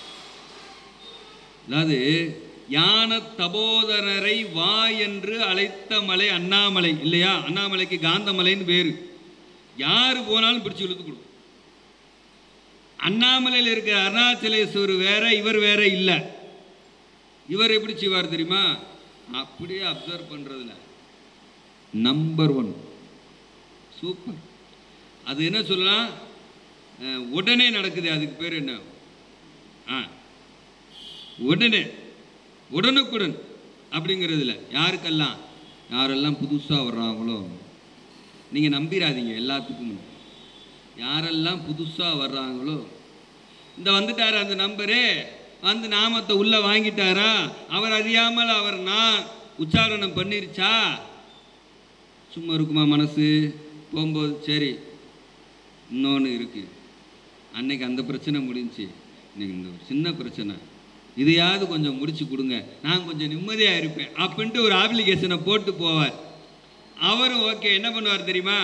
அதாவது யான தபோதரரை வா என்று அழைத்த மலை அண்ணாமலை இல்லையா அண்ணாமலைக்கு காந்தமலைன்னு பேரு யாரு போனாலும் பிடிச்சு இழுத்து கொடுக்கும் அண்ணாமலையில் இருக்கிற அருணாச்சலேஸ்வர் வேற இவர் வேற இல்லை இவர் எப்படி செய்வார் தெரியுமா அப்படியே அப்சர்வ் பண்றதுல நம்பர் ஒன் சூப்பர் அது என்ன சொல்லலாம் அஹ், உடனே நடக்குது அதுக்கு பேர் என்ன ஆ உடனே உடனுக்குடன் அப்படிங்கிறதுல யாருக்கெல்லாம் யாரெல்லாம் புதுசாக வர்றாங்களோ நீங்கள் நம்பிராதீங்க எல்லாத்துக்கும் யாரெல்லாம் புதுசாக வர்றாங்களோ இந்த வந்துட்டார் அந்த நம்பரு வந்து நாமத்தை உள்ளே வாங்கிட்டாரா அவர் அறியாமல் அவர் நான் உச்சாரணம் பண்ணிருச்சா சும்மா இருக்குமா மனசு போகும்போது சரி இன்னொன்று இருக்குது அன்னைக்கு அந்த பிரச்சனை முடிஞ்சுச்சு இன்னைக்கு இந்த ஒரு சின்ன பிரச்சனை இதையாவது கொஞ்சம் முடிச்சு கொடுங்க நான் கொஞ்சம் நிம்மதியாக இருப்பேன் அப்படின்ட்டு ஒரு அப்ளிகேஷனை போட்டு போவார் அவரும் ஓகே என்ன பண்ணுவார் தெரியுமா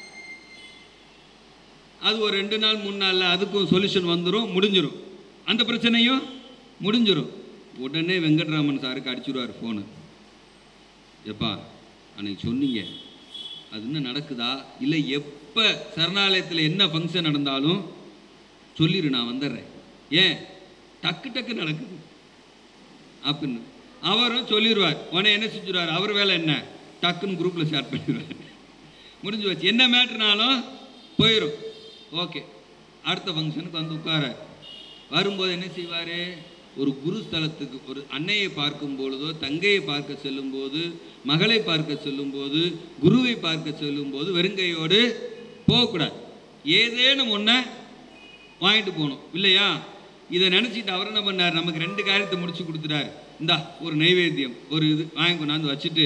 அது ஒரு ரெண்டு நாள் மூணு நாளில் அதுக்கும் சொல்யூஷன் வந்துடும் முடிஞ்சிடும் அந்த பிரச்சனையும் முடிஞ்சிடும் உடனே வெங்கட்ராமன் சாருக்கு அடிச்சிடுவார் ஃபோனு எப்பா அன்னைக்கு சொன்னீங்க அது இன்னும் நடக்குதா இல்லை எப்போ சரணாலயத்தில் என்ன ஃபங்க்ஷன் நடந்தாலும் சொல்லிடு நான் வந்துடுறேன் ஏன் டக்கு டக்கு நடக்குது அப்படின்னு அவரும் சொல்லிடுவார் உடனே என்ன செஞ்சுருவார் அவர் வேலை என்ன டக்குன்னு குரூப்பில் ஷேர் பண்ணிடுவார் முடிஞ்சு வச்சு என்ன மேட்ருனாலும் போயிடும் ஓகே அடுத்த ஃபங்க்ஷனுக்கு வந்து உட்கார வரும்போது என்ன செய்வார் ஒரு குரு ஸ்தலத்துக்கு ஒரு அன்னையை பார்க்கும் பொழுதோ தங்கையை பார்க்க செல்லும்போது மகளை பார்க்க செல்லும்போது குருவை பார்க்க செல்லும்போது வெறுங்கையோடு போகக்கூடாது ஏதேனும் ஒன்றை வாங்கிட்டு போகணும் இல்லையா இதை நினச்சிட்டு அவர் என்ன பண்ணார் நமக்கு ரெண்டு காரியத்தை முடிச்சு கொடுத்துட்டார் இந்தா ஒரு நைவேத்தியம் ஒரு இது வாங்கி கொண்டாந்து வச்சுட்டு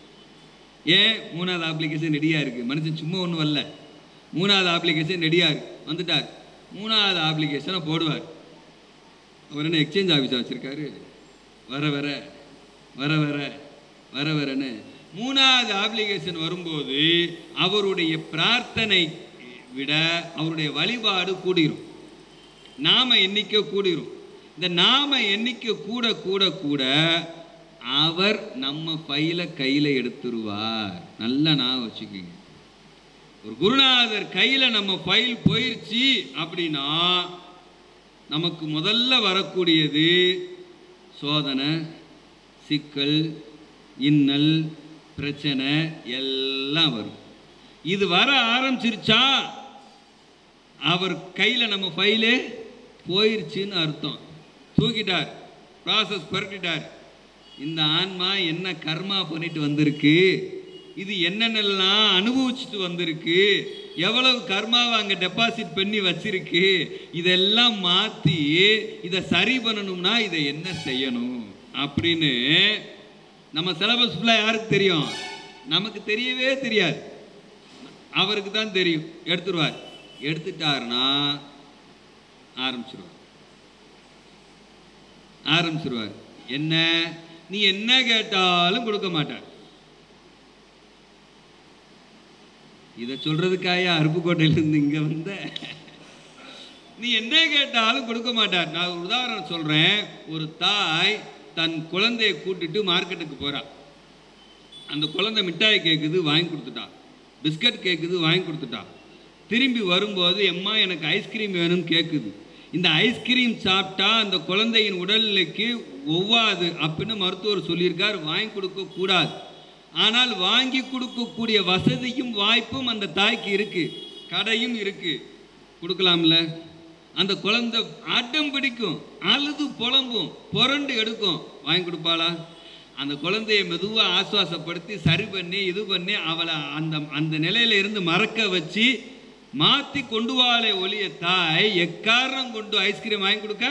ஏன் மூணாவது அப்ளிகேஷன் ரெடியாக இருக்குது மனுஷன் சும்மா ஒன்றும் வரல மூணாவது அப்ளிகேஷன் ரெடியாக இருக்கு வந்துட்டார் மூணாவது அப்ளிகேஷனை போடுவார் அவர் என்ன எக்ஸ்சேஞ்ச் ஆஃபீஸாக வச்சுருக்காரு வர வர வர வர வர வரன்னு மூணாவது அப்ளிகேஷன் வரும்போது அவருடைய பிரார்த்தனை விட அவருடைய வழிபாடு கூடிரும் நாம எண்ணிக்கை கூடிரும் இந்த நாம எண்ணிக்கை கூட கூட கூட அவர் நம்ம ஃபைலை கையில் எடுத்துருவார் நல்லா நான் வச்சுக்கோங்க ஒரு குருநாதர் கையில் நம்ம ஃபைல் போயிடுச்சு அப்படின்னா நமக்கு முதல்ல வரக்கூடியது சோதனை சிக்கல் இன்னல் பிரச்சனை எல்லாம் வரும் இது வர ஆரம்பிச்சிருச்சா அவர் கையில் நம்ம ஃபைலே போயிருச்சுன்னு அர்த்தம் தூக்கிட்டார் ப்ராசஸ் பரட்டிட்டார் இந்த ஆன்மா என்ன கர்மா பண்ணிட்டு வந்திருக்கு இது என்னென்னலாம் அனுபவிச்சுட்டு வந்திருக்கு எவ்வளவு கர்மாவை அங்கே டெபாசிட் பண்ணி வச்சிருக்கு இதெல்லாம் மாற்றி இதை சரி பண்ணணும்னா இதை என்ன செய்யணும் அப்படின்னு நம்ம சிலபஸ் ஃபுல்லாக யாருக்கு தெரியும் நமக்கு தெரியவே தெரியாது அவருக்கு தான் தெரியும் எடுத்துருவார் எடுத்துட்டாருன்னா ஆரம்பிச்சிருவார் ஆரம்பிச்சிருவார் என்ன நீ என்ன கேட்டாலும் கொடுக்க மாட்டார் இதை சொல்றதுக்காயா அருப்புக்கோட்டையிலேருந்து இங்க வந்த நீ என்ன கேட்டாலும் கொடுக்க மாட்டார் நான் ஒரு உதாரணம் சொல்றேன் ஒரு தாய் தன் குழந்தையை கூட்டிட்டு மார்க்கெட்டுக்கு போறா அந்த குழந்தை மிட்டாய் கேட்குது வாங்கி கொடுத்துட்டா பிஸ்கட் கேட்குது வாங்கி கொடுத்துட்டா திரும்பி வரும்போது எம்மா எனக்கு ஐஸ்கிரீம் வேணும்னு கேட்குது இந்த ஐஸ்கிரீம் சாப்பிட்டா அந்த குழந்தையின் உடல்நிலைக்கு ஒவ்வாது அப்படின்னு மருத்துவர் சொல்லியிருக்கார் வாங்கி கொடுக்க கூடாது ஆனால் வாங்கி கொடுக்கக்கூடிய வசதியும் வாய்ப்பும் அந்த தாய்க்கு இருக்கு கடையும் இருக்கு கொடுக்கலாம்ல அந்த குழந்தை அடம் பிடிக்கும் அழுது புலம்பும் புரண்டு எடுக்கும் வாங்கி கொடுப்பாளா அந்த குழந்தையை மெதுவாக ஆசுவாசப்படுத்தி சரி பண்ணி இது பண்ணி அவளை அந்த அந்த நிலையில இருந்து மறக்க வச்சு மாற்றி கொண்டு வாழை ஒளிய தாய் எக்காரணம் கொண்டு ஐஸ்கிரீம் வாங்கி கொடுக்க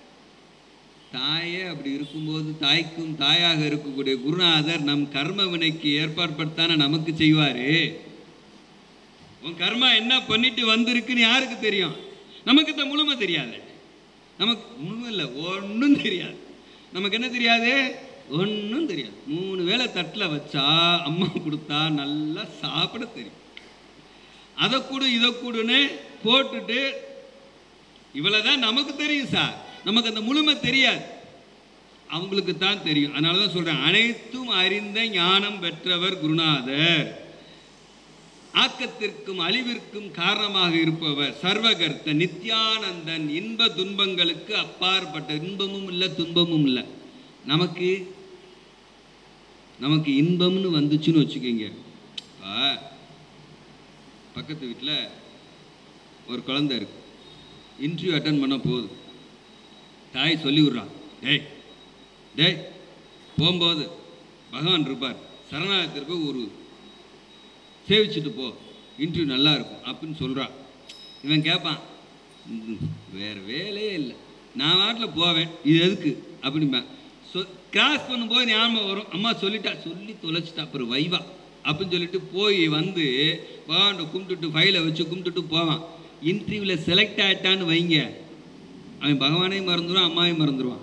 தாயே அப்படி இருக்கும்போது தாய்க்கும் தாயாக இருக்கக்கூடிய குருநாதர் நம் கர்ம வினைக்கு ஏற்பாடுபடுத்தான நமக்கு செய்வாரு உன் கர்மா என்ன பண்ணிட்டு வந்திருக்குன்னு யாருக்கு தெரியும் நமக்கு இந்த முழுமை தெரியாது நமக்கு முழுமை இல்லை ஒன்றும் தெரியாது நமக்கு என்ன தெரியாது ஒன்றும் தெரியாது மூணு வேளை தட்டில் வச்சா அம்மா கொடுத்தா நல்லா சாப்பிட தெரியும் அதை கூடு இதை கூடுன்னு போட்டுட்டு இவ்வளோ தான் நமக்கு தெரியும் சார் நமக்கு அந்த முழுமை தெரியாது அவங்களுக்கு தான் தெரியும் அதனால தான் சொல்கிறேன் அனைத்தும் அறிந்த ஞானம் பெற்றவர் குருநாதர் ஆக்கத்திற்கும் அழிவிற்கும் காரணமாக இருப்பவர் சர்வகர்த்த நித்யானந்தன் இன்ப துன்பங்களுக்கு அப்பாற்பட்ட இன்பமும் இல்லை துன்பமும் இல்லை நமக்கு நமக்கு இன்பம்னு வந்துச்சுன்னு வச்சுக்கோங்க இப்போ பக்கத்து வீட்டில் ஒரு குழந்தை இருக்கு இன்டர்வியூ அட்டன் பண்ண போகுது தாய் சொல்லி விட்றான் டேய் டேய் போகும்போது பகவான் இருப்பார் சரணாலயத்திற்கு ஒரு சேவிச்சுட்டு போ இன்டர்வியூ நல்லா இருக்கும் அப்படின்னு சொல்கிறான் இவன் கேட்பான் "ம், வேற வேலையே இல்லை நான் வாட்டில் போவேன் இது எதுக்கு அப்படிம்பேன் சொ கிராஸ் பண்ணும்போது ஞாபகம் வரும் அம்மா சொல்லிட்டா சொல்லி தொலைச்சிட்டா அப்புறம் வைவா அப்படின்னு சொல்லிட்டு போய் வந்து பகவான்கிட்ட கும்பிட்டுட்டு ஃபைலை வச்சு கும்பிட்டுட்டு போவான் இன்டர்வியூவில் செலக்ட் ஆயிட்டான்னு வைங்க அவன் பகவானையும் மறந்துடுவான் அம்மாவையும் மறந்துடுவான்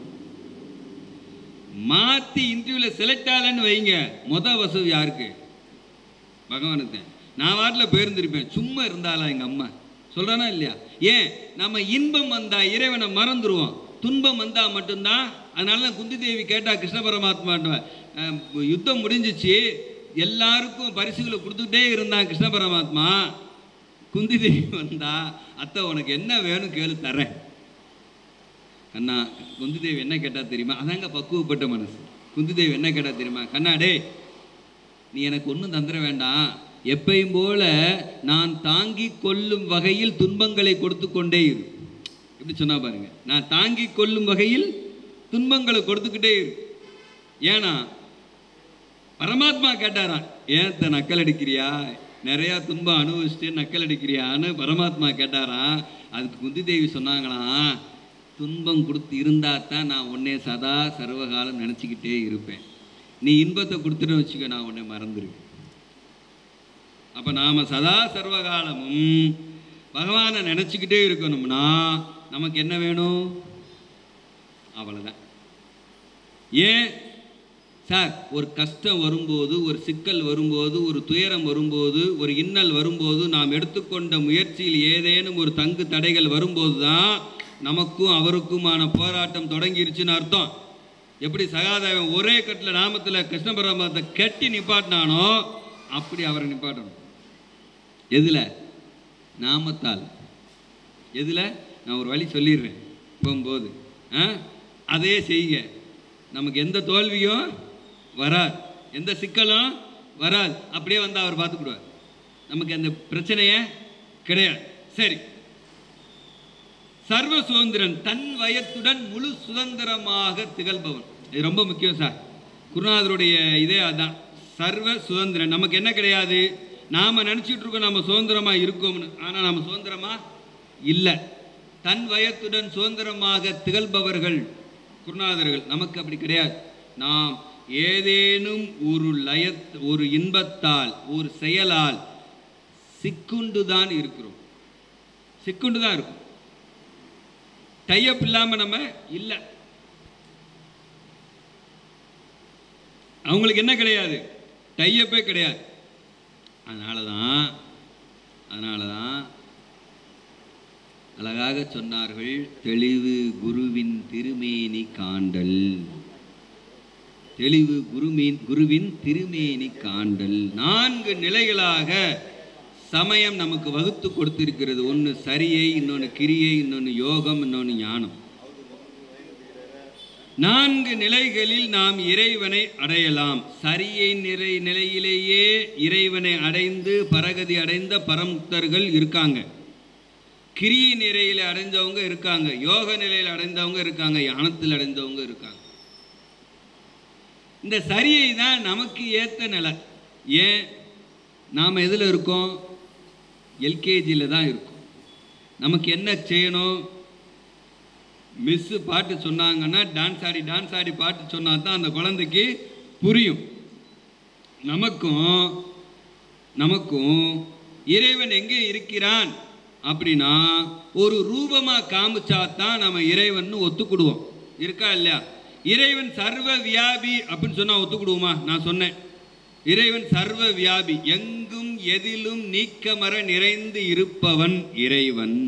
மாற்றி இன்டர்வியூவில் செலக்ட் ஆகலன்னு வைங்க மொத வசதி யாருக்கு பகவானுக்கு தான். நான் வாட்டில் போயிருந்திருப்பேன் சும்மா இருந்தாளா எங்கள் அம்மா சொல்கிறானா இல்லையா ஏன் நம்ம இன்பம் வந்தா இறைவனை மறந்துடுவோம் துன்பம் வந்தால் மட்டும்தான் அதனால தான் குந்தி தேவி கேட்டா கிருஷ்ண பரமாத்மாட்ட அஹ், யுத்தம் முடிஞ்சிச்சு எல்லாருக்கும் பரிசுகளை கொடுத்துட்டே இருந்தான் கிருஷ்ண பரமாத்மா குந்தி தேவி வந்தா அத்தை உனக்கு என்ன வேணும் கேளு தரேன் கண்ணா குந்தி தேவி என்ன கேட்டா தெரியுமா அதாங்க பக்குவப்பட்ட மனசு குந்தி தேவி என்ன கேட்டா தெரியுமா கண்ணா டேய் நீ எனக்கு ஒன்றும் தந்துட வேண்டாம் எப்பையும் போல நான் தாங்கிக் கொள்ளும் வகையில் துன்பங்களை கொடுத்து கொண்டே இரு எப்படி சொன்னா பாருங்க நான் தாங்கிக் கொள்ளும் வகையில் துன்பங்களை கொடுத்துக்கிட்டே இரு ஏன்னா பரமாத்மா கேட்டாராம் ஏன் த நக்கல் அடிக்கிறியா நிறையா துன்பம் அனுபவிச்சுட்டு நக்கல் அடிக்கிறியான்னு பரமாத்மா கேட்டாராம் அதுக்கு குந்தி தேவி சொன்னாங்களாம் துன்பம் கொடுத்து இருந்தா தான் நான் உன்னை சதா சர்வகாலம் நினச்சிக்கிட்டே இருப்பேன் நீ இன்பத்தை கொடுத்துட்டு வச்சுக்க நான் உன்னை மறந்துருவேன் அப்போ நாம் சதா சர்வகாலமும் பகவானை நினச்சிக்கிட்டே இருக்கணும்னா நமக்கு என்ன வேணும் அவ்வளோதான் ஏன் சார் ஒரு கஷ்டம் வரும்போது ஒரு சிக்கல் வரும்போது ஒரு துயரம் வரும்போது ஒரு இன்னல் வரும்போது நாம் எடுத்துக்கொண்ட முயற்சியில் ஏதேனும் ஒரு தங்கு தடைகள் வரும்போது தான் நமக்கும் அவருக்குமான போராட்டம் தொடங்கிருச்சுன்னு அர்த்தம் எப்படி சகாதேவன் ஒரே கட்டில் நாமத்தில் கிருஷ்ண பரமாத்தை கட்டி நிப்பாட்டினானோ அப்படி அவரை நிப்பாட்டணும் எதில் நாமத்தால் எதில் நான் ஒரு வழி சொல்லிடுறேன் போகும்போது ஆ அதே செய்யுங்க நமக்கு எந்த தோல்வியும் வராது எந்த சிக்கலும் வராது அப்படியே வந்து அவர் பார்த்துக்கிடுவார் நமக்கு அந்த பிரச்சனையே கிடையாது சரி சர்வ சுதந்திரன் தன் வயத்துடன் முழு சுதந்திரமாக திகழ்பவன் இது ரொம்ப முக்கியம் சார் குருநாதருடைய இதே அதான் சர்வ சுதந்திரன் நமக்கு என்ன கிடையாது நாம நினச்சிட்டு இருக்கோம் நம்ம சுதந்திரமா இருக்கோம்னு ஆனால் நம்ம சுதந்திரமா இல்லை தன் வயத்துடன் சுதந்திரமாக திகழ்பவர்கள் குருநாதர்கள் நமக்கு அப்படி கிடையாது நாம் ஏதேனும் ஒரு லயத் ஒரு இன்பத்தால் ஒரு செயலால் சிக்குண்டு தான் இருக்கிறோம் சிக்குண்டு தான் இருக்கும் டைப் இல்லாமல் நம்ம இல்லை அவங்களுக்கு என்ன கிடையாது டையப்பே கிடையாது அதனால தான் அதனால தான் அழகாக சொன்னார்கள் தெளிவு குருவின் திருமேனி காண்டல் தெளிவு குருமீன் குருவின் திருமேனி காண்டல் நான்கு நிலைகளாக சமயம் நமக்கு வகுத்து கொடுத்திருக்கிறது ஒன்று சரியை இன்னொன்று கிரியை இன்னொன்று யோகம் இன்னொன்று ஞானம் நான்கு நிலைகளில் நாம் இறைவனை அடையலாம் சரியை நிலை நிலையிலேயே இறைவனை அடைந்து பரகதி அடைந்த பரமுக்தர்கள் இருக்காங்க கிரியை நிலையில் அடைந்தவங்க இருக்காங்க யோக நிலையில் அடைந்தவங்க இருக்காங்க ஞானத்தில் அடைந்தவங்க இருக்காங்க இந்த சரியை தான் நமக்கு ஏற்ற நிலை ஏன் நாம் எதில் இருக்கோம் எல்கேஜியில் தான் இருக்கோம் நமக்கு என்ன செய்யணும் மிஸ்ஸு பாட்டு சொன்னாங்கன்னா டான்ஸ் ஆடி டான்ஸ் ஆடி பாட்டு சொன்னா தான் அந்த குழந்தைக்கு புரியும் நமக்கும் நமக்கும் இறைவன் எங்கே இருக்கிறான் அப்படின்னா ஒரு ரூபமாக காமிச்சா தான் நம்ம இறைவன் ஒத்துக்கிடுவோம் இருக்கா இல்லையா இறைவன் சர்வ வியாபி அப்படின்னு சொன்னால் ஒத்துக்கிடுவோமா நான் சொன்னேன் இறைவன் சர்வ வியாபி எங்கும் எதிலும் நீக்கமர நிறைந்து இருப்பவன் இறைவன்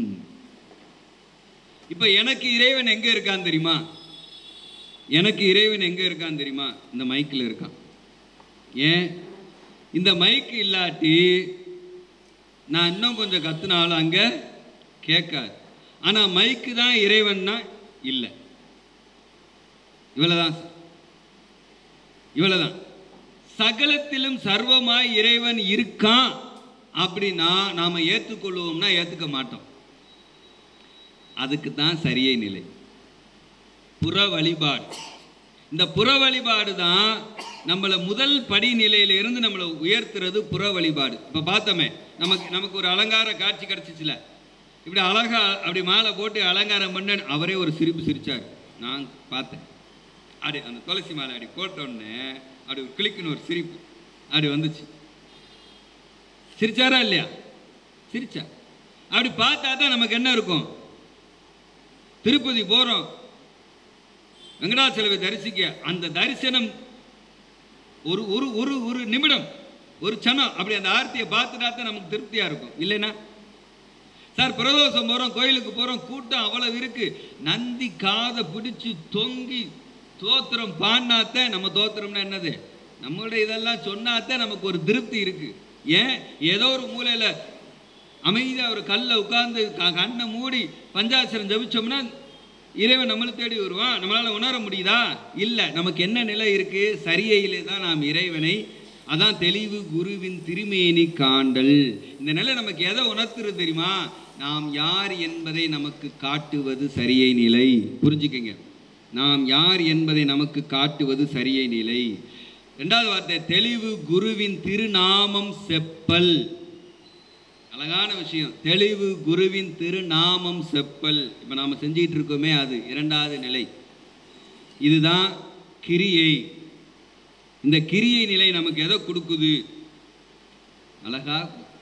இப்போ எனக்கு இறைவன் எங்கே இருக்கான் தெரியுமா எனக்கு இறைவன் எங்கே இருக்கான் தெரியுமா இந்த மைக்கில் இருக்கான் ஏன் இந்த மைக் இல்லாட்டி நான் இன்னும் கொஞ்சம் கத்துனாலும் அங்கே கேட்காது ஆனால் மைக்கு தான் இறைவன்னா இல்லை இவ்வளவுதான் சார் இவ்வளவுதான் சகலத்திலும் சர்வமாய் இறைவன் இருக்கான் அப்படின்னா நாம ஏற்றுக்கொள்வோம்னா ஏற்றுக்க மாட்டோம் அதுக்கு தான் சரியை நிலை புற வழிபாடு இந்த புற வழிபாடு தான் நம்மளை முதல் படி நிலையிலிருந்து நம்மளை உயர்த்துறது புற வழிபாடு இப்போ பார்த்தோமே நமக்கு நமக்கு ஒரு அலங்கார காட்சி கிடச்சிச்சுல இப்படி அழகா அப்படி மாலை போட்டு அலங்காரம் பண்ண அவரே ஒரு சிரிப்பு சிரிச்சார் நான் பார்த்தேன் அப்படி அந்த துளசி மாலை அப்படி போட்ட உடனே அப்படி ஒரு கிளிக்குன்னு ஒரு சிரிப்பு அப்படி வந்துச்சு சிரிச்சாரா இல்லையா சிரிச்சா அப்படி பார்த்தா தான் நமக்கு என்ன இருக்கும் திருப்பதி போகிறோம் வெங்கடாச்சலவை தரிசிக்க அந்த தரிசனம் ஒரு ஒரு ஒரு ஒரு நிமிடம் ஒரு சனம் அப்படி அந்த ஆர்த்தியை பார்த்துட்டா தான் நமக்கு திருப்தியாக இருக்கும் இல்லைன்னா சார் பிரதோஷம் போகிறோம் கோயிலுக்கு போகிறோம் கூட்டம் அவ்வளவு இருக்கு நந்தி காதை பிடிச்சி தொங்கி தோத்திரம் பாடினாத்த நம்ம தோத்திரம்னா என்னது நம்மளுடைய இதெல்லாம் சொன்னாத்தான் நமக்கு ஒரு திருப்தி இருக்கு ஏன் ஏதோ ஒரு மூலையில் அமைதியாக ஒரு கல்லை உட்கார்ந்து க- கண்ணை மூடி பஞ்சாட்சரம் ஜபிச்சோம்னா இறைவன் நம்மளை தேடி வருவான் நம்மளால் உணர முடியுதா இல்லை நமக்கு என்ன நிலை இருக்கு சரியையிலே தான் நாம் இறைவனை அதான் தெளிவு குருவின் திருமேனி காண்டல் இந்த நிலை நமக்கு எதை உணர்த்துறது தெரியுமா நாம் யார் என்பதை நமக்கு காட்டுவது சரியை நிலை புரிஞ்சுக்கங்க நாம் யார் என்பதை நமக்கு காட்டுவது சரியை நிலை ரெண்டாவது வார்த்தை தெளிவு குருவின் திருநாமம் செப்பல் அழகான விஷயம் தெளிவு குருவின் திருநாமம் செப்பல் இப்போ நாம் செஞ்சிட்டு இருக்கோமே அது இரண்டாவது நிலை இதுதான் கிரியை இந்த கிரியை நிலை நமக்கு எதை கொடுக்குது அழகா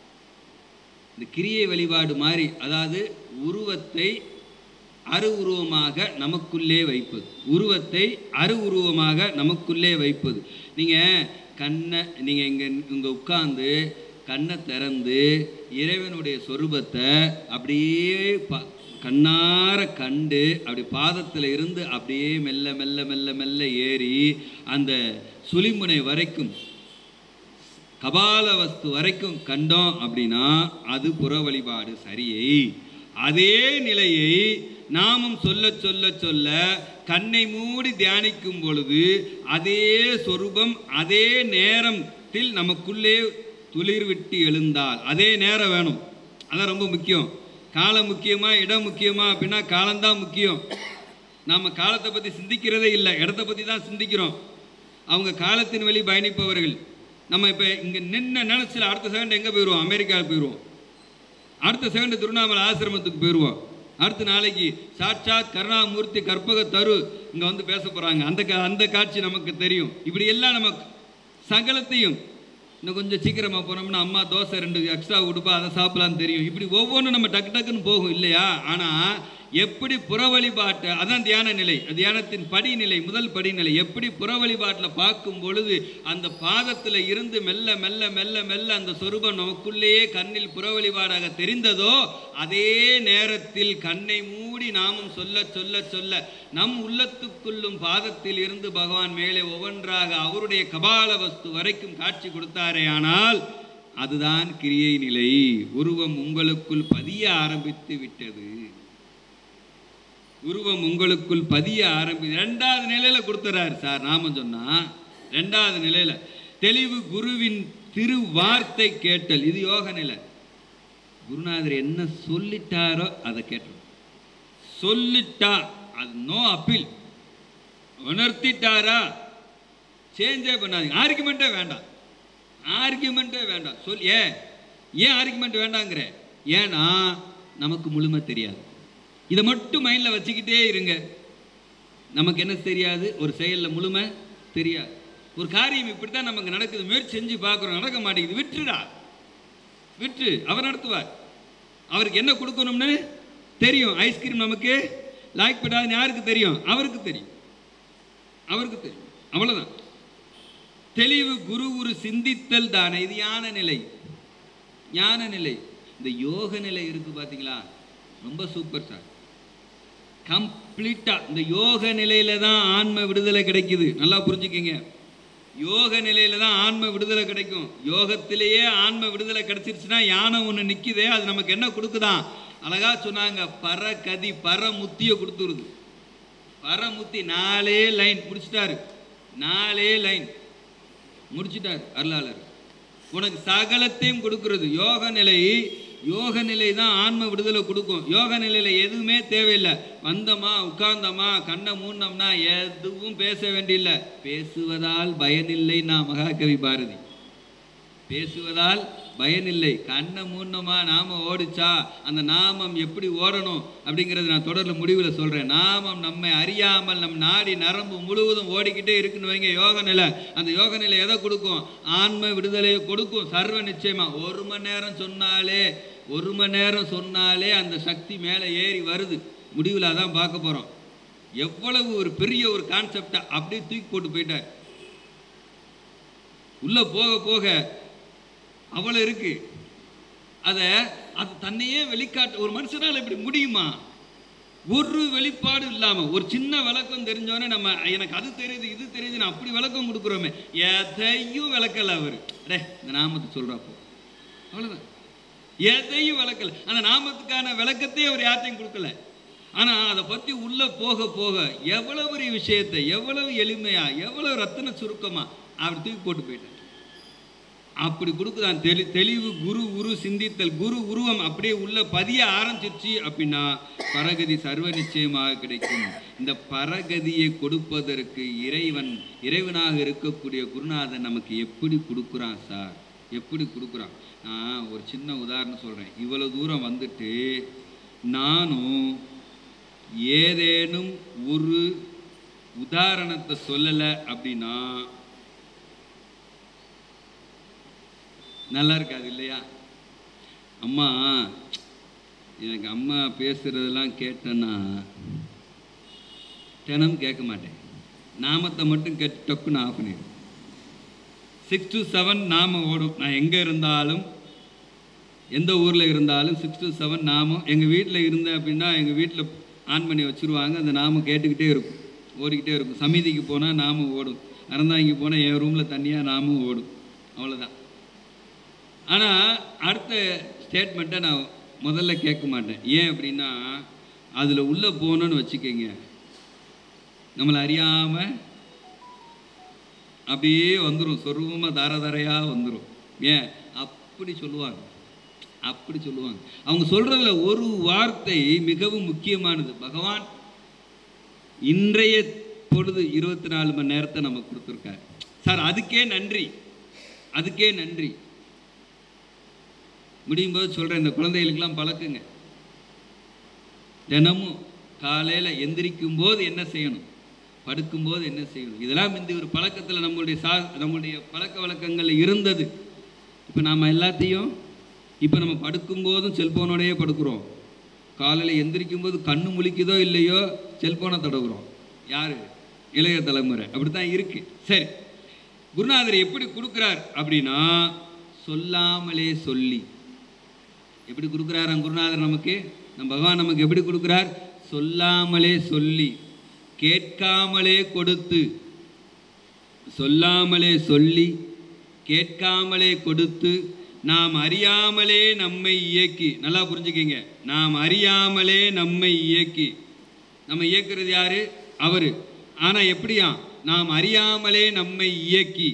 இந்த கிரியை வழிபாடு மாதிரி அதாவது உருவத்தை அரு உருவமாக நமக்குள்ளே வைப்பது உருவத்தை அரு உருவமாக நமக்குள்ளே வைப்பது நீங்கள் கண்ணை நீங்கள் இங்கே இங்கே உட்கார்ந்து கண்ணை திறந்து இறைவனுடைய சொரூபத்தை அப்படியே ப கண்ணார கண்டு அப்படி பாதத்தில் இருந்து அப்படியே மெல்ல மெல்ல மெல்ல மெல்ல ஏறி அந்த சுழிமுனை வரைக்கும் கபாலவஸ்து வரைக்கும் கண்டோம் அப்படின்னா அது புற வழிபாடு சரியை அதே நிலையை நாமும் சொல்ல சொல்ல சொல்ல கண்ணை மூடி தியானிக்கும் பொழுது அதே சொரூபம் அதே நேரத்தில் நமக்குள்ளே துளிர் விட்டு எழுந்தால் அதே நேரம் வேணும் அதான் ரொம்ப முக்கியம் காலம் முக்கியமா இடம் முக்கியமா அப்படின்னா காலம்தான் முக்கியம் நாம காலத்தை பற்றி சிந்திக்கிறதே இல்லை இடத்த பற்றி தான் சிந்திக்கிறோம் அவங்க காலத்தின் வழி பயணிப்பவர்கள் நம்ம இப்போ இங்கே நின்ன நினச்சில் அடுத்த செகண்ட் எங்கே போயிடுவோம் அமெரிக்காவுக்கு போயிடுவோம் அடுத்த செகண்ட் திருவண்ணாமலை ஆசிரமத்துக்கு போயிடுவோம் அடுத்த நாளைக்கு சாட்சாத் கருணாமூர்த்தி கற்பக தரு இங்கே வந்து பேச போகிறாங்க அந்த கா அந்த காட்சி நமக்கு தெரியும் இப்படி எல்லாம் நம்ம சகலத்தையும் இன்னும் கொஞ்சம் சீக்கிரமாக போனோம்னா அம்மா தோசை ரெண்டு எக்ஸ்ட்ரா கொடுப்பா அதை சாப்பிடலான்னு தெரியும் இப்படி ஒவ்வொன்றும் நம்ம டக்கு டக்குன்னு போகும் இல்லையா ஆனால் எப்படி புற வழிபாட்டை அதான் தியான நிலை தியானத்தின் படிநிலை முதல் படிநிலை எப்படி புற வழிபாட்டில் பார்க்கும் பொழுது அந்த பாதத்தில் இருந்து மெல்ல மெல்ல மெல்ல மெல்ல அந்த சொரூபம் நமக்குள்ளேயே கண்ணில் புற வழிபாடாக தெரிந்ததோ அதே நேரத்தில் கண்ணை மூடி நாமும் சொல்ல சொல்ல சொல்ல நம் உள்ளத்துக்குள்ளும் பாதத்தில் இருந்து பகவான் மேலே ஒவ்வொன்றாக அவருடைய கபால வஸ்து வரைக்கும் காட்சி கொடுத்தாரே ஆனால் அதுதான் கிரியை நிலை உருவம் உங்களுக்குள் பதிய ஆரம்பித்து விட்டது உருவம் உங்களுக்குள் பதிய ஆரம்பி ரெண்டாவது நிலையில கொடுத்துறாரு சார் நாம சொன்னா ரெண்டாவது நிலையில தெளிவு குருவின் திரு வார்த்தை கேட்டல் இது யோக நிலை குருநாதர் என்ன சொல்லிட்டாரோ அதை கேட்டோம் சொல்லிட்டா அது நோ அப்பீல் உணர்த்திட்டாரா சேஞ்சே பண்ணாதீங்க ஆர்குமெண்ட்டே வேண்டாம் ஆர்குமெண்ட்டே வேண்டாம் சொல் ஏன் ஏன் ஆர்குமெண்ட் வேண்டாங்கிற ஏன்னா நமக்கு முழுமை தெரியாது இதை மட்டும் மைண்டில் வச்சுக்கிட்டே இருங்க நமக்கு என்ன தெரியாது ஒரு செயலில் முழுமை தெரியாது ஒரு காரியம் இப்படி தான் நமக்கு நடக்குது முயற்சி செஞ்சு பார்க்குறோம் நடக்க மாட்டேங்குது விட்டுடா விட்டு அவர் நடத்துவார் அவருக்கு என்ன கொடுக்கணும்னு தெரியும் ஐஸ்கிரீம் நமக்கு லாய்க் படாதுன்னு யாருக்கு தெரியும் அவருக்கு தெரியும் அவருக்கு தெரியும் அவ்வளவுதான் தெளிவு குரு ஒரு சிந்தித்தல் தானே இது ஞான நிலை ஞான நிலை இந்த யோக நிலை இருக்கு பாத்தீங்களா ரொம்ப சூப்பர் சார் கம்ப்ளீட்டா இந்த யோக நிலையில தான் ஆன்ம விடுதலை கிடைக்குது நல்லா புரிஞ்சுக்கிங்க யோக நிலையில தான் ஆன்ம விடுதலை கிடைக்கும் யோகத்திலேயே ஆன்ம விடுதலை கிடைச்சிருச்சுன்னா யானை ஒன்று நிக்குதே அது நமக்கு என்ன கொடுக்குதான் அழகா சொன்னாங்க பரகதி பரமுத்தியை கொடுத்துருது பரமுத்தி நாலே லைன் முடிச்சிட்டாரு நாலே லைன் முடிச்சிட்டார் அருளாளர் உனக்கு சகலத்தையும் கொடுக்கிறது யோக நிலை யோக நிலை தான் ஆன்ம விடுதலை கொடுக்கும் யோக நிலையில எதுவுமே தேவையில்லை வந்தோமா உட்கார்ந்தோமா கண்ணை மூடினோம்னா எதுவும் பேச வேண்டியில்லை பேசுவதால் பயனில்லை நான் மகாகவி பாரதி பேசுவதால் பயனில்லை கண்ணை மூடணுமா நாமம் ஓடிச்சா அந்த நாமம் எப்படி ஓடணும் அப்படிங்கிறது நான் தொடர்ல முடிவில் சொல்றேன் நாமம் நம்மை அறியாமல் நம் நாடி நரம்பு முழுவதும் ஓடிக்கிட்டே இருக்குன்னு வைங்க யோக நிலை அந்த யோக நிலை எதை கொடுக்கும் ஆன்ம விடுதலையை கொடுக்கும் சர்வ நிச்சயமா ஒரு மணி நேரம் சொன்னாலே ஒரு மணி நேரம் சொன்னாலே அந்த சக்தி மேலே ஏறி வருது முடிவில் அதான் பார்க்க போறோம் எவ்வளவு ஒரு பெரிய ஒரு கான்செப்டை அப்படியே தூக்கி போட்டு போயிட்டார் உள்ள போக போக அவ்வளோ இருக்கு அதை அது தன்னையே வெளிக்காட்டு ஒரு மனுஷனால இப்படி முடியுமா ஒரு வெளிப்பாடு இல்லாம ஒரு சின்ன விளக்கம் தெரிஞ்சோடனே நம்ம எனக்கு அது தெரியுது இது தெரியுது நான் அப்படி விளக்கம் கொடுக்குறோமே எதையும் விளக்கல அவர் டே இந்த நாமத்தை சொல்றாப்போ அவ்வளவுதான் எதையும் விளக்கல அந்த நாமத்துக்கான விளக்கத்தையும் அவர் யார்ட்டையும் கொடுக்கல ஆனா அதை பத்தி உள்ள போக போக எவ்வளவு பெரிய விஷயத்தை எவ்வளவு எளிமையா எவ்வளவு ரத்தின சுருக்கமா அவர் தூக்கி போட்டு போயிட்டார் அப்படி கொடுக்குறான் தெளி தெளிவு குரு உரு சிந்தித்தல் குரு உருவம் அப்படியே உள்ள பதிய ஆரம்பிச்சிருச்சு அப்படின்னா பரகதி சர்வ நிச்சயமாக கிடைக்கும் இந்த பரகதியை கொடுப்பதற்கு இறைவன் இறைவனாக இருக்கக்கூடிய குருநாதன் நமக்கு எப்படி கொடுக்குறான் சார் எப்படி கொடுக்குறான் நான் ஒரு சின்ன உதாரணம் சொல்கிறேன் இவ்வளோ தூரம் வந்துட்டு நானும் ஏதேனும் ஒரு உதாரணத்தை சொல்லலை அப்படின்னா நல்லா இருக்காது இல்லையா அம்மா எனக்கு அம்மா பேசுகிறதெல்லாம் கேட்டேன்னா தினம் கேட்க மாட்டேன் நாமத்தை மட்டும் கேட்டு டக்குன்னு ஆஃப் பண்ணிடுவேன் சிக்ஸ் டு செவன் நாமம் ஓடும் நான் எங்கே இருந்தாலும் எந்த ஊரில் இருந்தாலும் சிக்ஸ் டு செவன் நாமம் எங்கள் வீட்டில் இருந்தேன் அப்படின்னா எங்கள் வீட்டில் ஆன் பண்ணி வச்சுருவாங்க அந்த நாமம் கேட்டுக்கிட்டே இருக்கும் ஓடிக்கிட்டே இருக்கும் சமிதிக்கு போனால் நாமம் ஓடும் அறந்தாங்கி போனால் என் ரூமில் தனியாக நாமும் ஓடும் அவ்வளோதான் ஆனால் அடுத்த ஸ்டேட்மெண்ட்டை நான் முதல்ல கேட்க மாட்டேன் ஏன் அப்படின்னா அதில் உள்ளே போகணுன்னு வச்சுக்கோங்க நம்மளை அறியாமல் அப்படியே வந்துடும் சொருபமாக தார தாரையாக வந்துடும் ஏன் அப்படி சொல்லுவாங்க அப்படி சொல்லுவாங்க அவங்க சொல்கிறதுல ஒரு வார்த்தை மிகவும் முக்கியமானது பகவான் இன்றைய பொழுது இருபத்தி நாலு மணி நேரத்தை நமக்கு கொடுத்துருக்காரு சார் அதுக்கே நன்றி அதுக்கே நன்றி முடியும் போது சொல்கிறேன் இந்த குழந்தைகளுக்கெல்லாம் பழக்குங்க தினமும் காலையில் எந்திரிக்கும் போது என்ன செய்யணும் படுக்கும்போது என்ன செய்யணும் இதெல்லாம் இந்த ஒரு பழக்கத்தில் நம்மளுடைய சா நம்மளுடைய பழக்க வழக்கங்களில் இருந்தது இப்போ நாம் எல்லாத்தையும் இப்போ நம்ம படுக்கும்போதும் செல்ஃபோனோடையே படுக்கிறோம் காலையில் எந்திரிக்கும் போது கண்ணு முழிக்குதோ இல்லையோ செல்ஃபோனை தடவுறோம் யார் இளைய தலைமுறை அப்படி தான் இருக்கு சரி குருநாதர் எப்படி கொடுக்குறார் அப்படின்னா சொல்லாமலே சொல்லி எப்படி கொடுக்குறாராம் குருநாதர் நமக்கு நம்ம பகவான் நமக்கு எப்படி கொடுக்குறார் சொல்லாமலே சொல்லி கேட்காமலே கொடுத்து சொல்லாமலே சொல்லி கேட்காமலே கொடுத்து நாம் அறியாமலே நம்மை இயக்கி நல்லா புரிஞ்சுக்கிங்க நாம் அறியாமலே நம்மை இயக்கி நம்ம இயக்குறது யாரு அவரு ஆனா எப்படியா நாம் அறியாமலே நம்மை இயக்கி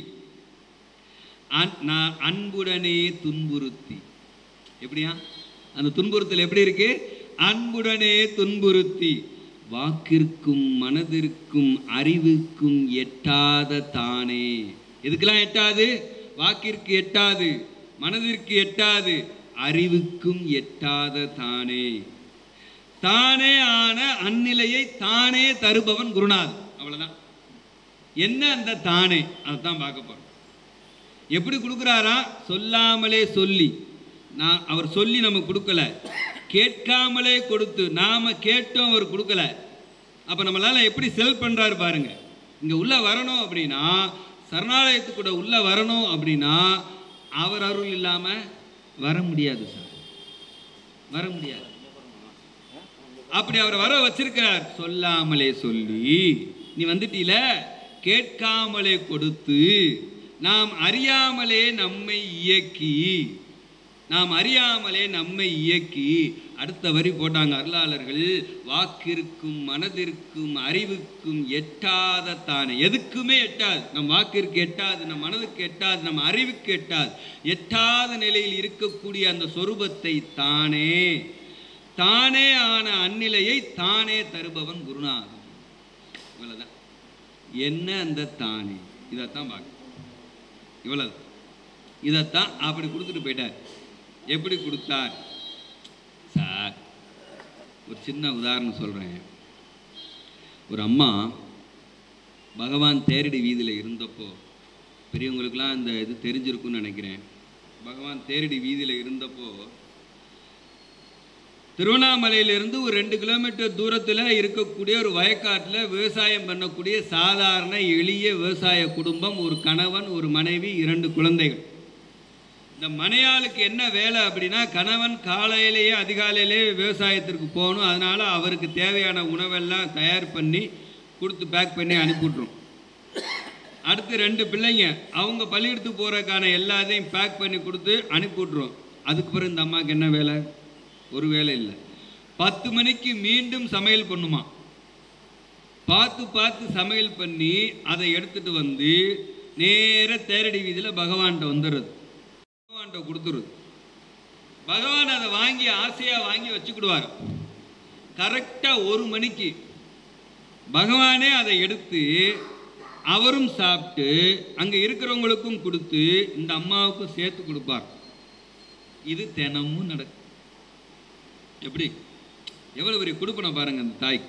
அன்- நான் அன்புடனே துன்புறுத்தி எப்படியா அந்த துன்புறுத்தல் எப்படி இருக்கு அன்புடனே துன்புறுத்தி வாக்கிற்கும் மனதிற்கும் அறிவுக்கும் எட்டாத தானே எதுக்கெல்லாம் எட்டாது வாக்கிற்கு எட்டாது மனதிற்கு எட்டாது அறிவுக்கும் எட்டாத தானே தானே ஆன அந்நிலையை தானே தருபவன் குருநாதன் அவ்வளவுதான் என்ன அந்த தானே அதைத்தான் பார்க்க போறோம் எப்படி கொடுக்குறாரா சொல்லாமலே சொல்லி நான் அவர் சொல்லி நம்ம கொடுக்கல கேட்காமலே கொடுத்து நாம கேட்டோம் அவர் கொடுக்கல அப்ப நம்மளால எப்படி செல் பண்றாரு பாருங்க இங்க உள்ள வரணும் அப்படின்னா சரணாலயத்துக்கூட உள்ள வரணும் அப்படின்னா அவர் அருள் இல்லாம வர முடியாது சார் வர முடியாது அப்படி அவர் வர வச்சிருக்கிறார் சொல்லாமலே சொல்லி நீ வந்துட்டீல கேட்காமலே கொடுத்து நாம் அறியாமலே நம்மை இயக்கி நாம் அறியாமலே நம்மை இயக்கி அடுத்த வரி போட்டாங்க அருளாளர்கள் வாக்கிற்கும் மனதிற்கும் அறிவுக்கும் எட்டாத தானே எதுக்குமே எட்டாது நம் வாக்கிற்கு எட்டாது நம் மனதுக்கு எட்டாது நம் அறிவுக்கு எட்டாது எட்டாத நிலையில் இருக்கக்கூடிய அந்த சொரூபத்தை தானே தானே ஆன அந்நிலையை தானே தருபவன் குருநாதன் இவ்வளவுதான் என்ன அந்த தானே இதைத்தான் பார்க்க இவ்வளவு இதைத்தான் அப்படி கொடுத்துட்டு போயிட்டார் எப்படி கொடுத்தார் சார் ஒரு சின்ன உதாரணம் சொல்கிறேன் ஒரு அம்மா பகவான் தேரடி வீதியில் இருந்தப்போ பெரியவங்களுக்கெல்லாம் இந்த இது தெரிஞ்சிருக்கும்னு நினைக்கிறேன் பகவான் தேரடி வீதியில் இருந்தப்போ திருவண்ணாமலையிலிருந்து ஒரு ரெண்டு கிலோமீட்டர் தூரத்தில் இருக்கக்கூடிய ஒரு வயக்காட்டில் விவசாயம் பண்ணக்கூடிய சாதாரண எளிய விவசாய குடும்பம் ஒரு கணவன் ஒரு மனைவி இரண்டு குழந்தைகள் இந்த மனையாளுக்கு என்ன வேலை அப்படின்னா கணவன் காலையிலேயே அதிகாலையிலேயே விவசாயத்திற்கு போகணும் அதனால அவருக்கு தேவையான உணவெல்லாம் தயார் பண்ணி கொடுத்து பேக் பண்ணி அனுப்பிவிட்ரும் அடுத்து ரெண்டு பிள்ளைங்க அவங்க பள்ளிக்கூடத்துக்கு போகிறதுக்கான எல்லாத்தையும் பேக் பண்ணி கொடுத்து அனுப்பிவிட்ரும் அதுக்கு பிறகு இந்த அம்மாவுக்கு என்ன வேலை ஒரு வேலை இல்லை பத்து மணிக்கு மீண்டும் சமையல் பண்ணுமா பார்த்து பார்த்து சமையல் பண்ணி அதை எடுத்துட்டு வந்து நேர தேரடி வீதியில் பகவான்கிட்ட வந்துடுறது பகவான்கிட்ட கொடுத்துருது பகவான் அதை வாங்கி ஆசையாக வாங்கி வச்சுக்கிடுவார் கரெக்டாக ஒரு மணிக்கு பகவானே அதை எடுத்து அவரும் சாப்பிட்டு அங்கே இருக்கிறவங்களுக்கும் கொடுத்து இந்த அம்மாவுக்கும் சேர்த்து கொடுப்பார் இது தினமும் நடக்கும் எப்படி எவ்வளவு பெரிய கொடுப்பனை பாருங்க அந்த தாய்க்கு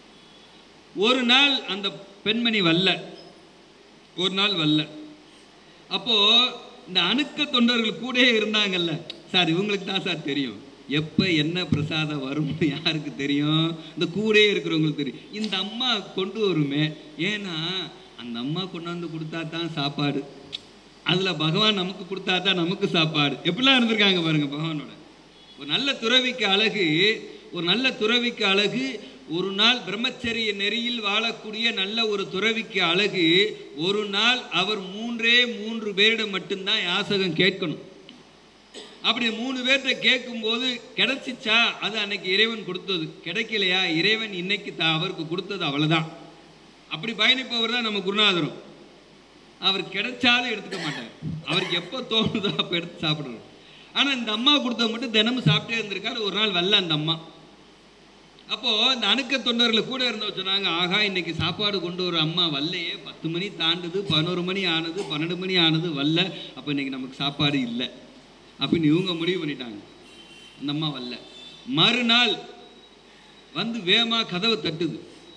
ஒரு நாள் அந்த பெண்மணி வரல ஒரு நாள் வரல அப்போ இந்த அணுக்க தொண்டர்கள் கூடயே இருந்தாங்கல்ல சார் இவங்களுக்கு தான் சார் தெரியும் எப்போ என்ன பிரசாதம் வரும்னு யாருக்கு தெரியும் இந்த கூடயே இருக்கிறவங்களுக்கு தெரியும் இந்த அம்மா கொண்டு வருமே ஏன்னா அந்த அம்மா கொண்டாந்து கொடுத்தா தான் சாப்பாடு அதில் பகவான் நமக்கு கொடுத்தா தான் நமக்கு சாப்பாடு எப்படிலாம் இருந்திருக்காங்க பாருங்க பகவானோட ஒரு நல்ல துறவிக்கு அழகு ஒரு நல்ல துறவிக்கு அழகு ஒரு நாள் பிரம்மச்சரிய நெறியில் வாழக்கூடிய நல்ல ஒரு துறவிக்கு அழகு ஒரு நாள் அவர் மூன்றே மூன்று பேரிடம் மட்டும்தான் யாசகம் கேட்கணும் அப்படி மூணு பேர்கிட்ட கேட்கும்போது கிடைச்சிச்சா அது அன்னைக்கு இறைவன் கொடுத்தது கிடைக்கலையா இறைவன் இன்னைக்கு த அவருக்கு கொடுத்தது அவ்வளவுதான் அப்படி பயணிப்பவர் தான் நம்ம குருநாதரும் அவர் கிடைச்சாலும் எடுத்துக்க மாட்டார் அவருக்கு எப்போ தோணுதோ அப்போ எடுத்து சாப்பிடணும் ஆனால் இந்த அம்மா கொடுத்த மட்டும் தினமும் சாப்பிட்டே இருந்திருக்காரு ஒரு நாள் வரல அந்த அம்மா அப்போ இந்த அணுக்க தொண்டர்களை கூட இருந்தவங்க சொன்னாங்க ஆகா இன்னைக்கு சாப்பாடு கொண்டு வர அம்மா வரலையே பத்து மணி தாண்டுது பதினோரு மணி ஆனது பன்னெண்டு மணி ஆனது வரல அப்போ இன்னைக்கு நமக்கு சாப்பாடு இல்லை அப்படின்னு இவங்க முடிவு பண்ணிட்டாங்க அந்த அம்மா வரல மறுநாள் வந்து வேமா கதவை தட்டுது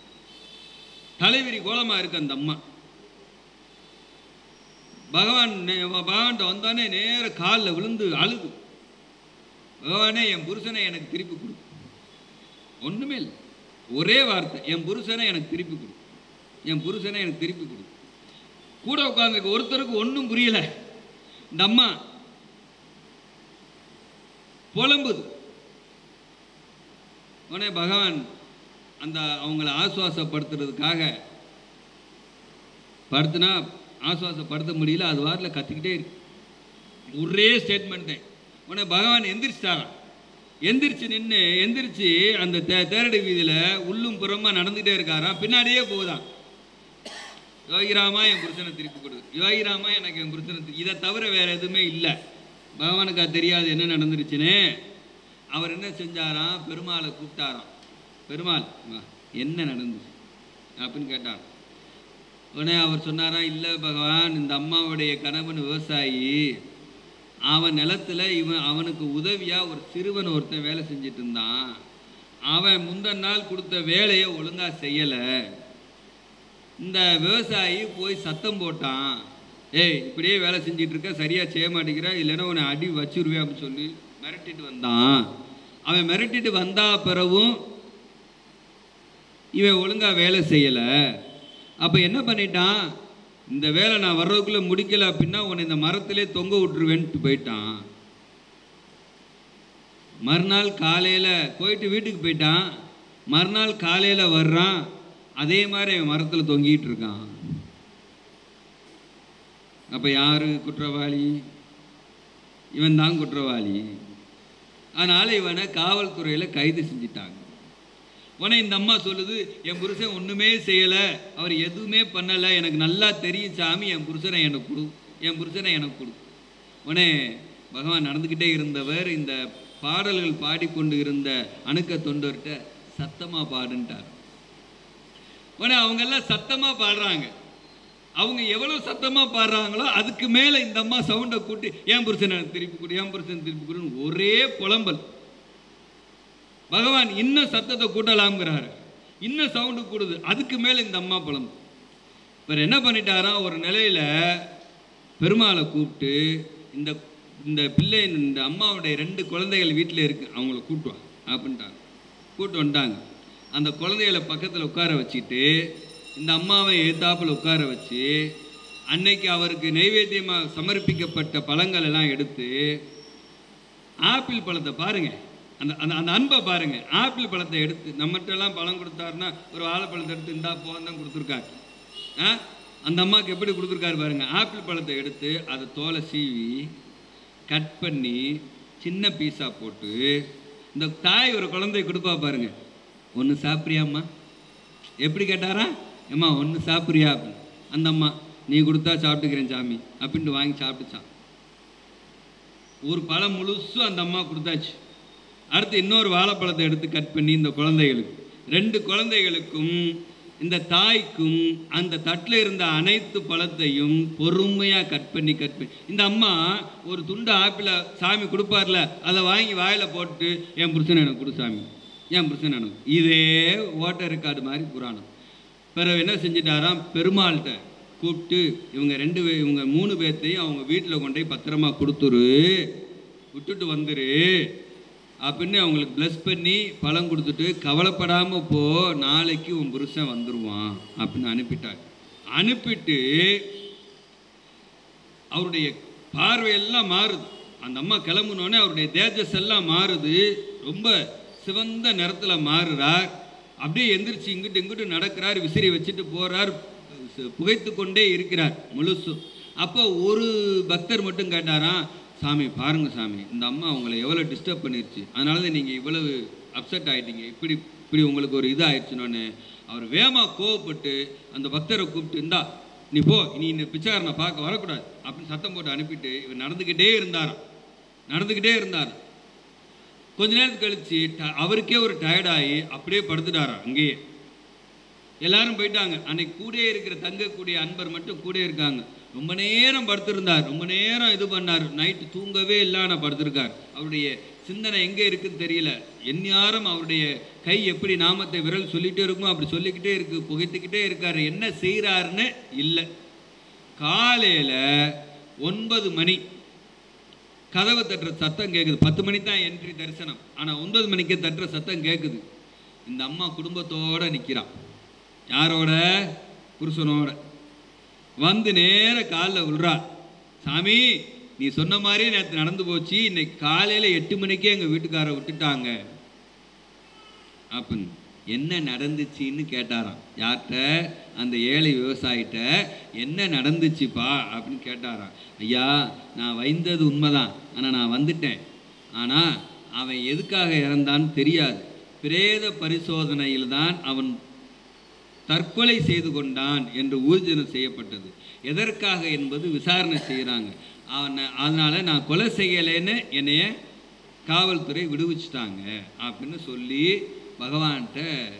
தலைவிரி கோலமா இருக்கு அந்த அம்மா பகவான் நே- பகவான்கிட்ட வந்தோடனே நேர காலில் விழுந்து அழுது பகவானே என் புருஷனை எனக்கு திருப்பி கொடு ஒண்ணுமே இல்லை ஒரே வார்த்தை என் புருஷனை எனக்கு திருப்பி கொடு என் புருஷனை எனக்கு திருப்பி கொடு கூட உட்காந்துருக்க ஒருத்தருக்கு ஒன்றும் புரியல இந்த அம்மா புலம்புது உடனே பகவான் அந்த அவங்கள ஆசுவாசப்படுத்துறதுக்காக படுத்துனா ஆசுவாசப்படுத்த முடியல அது வாரில் கத்திக்கிட்டே இருக்கு ஒரே ஸ்டேட்மெண்ட் தான் உடனே பகவான் எந்திரிச்சிட்டாராம் எந்திரிச்சு நின்று எந்திரிச்சு அந்த தே தேரடி வீதியில் உள்ளும் புறமா நடந்துகிட்டே இருக்காராம் பின்னாடியே போகுதான் யோகிராமா என் புருஷனை திருப்பி கொடு யோகிராமா எனக்கு என் புருஷனை திரு- இதை தவிர வேற எதுவுமே இல்லை பகவானுக்கு அது தெரியாது என்ன நடந்துருச்சுன்னு அவர் என்ன செஞ்சாராம் பெருமாளை கூப்பிட்டாராம் பெருமாள் வா, என்ன நடந்துச்சு அப்படின்னு கேட்டார் உடனே அவர் சொன்னாராம் இல்லை பகவான் இந்த அம்மாவுடைய கணவன் விவசாயி அவன் நிலத்துல இவன் அவனுக்கு உதவியா ஒரு சிறுவன் ஒருத்தன் வேலை செஞ்சுட்டு இருந்தான் அவன் முந்தின நாள் கொடுத்த வேலையை ஒழுங்கா செய்யலை இந்த விவசாயி போய் சத்தம் போட்டான் ஏய் இப்படியே வேலை செஞ்சிட்டு இருக்க சரியா செய்ய மாட்டேங்கிற இல்லைன்னா உன்னை அடி வச்சிருவேன் அப்படின்னு சொல்லி மிரட்டிட்டு வந்தான் அவன் மிரட்டிட்டு வந்தா பிறகும் இவன் ஒழுங்கா வேலை செய்யல அப்ப என்ன பண்ணிட்டான் இந்த வேலை நான் வர்றதுக்குள்ள முடிக்கல அப்படின்னா உன்னை இந்த மரத்திலே தொங்க விட்டுருவேன்ட்டு போயிட்டான் மறுநாள் காலையில போயிட்டு வீட்டுக்கு போயிட்டான் மறுநாள் காலையில வர்றான் அதே மாதிரி அவன் மரத்துல தொங்கிட்டு இருக்கான் அப்ப யாரு குற்றவாளி இவன் தான் குற்றவாளி அதனால இவனை காவல்துறையில கைது செஞ்சிட்டாங்க உடனே இந்த அம்மா சொல்லுது என் புருஷன் ஒண்ணுமே செய்யல அவர் எதுவுமே பண்ணல எனக்கு நல்லா தெரியும் சாமி என் புருஷனை எனக்கு கொடு என் புருஷனை எனக்கு கொடு உடனே பகவான் நடந்துக்கிட்டே இருந்தவர் இந்த பாடல்கள் பாடிக்கொண்டு இருந்த அணுக்க தொண்டர்கிட்ட சத்தமா பாடுன்ட்டார் உடனே அவங்க எல்லாம் சத்தமா பாடுறாங்க அவங்க எவ்வளவு சத்தமா பாடுறாங்களோ அதுக்கு மேல இந்த அம்மா சவுண்டை கூட்டி என் புருஷனை திருப்பி கொடு என் புருஷன் திருப்பி கொடுன்னு ஒரே புலம்பல் பகவான் இன்னும் சத்தத்தை கூட்டலாம்ங்கிறாரு இன்னும் சவுண்டு கூடுது அதுக்கு மேல இந்த அம்மா புலம்பு இவர் என்ன பண்ணிட்டாராம் ஒரு நிலையில பெருமாளை கூப்பிட்டு இந்த இந்த பிள்ளை இந்த அம்மாவுடைய ரெண்டு குழந்தைகள் வீட்டில் இருக்கு அவங்கள கூட்டுவா அப்படின்ட்டாங்க கூட்டு வந்துட்டாங்க அந்த குழந்தைகளை பக்கத்தில் உட்கார வச்சுட்டு இந்த அம்மாவை எதிர்த்தாப்புல உட்கார வச்சு அன்னைக்கு அவருக்கு நைவேத்தியமாக சமர்ப்பிக்கப்பட்ட பழங்கள் எல்லாம் எடுத்து ஆப்பிள் பழத்தை பாருங்க அந்த அந்த அந்த அன்பை பாருங்க ஆப்பிள் பழத்தை எடுத்து நம்மகிட்ட எல்லாம் பழம் கொடுத்தாருன்னா ஒரு வாழைப்பழத்தை எடுத்து இந்தா போன்னு தான் கொடுத்துருக்காரு ஆ அந்த அம்மாவுக்கு எப்படி கொடுத்துருக்காரு பாருங்க ஆப்பிள் பழத்தை எடுத்து அதை தோலை சீவி கட் பண்ணி சின்ன பீஸா போட்டு இந்த தாய் ஒரு குழந்தை கொடுப்பா பாருங்க ஒன்று சாப்பிட்றியாம்மா எப்படி கேட்டாரா ஏம்மா ஒன்று சாப்பிட்றியா அப்படின்னு அந்த அம்மா நீ கொடுத்தா சாப்பிட்டுக்கிறேன் சாமி அப்படின்ட்டு வாங்கி சாப்பிட்டுச்சான் ஒரு பழம் முழுசும் அந்த அம்மா கொடுத்தாச்சு அடுத்து இன்னொரு வாழைப்பழத்தை எடுத்து கட் பண்ணி இந்த குழந்தைகளுக்கு ரெண்டு குழந்தைகளுக்கும் இந்த தாய்க்கும் அந்த தட்டில் இருந்த அனைத்து பழத்தையும் பொறுமையாக கட் பண்ணி கட் பண்ணி இந்த அம்மா ஒரு துண்டு ஆப்பிளை சாமி கொடுப்பார்ல அதை வாங்கி வாயில் போட்டு என் புருஷன் எனக்கு கொடு சாமி என் புருஷன் எனக்கு இதே ஓட்டர் ரெக்கார்டு மாதிரி புராணம் பிறகு என்ன செஞ்சிட்டாராம் பெருமாள்கிட்ட கூப்பிட்டு இவங்க ரெண்டு பே இவங்க மூணு பேர்த்தையும் அவங்க வீட்டில் கொண்டு போய் பத்திரமா கொடுத்துரு விட்டுட்டு வந்துரு அப்படின்னு அவங்களுக்கு ப்ளஸ் பண்ணி பழம் கொடுத்துட்டு கவலைப்படாமல் போ நாளைக்கு உன் புருஷன் வந்துருவான் அப்படின்னு அனுப்பிட்டார் அனுப்பிட்டு அவருடைய பார்வையெல்லாம் மாறுது அந்த அம்மா கிளம்புனோடனே அவருடைய தேஜஸ் எல்லாம் மாறுது ரொம்ப சிவந்த நிறத்தில் மாறுறார் அப்படியே எந்திரிச்சு இங்கிட்டு இங்கிட்டு நடக்கிறார் விசிறி வச்சுட்டு போறார் சு- புகைத்து கொண்டே இருக்கிறார் முழுசும் அப்போ ஒரு பக்தர் மட்டும் கேட்டாராம் சாமி பாருங்க சாமி இந்த அம்மா உங்களை எவ்வளோ டிஸ்டர்ப் பண்ணிருச்சு அதனால தான் நீங்கள் இவ்வளவு அப்செட் ஆயிட்டீங்க இப்படி இப்படி உங்களுக்கு ஒரு இது ஆயிடுச்சுனோன்னு அவர் வேமா கோவப்பட்டு அந்த பக்தரை கூப்பிட்டு இந்தா நீ போ நீ இந்த பிச்சைக்காரனை பார்க்க வரக்கூடாது அப்படின்னு சத்தம் போட்டு அனுப்பிட்டு இவர் நடந்துக்கிட்டே இருந்தாராம் நடந்துக்கிட்டே இருந்தார் கொஞ்ச நேரத்துக்கு கழிச்சு ட- அவருக்கே ஒரு டயர்டாகி அப்படியே படுத்துட்டாராம் அங்கேயே எல்லாரும் போயிட்டாங்க அன்னைக்கு கூடயே இருக்கிற தங்கக்கூடிய அன்பர் மட்டும் கூட இருக்காங்க ரொம்ப நேரம் படுத்திருந்தார் ரொம்ப நேரம் இது பண்ணார் நைட்டு தூங்கவே இல்லாம படுத்திருக்கார் அவருடைய சிந்தனை எங்கே இருக்குன்னு தெரியல எந்நேரம் அவருடைய கை எப்படி நாமத்தை விரல் சொல்லிட்டே இருக்குமோ அப்படி சொல்லிக்கிட்டே இருக்கு புகைத்துக்கிட்டே இருக்காரு என்ன செய்கிறாருன்னு இல்லை காலையில ஒன்பது மணி கதவை தட்டுற சத்தம் கேட்குது பத்து மணி தான் என்ட்ரி தரிசனம் ஆனால் ஒன்பது மணிக்கே தட்டுற சத்தம் கேட்குது இந்த அம்மா குடும்பத்தோட நிற்கிறான் யாரோட புருஷனோட வந்து நேர காலில் விழுறா சாமி நீ சொன்ன மாதிரியே நேற்று நடந்து போச்சு இன்னைக்கு காலையில் எட்டு மணிக்கே எங்கள் வீட்டுக்காரை விட்டுட்டாங்க அப்படின்னு என்ன நடந்துச்சுன்னு கேட்டாராம் யார்கிட்ட அந்த ஏழை விவசாயிட்ட என்ன நடந்துச்சுப்பா அப்படின்னு கேட்டாராம் ஐயா நான் வைந்தது உண்மைதான் ஆனால் நான் வந்துட்டேன் ஆனால் அவன் எதுக்காக இறந்தான்னு தெரியாது பிரேத பரிசோதனையில் தான் அவன் தற்கொலை செய்து கொண்டான் என்று ஊர்ஜனம் செய்யப்பட்டது எதற்காக என்பது விசாரணை செய்கிறாங்க அவனை அதனால் நான் கொலை செய்யலைன்னு என்னைய காவல்துறை விடுவிச்சிட்டாங்க அப்படின்னு சொல்லி பகவான்கிட்ட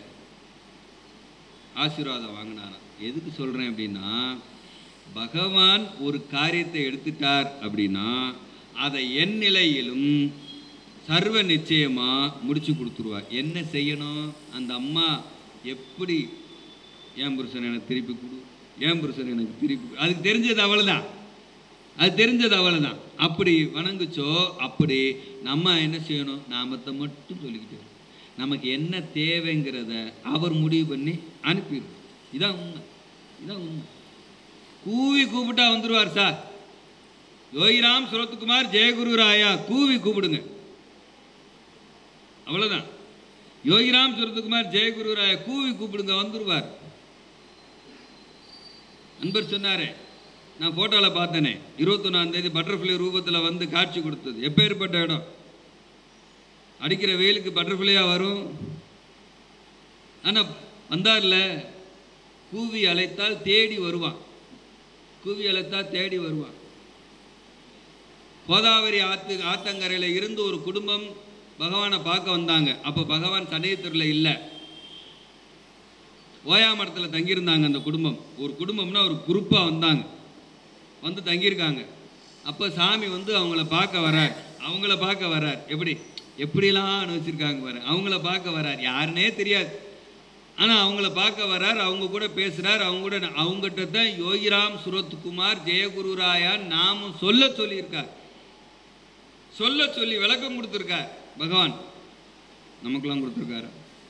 ஆசீர்வாதம் வாங்கினாராம் எதுக்கு சொல்கிறேன் அப்படின்னா பகவான் ஒரு காரியத்தை எடுத்துட்டார் அப்படின்னா அதை என் நிலையிலும் சர்வ நிச்சயமாக முடிச்சு கொடுத்துருவார் என்ன செய்யணும் அந்த அம்மா எப்படி என் புருஷன் எனக்கு திருப்பி கொடு என் புருஷன் எனக்கு திருப்பி கொடு. அதுக்கு தெரிஞ்சது அவ்வளோதான் அது தெரிஞ்சது அவ்வளோதான் அப்படி வணங்குச்சோ அப்படி நம்ம என்ன செய்யணும் நாமத்தை மட்டும் சொல்லிக்கிட்டு இருக்கணும். நமக்கு என்ன தேவைங்கிறத அவர் முடிவு பண்ணி அனுப்பிடும் இதான் உண்மை இதான் உண்மை கூவி கூப்பிட்டா வந்துருவார் சார் யோகிராம் சுரத்குமார் ஜெயகுரு ராயா கூவி கூப்பிடுங்க அவ்வளோதான் யோகிராம் சுரத்குமார் ஜெயகுரு ராயா கூவி கூப்பிடுங்க வந்துருவார் நண்பர் சொன்னாரே நான் ஃபோட்டோவில் பார்த்தேனே இருபத்தொன்னாம் தேதி பட்டர்ஃப்ளை ரூபத்தில் வந்து காட்சி கொடுத்தது எப்பேற்பட்ட இடம் அடிக்கிற வெயிலுக்கு பட்டர்ஃப்ளையாக வரும் ஆனால் வந்தார்ல கூவி அழைத்தால் தேடி வருவான் கூவி அழைத்தால் தேடி வருவான் கோதாவரி ஆத்து ஆத்தங்கரையில் இருந்து ஒரு குடும்பம் பகவானை பார்க்க வந்தாங்க அப்போ பகவான் சடையத்தூரில் இல்லை ஓயாமரத்தில் தங்கியிருந்தாங்க அந்த குடும்பம் ஒரு குடும்பம்னா ஒரு குரூப்பாக வந்தாங்க வந்து தங்கியிருக்காங்க அப்போ சாமி வந்து அவங்கள பார்க்க வரார் அவங்கள பார்க்க வரார் எப்படி எப்படிலாம் அனுபவிச்சிருக்காங்க பாரு அவங்கள பார்க்க வரார் யாருன்னே தெரியாது ஆனால் அவங்கள பார்க்க வரார் அவங்க கூட பேசுகிறார் அவங்க கூட அவங்ககிட்ட தான் யோகிராம் சுரத்குமார் ஜெயகுருராயா நாமும் சொல்ல சொல்லியிருக்கார் சொல்ல சொல்லி விளக்கம் கொடுத்துருக்கார் பகவான் நமக்கெல்லாம் கொடுத்துருக்காரு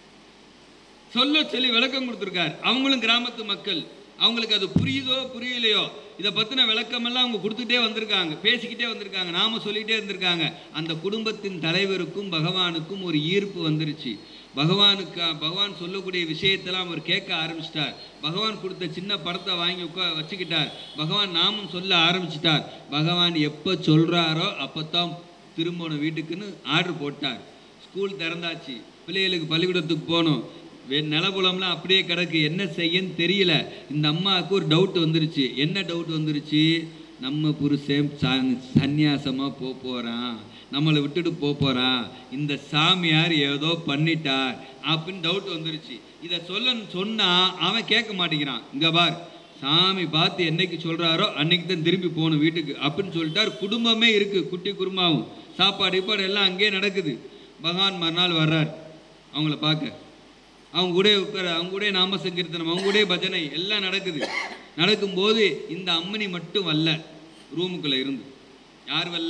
சொல்ல சொல்லி விளக்கம் கொடுத்துருக்கார் அவங்களும் கிராமத்து மக்கள் அவங்களுக்கு அது புரியுதோ புரியலையோ இதை பற்றின விளக்கமெல்லாம் அவங்க கொடுத்துட்டே வந்திருக்காங்க பேசிக்கிட்டே வந்திருக்காங்க நாம சொல்லிக்கிட்டே இருந்திருக்காங்க அந்த குடும்பத்தின் தலைவருக்கும் பகவானுக்கும் ஒரு ஈர்ப்பு வந்துருச்சு பகவானுக்கு பகவான் சொல்லக்கூடிய விஷயத்தெல்லாம் அவர் கேட்க ஆரம்பிச்சிட்டார் பகவான் கொடுத்த சின்ன படத்தை வாங்கி உட்கா வச்சுக்கிட்டார் பகவான் நாமும் சொல்ல ஆரம்பிச்சிட்டார் பகவான் எப்போ சொல்கிறாரோ அப்போ தான் திரும்பணும் வீட்டுக்குன்னு ஆர்டர் போட்டார் ஸ்கூல் திறந்தாச்சு பிள்ளைகளுக்கு பள்ளிக்கூடத்துக்கு போகணும் வே நிலப்புலம்லாம் அப்படியே கிடக்கு என்ன செய்யன்னு தெரியல இந்த அம்மாவுக்கு ஒரு டவுட் வந்துருச்சு என்ன டவுட் வந்துருச்சு நம்ம புருஷன் சன் சந்நியாசமாக போக போகிறான் நம்மளை விட்டுட்டு போக போகிறான் இந்த சாமியார் ஏதோ பண்ணிட்டார் அப்படின்னு டவுட் வந்துருச்சு இதை சொல்ல சொன்னால் அவன் கேட்க மாட்டேங்கிறான் இங்கே பார் சாமி பார்த்து என்னைக்கு சொல்கிறாரோ அன்னைக்கு தான் திரும்பி போகணும் வீட்டுக்கு அப்படின்னு சொல்லிட்டார் குடும்பமே இருக்குது குட்டி குருமாவும் சாப்பாடு இப்பாடு எல்லாம் அங்கேயே நடக்குது பகவான் மறுநாள் வர்றார் அவங்கள பார்க்க அவங்க கூட உட்கார அவங்க கூட நாம சங்கீர்த்தனம் அவங்க கூட பஜனை எல்லாம் நடக்குது நடக்கும்போது இந்த அம்மனி மட்டும் வரல ரூமுக்குள்ளே இருந்து யார் வரல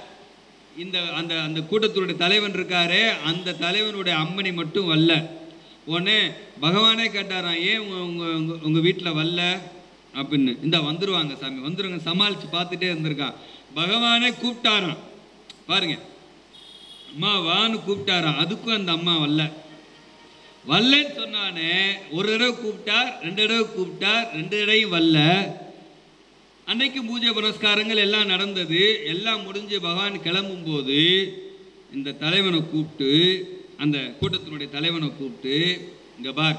இந்த அந்த அந்த கூட்டத்தினுடைய தலைவன் இருக்காரே அந்த தலைவனுடைய அம்மனி மட்டும் வரல உடனே பகவானே கேட்டாராம் ஏன் உங்க உங்க உங்க- உங்க வீட்டில் வரல அப்படின்னு இந்த வந்துருவாங்க சாமி வந்துருங்க சமாளித்து பார்த்துட்டே இருந்திருக்கான் பகவானே கூப்பிட்டாராம் பாருங்க அம்மா வான்னு கூப்பிட்டாராம் அதுக்கும் அந்த அம்மா வரல வரலன்னு சொன்னானே ஒரு தடவை கூப்பிட்டார் ரெண்டு தடவை கூப்பிட்டார் ரெண்டு தடவையும் வரல அன்னைக்கு பூஜை புனஸ்காரங்கள் எல்லாம் நடந்தது எல்லாம் முடிஞ்சு பகவான் கிளம்பும்போது இந்த தலைவனை கூப்பிட்டு அந்த கூட்டத்தினுடைய தலைவனை கூப்பிட்டு இங்க பார்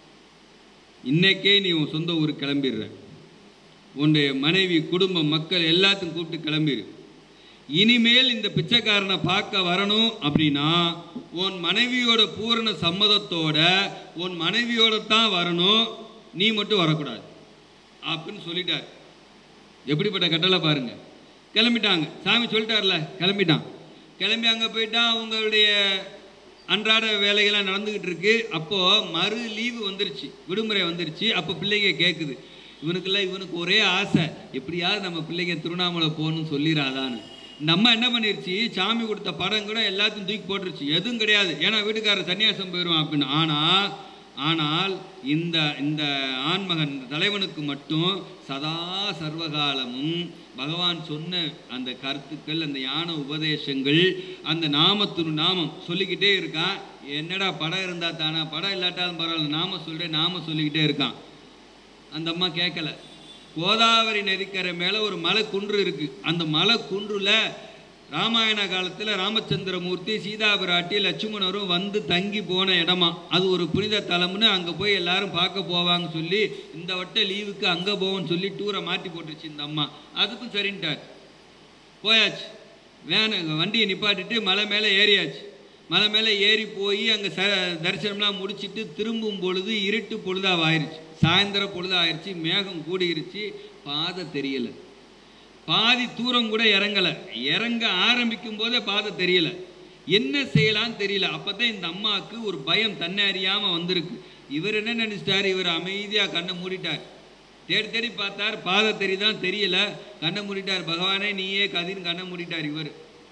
இன்னைக்கே நீ உன் சொந்த ஊருக்கு கிளம்பிடுற உன்னுடைய மனைவி குடும்பம் மக்கள் எல்லாத்தையும் கூப்பிட்டு கிளம்பிடு இனிமேல் இந்த பிச்சைக்காரனை பார்க்க வரணும் அப்படின்னா உன் மனைவியோட பூரண சம்மதத்தோட உன் மனைவியோட தான் வரணும் நீ மட்டும் வரக்கூடாது அப்படின்னு சொல்லிட்டார் எப்படிப்பட்ட கட்டளை பாருங்க கிளம்பிட்டாங்க சாமி சொல்லிட்டார்ல கிளம்பிட்டான் கிளம்பி அங்கே போயிட்டா அவங்களுடைய அன்றாட வேலைகள்லாம் நடந்துக்கிட்டு இருக்கு அப்போது மறு லீவு வந்துருச்சு விடுமுறை வந்துருச்சு அப்போ பிள்ளைங்க கேட்குது இவனுக்கெல்லாம் இவனுக்கு ஒரே ஆசை எப்படியாவது நம்ம பிள்ளைங்க திருவண்ணாமலை போகணும்னு சொல்லிடாதான்னு இந்த அம்மா என்ன பண்ணிருச்சு சாமி கொடுத்த படம் கூட எல்லாத்தையும் தூக்கி போட்டுருச்சு எதுவும் கிடையாது ஏன்னா வீட்டுக்காரர் சன்னியாசம் போயிடுவான் அப்படின்னு ஆனால் ஆனால் இந்த இந்த ஆண்மகன் இந்த தலைவனுக்கு மட்டும் சதா சர்வகாலமும் பகவான் சொன்ன அந்த கருத்துக்கள் அந்த ஞான உபதேசங்கள் அந்த நாமத்தின் நாமம் சொல்லிக்கிட்டே இருக்கான் என்னடா படம் இருந்தா தானே படம் இல்லாட்டாலும் பரவாயில்ல நாம சொல்றேன் நாம சொல்லிக்கிட்டே இருக்கான் அந்த அம்மா கேட்கல கோதாவரி நதிக்கரை மேலே ஒரு மலை குன்று இருக்கு அந்த மலை குன்றுல ராமாயண காலத்தில் ராமச்சந்திரமூர்த்தி சீதா பிராட்டி லட்சுமணரும் வந்து தங்கி போன இடமா அது ஒரு புனித தலம்னு அங்கே போய் எல்லாரும் பார்க்க போவாங்க சொல்லி இந்த வட்ட லீவுக்கு அங்கே போவோம்னு சொல்லி டூரை மாற்றி போட்டுருச்சு இந்த அம்மா அதுக்கும் சரின்ட்டார் போயாச்சு வேன வண்டியை நிப்பாட்டிட்டு மலை மேலே ஏறியாச்சு மலை மேலே ஏறி போய் அங்கே ச தரிசனம்லாம் முடிச்சிட்டு திரும்பும் பொழுது இருட்டு பொழுதாக ஆயிடுச்சு சாயந்தர பொழுது ஆயிடுச்சு மேகம் கூடிருச்சு பாதை தெரியல பாதி தூரம் கூட இறங்கலை இறங்க ஆரம்பிக்கும் போதே பாதை தெரியல என்ன செய்யலாம்னு தெரியல அப்பதான் இந்த அம்மாவுக்கு ஒரு பயம் தன்னை அறியாம வந்திருக்கு இவர் என்ன நினைச்சிட்டார் இவர் அமைதியா கண்ணை மூடிட்டார் தேடி தேடி பார்த்தார் பாதை தெரியுதான் தெரியல கண்ணை மூடிட்டார் பகவானே நீயே கதின்னு கண்ணை மூடிட்டார் இவர்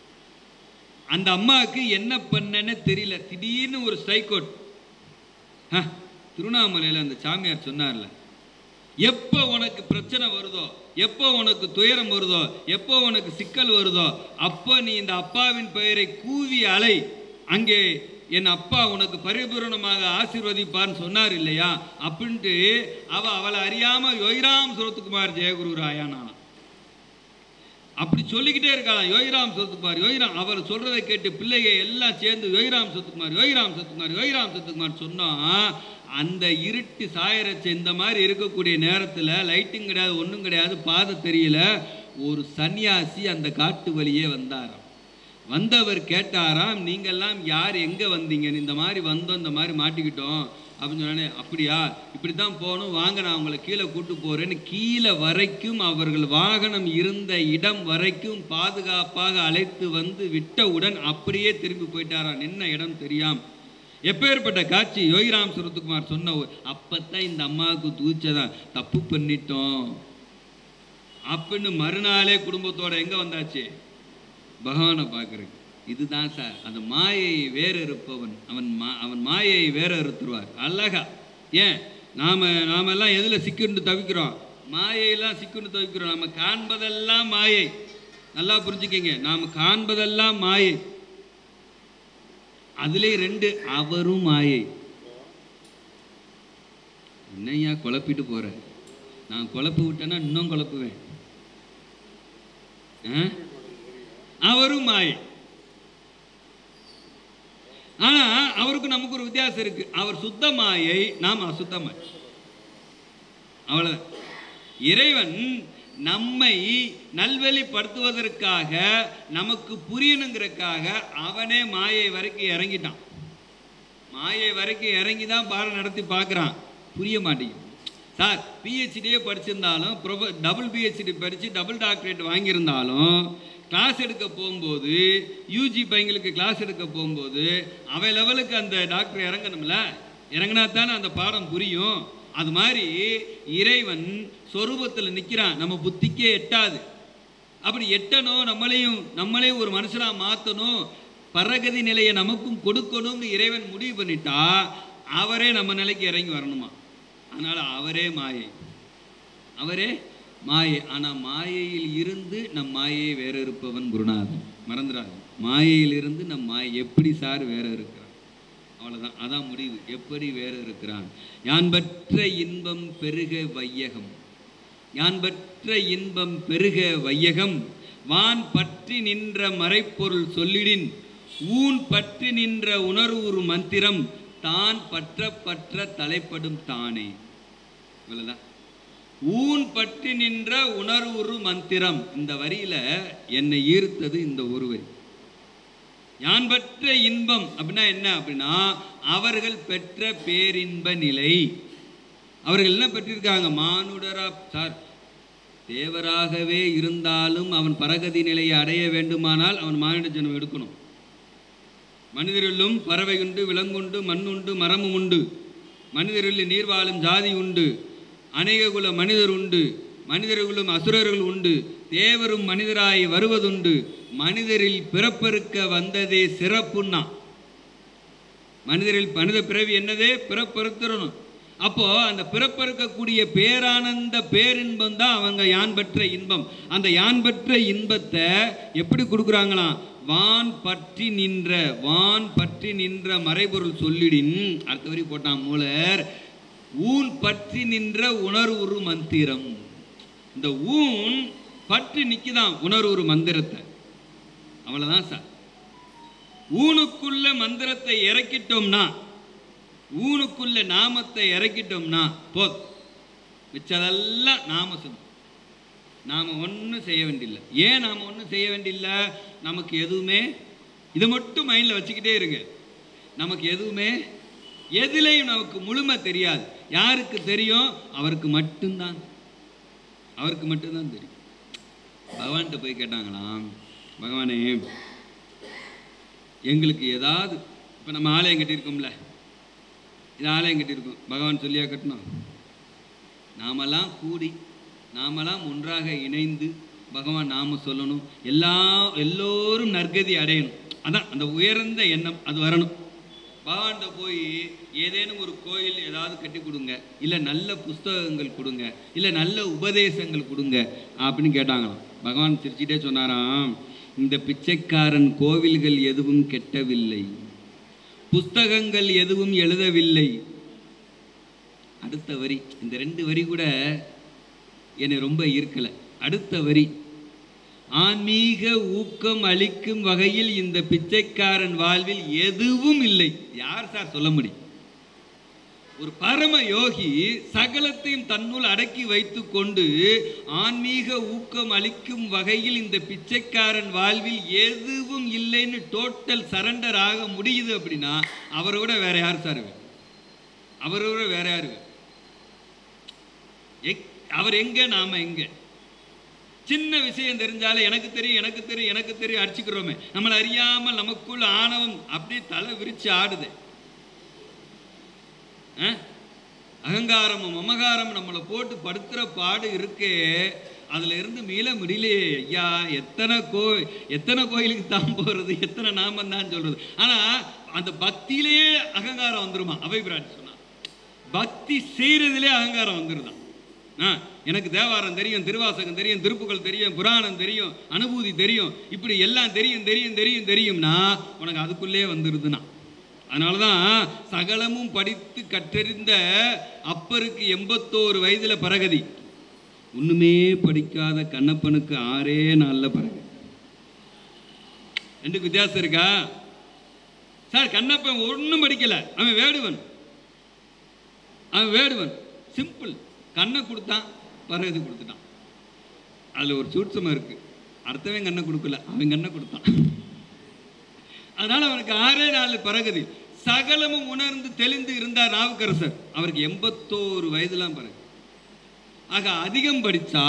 அந்த அம்மாவுக்கு என்ன பண்ணன்னு தெரியல திடீர்னு ஒரு ஸ்ட்ரைக் அவுட் திருவண்ணாமலையில் அந்த சாமியார் சொன்னார்ல எப்போ உனக்கு பிரச்சனை வருதோ எப்போ உனக்கு துயரம் வருதோ எப்போ உனக்கு சிக்கல் வருதோ அப்போ நீ இந்த அப்பாவின் பெயரை கூவி அலை அங்கே என் அப்பா உனக்கு பரிபூரணமாக ஆசீர்வதிப்பார்னு சொன்னார் இல்லையா அப்படின்ட்டு அவ அவளை அறியாம யோகிராம் சுரத்துக்குமார் ஜெயகுரு ராயானாலாம் அப்படி சொல்லிக்கிட்டே இருக்கலாம் யோகிராம் சொத்துக்குமார் யோகிராம் அவர் சொல்றதை கேட்டு பிள்ளைங்க எல்லாம் சேர்ந்து யோகிராம் சொத்துக்குமார் யோகிராம் சொத்துக்குமார் யோகிராம் சொத்துக்குமார் சொன்னா அந்த இருட்டு சாயரச்சு இந்த மாதிரி இருக்கக்கூடிய நேரத்தில் லைட்டும் கிடையாது ஒன்றும் கிடையாது பாதை தெரியல ஒரு சன்னியாசி அந்த காட்டு வழியே வந்தாராம் வந்தவர் கேட்டாராம் நீங்கெல்லாம் யார் எங்கே வந்தீங்கன்னு இந்த மாதிரி வந்தோம் இந்த மாதிரி மாட்டிக்கிட்டோம் அப்படின்னு சொன்னானே அப்படியா இப்படி தான் போகணும் வாங்க நான் உங்களை கீழே கூட்டு போகிறேன்னு கீழே வரைக்கும் அவர்கள் வாகனம் இருந்த இடம் வரைக்கும் பாதுகாப்பாக அழைத்து வந்து விட்டவுடன் அப்படியே திரும்பி போயிட்டாராம் நின்ன இடம் தெரியாம எப்பேற்பட்ட காட்சி யோகிராம் சுரத்குமார் சொன்ன ஒரு- அப்பத்தான் இந்த அம்மாவுக்கு தூச்சதான் தப்பு பண்ணிட்டோம் அப்படின்னு மறுநாளே குடும்பத்தோட எங்க வந்தாச்சு பகவானை பார்க்கறதுக்கு இதுதான் சார் அந்த மாயை வேற இருப்பவன் அவன் மா அவன் மாயை வேற அறுத்துருவார் அழகா ஏன் நாம நாமெல்லாம் எதுல சிக்கிண்டு தவிக்கிறோம் மாயையெல்லாம் சிக்கிண்டு தவிக்கிறோம் நம்ம காண்பதெல்லாம் மாயை நல்லா புரிஞ்சுக்கங்க நாம் காண்பதெல்லாம் மாயை அதிலே ரெண்டு அவரும் மாயை என்னய்யா குழப்பிட்டு போற நான் குழப்பி விட்டேன்னா இன்னும் குழப்புவேன் ஆ? அவரும் மாயை ஆனா அவருக்கு நமக்கு ஒரு வித்தியாசம் இருக்கு அவர் சுத்த மாயை நாம் அசுத்த மாயை அவ்வளவுதான் இறைவன் நம்மை நல்வழிப்படுத்துவதற்காக நமக்கு புரியணுங்கிறதுக்காக அவனே மாயை வரைக்கும் இறங்கிட்டான் மாயை வரைக்கும் இறங்கி தான் பாடம் நடத்தி பார்க்குறான் புரிய மாட்டேங்குது சார் பிஹெச்டியே படிச்சிருந்தாலும் ப்ரொஃப டபுள் பிஹெச்டி படித்து டபுள் டாக்டரேட் வாங்கியிருந்தாலும் கிளாஸ் எடுக்க போகும்போது யூஜி பையங்களுக்கு கிளாஸ் எடுக்க போகும்போது அவன் லெவலுக்கு அந்த டாக்டர் இறங்கணும்ல இறங்கினா தானே அந்த பாடம் புரியும் அது மாதிரி இறைவன் சொரூபத்தில் நிற்கிறான் நம்ம புத்திக்கே எட்டாது அப்படி எட்டணும் நம்மளையும் நம்மளையும் ஒரு மனுஷனாக மாற்றணும் பரகதி நிலையை நமக்கும் கொடுக்கணும்னு இறைவன் முடிவு பண்ணிட்டா அவரே நம்ம நிலைக்கு இறங்கி வரணுமா அதனால் அவரே மாயை அவரே மாயை ஆனால் மாயையில் இருந்து நம் மாயையை வேற இருப்பவன் குருநாதன் மறந்துடாது மாயையில் இருந்து நம் மாயை எப்படி சார் வேற இருக்கிறான் அவ்வளவுதான் அதான் முடிவு எப்படி வேற இருக்கிறான் யான் பெற்ற இன்பம் பெருக வையகம் யான் பெற்ற இன்பம் பெருக வையகம் வான் பற்றி நின்ற மறைப்பொருள் சொல்லிடின் ஊன் பற்றி நின்ற உணர்வுறு மந்திரம் தான் பற்ற பற்ற தலைப்படும் தானே இவ்வளவுதான் ஊன் பற்றி நின்ற உணர்வுறு மந்திரம் இந்த வரியில என்னை ஈர்த்தது இந்த ஒரு வரி யான் பெற்ற இன்பம் அப்படின்னா என்ன அப்படின்னா அவர்கள் பெற்ற பேரின்ப நிலை அவர்கள் என்ன பெற்றிருக்காங்க மானுடரா சார் தேவராகவே இருந்தாலும் அவன் பரகதி நிலையை அடைய வேண்டுமானால் அவன் மானிட ஜென்மம் எடுக்கணும் மனிதரிலும் பறவை உண்டு விலங்குண்டு மண்ணுண்டு மரமும் உண்டு மனிதரில் நீர் வாழும் ஜாதி உண்டு அநேக குல மனிதர் உண்டு மனிதர்களும் அசுரர்கள் உண்டு தேவரும் மனிதராய் வருவதுண்டு மனிதரில் பிறப்பெருக்க வந்ததே சிறப்புன்னா மனிதர்கள் மனித பிறவி என்னது பிறப்பறுத்துறணும் அப்போ அந்த பிறப்பறுக்கக்கூடிய பேரானந்த பேரின்பம் தான் அவங்க யான் பெற்ற இன்பம் அந்த யான் பெற்ற இன்பத்தை எப்படி கொடுக்குறாங்களாம் வான் பற்றி நின்ற வான் பற்றி நின்ற மறைபொருள் சொல்லிடின் அடுத்த வரி போட்டான் மூலர் ஊன் பற்றி நின்ற உணர்வுரு மந்திரம் இந்த ஊன் பற்றி நிற்குதான் உணர்வுரு மந்திரத்தை அவ்வளோதான் சார் ஊனுக்குள்ள மந்திரத்தை இறக்கிட்டோம்னா ஊனுக்குள்ள நாமத்தை இறக்கிட்டோம்னா போத் மிச்சதெல்லாம் நாம சொந்தம் நாம் ஒன்றும் செய்ய வேண்டியில்லை ஏன் நாம் ஒன்றும் செய்ய வேண்டியில்லை நமக்கு எதுவுமே இதை மட்டும் மைண்டில் வச்சுக்கிட்டே இருங்க நமக்கு எதுவுமே எதுலேயும் நமக்கு முழுமை தெரியாது யாருக்கு தெரியும் அவருக்கு மட்டும்தான் அவருக்கு மட்டும்தான் தெரியும் பகவான்கிட்ட போய் கேட்டாங்களாம் பகவானே எங்களுக்கு ஏதாவது இப்போ நம்ம ஆலயம் கட்டியிருக்கோம்ல இது ஆலயம் கட்டியிருக்கோம் பகவான் சொல்லியா கட்டணும் நாமெல்லாம் கூடி நாமெல்லாம் ஒன்றாக இணைந்து பகவான் நாம சொல்லணும் எல்லா எல்லோரும் நற்கதி அடையணும் அதான் அந்த உயர்ந்த எண்ணம் அது வரணும் பகவான்கிட்ட போய் ஏதேனும் ஒரு கோயில் ஏதாவது கட்டி கொடுங்க இல்லை நல்ல புஸ்தகங்கள் கொடுங்க இல்லை நல்ல உபதேசங்கள் கொடுங்க அப்படின்னு கேட்டாங்களாம் பகவான் சிரிச்சிட்டே சொன்னாராம் இந்த பிச்சைக்காரன் கோவில்கள் எதுவும் கெட்டவில்லை புஸ்தகங்கள் எதுவும் எழுதவில்லை அடுத்த வரி இந்த ரெண்டு வரி கூட என்னை ரொம்ப ஈர்க்கலை அடுத்த வரி ஆன்மீக ஊக்கம் அளிக்கும் வகையில் இந்த பிச்சைக்காரன் வாழ்வில் எதுவும் இல்லை யார் சார் சொல்ல முடியும் ஒரு பரம யோகி சகலத்தையும் தன்னுள் அடக்கி வைத்துக் கொண்டு ஆன்மீக ஊக்கம் அளிக்கும் வகையில் இந்த பிச்சைக்காரன் வாழ்வில் எதுவும் இல்லைன்னு டோட்டல் சரண்டர் ஆக முடியுது அப்படின்னா அவரோட வேற யார் சார் இவர்? அவரோட வேற யார் இவர்? எக்- அவர் எங்க நாம எங்க சின்ன விஷயம் தெரிஞ்சாலே எனக்கு தெரியும் எனக்கு தெரியும் எனக்கு தெரியும் அடிச்சுக்கிறோமே நம்மளை அறியாமல் நமக்குள்ள ஆணவம் அப்படியே தலை விரிச்சு ஆடுது ஆ? அகங்காரமும் மமகாரம் நம்மளை போட்டு படுத்துற பாடு இருக்கே அதுல இருந்து மீள முடியலையே ஐயா எத்தனை கோ எத்தனை கோயிலுக்கு தான் போறது எத்தனை நாமம் தான் சொல்றது ஆனா அந்த பக்தியிலேயே அகங்காரம் வந்துருமா அவை பிராட்டி சொன்னா பக்தி செய்யறதுலே அகங்காரம் வந்துருதான் ஆ, எனக்கு தேவாரம் தெரியும் திருவாசகம் தெரியும் திருப்புகள் தெரியும் புராணம் தெரியும் அனுபூதி தெரியும் இப்படி எல்லாம் தெரியும் தெரியும் தெரியும் தெரியும்னா உனக்கு அதுக்குள்ளே வந்துருதுன்னா அதனால தான் சகலமும் படித்து கற்றறிந்த அப்பருக்கு எண்பத்தோரு வயதுல பரகதி ஒண்ணுமே படிக்காத கண்ணப்பனுக்கு ஆறே நாள்ல பரகதி ரெண்டுக்கு வித்தியாசம் இருக்கா சார் கண்ணப்பன் ஒன்றும் படிக்கல அவன் வேடுவன் அவன் வேடுவன் சிம்பிள் கண்ணை கொடுத்தான் பரகதி கொடுத்துட்டான் அதில் ஒரு சூட்சமாக இருக்கு அடுத்தவன் கண்ணை கொடுக்கல அவன் கண்ணை கொடுத்தான் அதனால அவனுக்கு ஆறே நாலு பரகதி சகலமும் உணர்ந்து தெளிந்து இருந்தார் நாவுக்கரசர் அவருக்கு எண்பத்தோரு வயதுலாம் பிறகு ஆக அதிகம் படிச்சா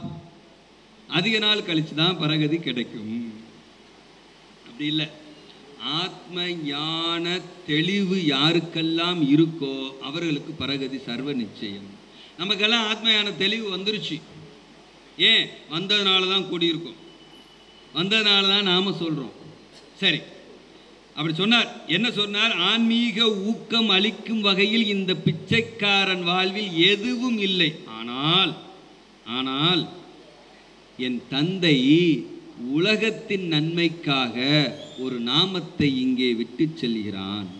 அதிக நாள் கழிச்சு தான் பரகதி கிடைக்கும் அப்படி இல்லை ஆத்ம ஞான தெளிவு யாருக்கெல்லாம் இருக்கோ அவர்களுக்கு பரகதி சர்வ நிச்சயம் நமக்கெல்லாம் ஆத்ம ஞான தெளிவு வந்துருச்சு ஏன் வந்ததுனால தான் கூடியிருக்கோம் வந்ததுனால தான் நாம சொல்றோம் சரி அப்படி சொன்னார் என்ன சொன்னார் ஆன்மீக ஊக்கம் அளிக்கும் வகையில் இந்த பிச்சைக்காரன் வாழ்வில் எதுவும் இல்லை ஆனால் ஆனால் என் தந்தை உலகத்தின் நன்மைக்காக ஒரு நாமத்தை இங்கே விட்டுச் செல்கிறான்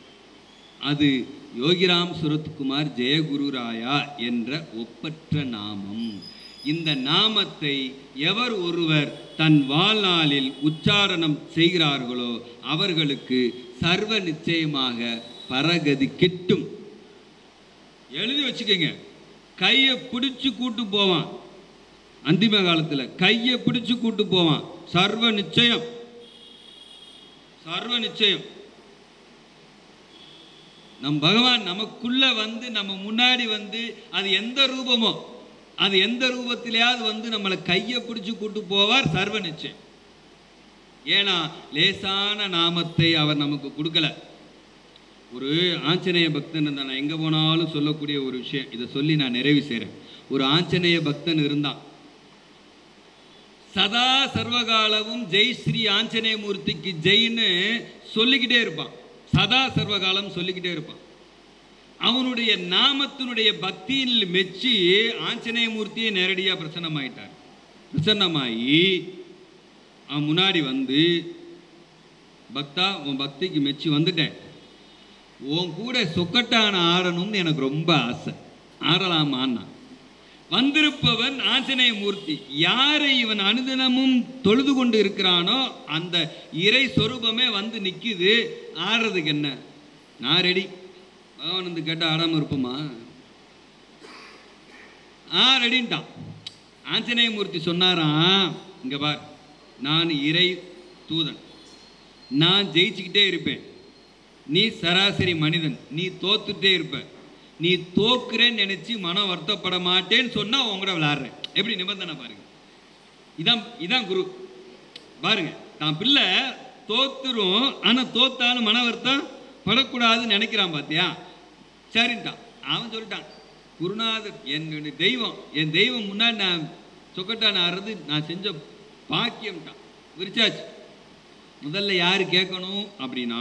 அது யோகிராம் சுரத்குமார் ஜெயகுருராயா என்ற ஒப்பற்ற நாமம் இந்த நாமத்தை எவர் ஒருவர் தன் வாழ்நாளில் உச்சாரணம் செய்கிறார்களோ அவர்களுக்கு சர்வ நிச்சயமாக பரகதி கிட்டும் எழுதி வச்சுக்கோங்க கையை பிடிச்சு கூட்டு போவான் அந்திம காலத்துல கையை பிடிச்சு கூட்டு போவான் சர்வ நிச்சயம் சர்வ நிச்சயம் நம் பகவான் நமக்குள்ள வந்து நம்ம முன்னாடி வந்து அது எந்த ரூபமோ அது எந்த ரூபத்திலேயாவது வந்து நம்மளை கையை பிடிச்சு கூட்டு போவார் சர்வ நிச்சயம் ஏன்னா லேசான நாமத்தை அவர் நமக்கு கொடுக்கல ஒரு ஆஞ்சநேய பக்தன் இருந்தான் நான் எங்கே போனாலும் சொல்லக்கூடிய ஒரு விஷயம் இதை சொல்லி நான் நிறைவு செய்கிறேன் ஒரு ஆஞ்சநேய பக்தன் இருந்தான் சதா சர்வகாலமும் ஜெய் ஸ்ரீ ஆஞ்சநேய மூர்த்திக்கு ஜெயின்னு சொல்லிக்கிட்டே இருப்பான் சதா சர்வகாலம் சொல்லிக்கிட்டே இருப்பான் அவனுடைய நாமத்தினுடைய பக்தியில் மெச்சி ஆஞ்சநேயமூர்த்தியை நேரடியாக பிரசன்னமாயிட்டார் பிரசன்னமாயி அவன் முன்னாடி வந்து பக்தா உன் பக்திக்கு மெச்சி வந்துட்டேன் உன் கூட சொக்கட்டான ஆடணும்னு எனக்கு ரொம்ப ஆசை ஆடலாமான்னா வந்திருப்பவன் ஆஞ்சநேய மூர்த்தி யாரை இவன் அனுதினமும் தொழுது கொண்டு இருக்கிறானோ அந்த இறை சொரூபமே வந்து நிக்குது ஆடுறதுக்கு என்ன நான் ரெடி பகவான் வந்து கேட்டால் ஆடாமல் இருப்போமா ஆ ரெடின்ட்டான் ஆஞ்சநேய மூர்த்தி சொன்னாராம் இங்க பார் நான் இறை தூதன் நான் ஜெயிச்சுக்கிட்டே இருப்பேன் நீ சராசரி மனிதன் நீ தோத்துட்டே இருப்ப நீ தோக்குறேன்னு நினைச்சு மனம் வருத்தப்பட மாட்டேன்னு சொன்னா உங்களோட விளையாடுறேன் எப்படி நிபந்தனை பாருங்க இதான் இதான் குரு பாருங்க தான் பிள்ளை தோத்துரும் ஆனா தோத்தாலும் மன வருத்தம் படக்கூடாதுன்னு நினைக்கிறான் பாத்தியா சரின்ட்டான் அவன் சொல்லிட்டான் குருநாதர் என்னுடைய தெய்வம் என் தெய்வம் முன்னாடி நான் சொக்கட்டான் ஆடுறது நான் செஞ்ச பாக்கியம்ட்டான் விரிச்சாச்சு முதல்ல யாரு கேட்கணும் அப்படின்னா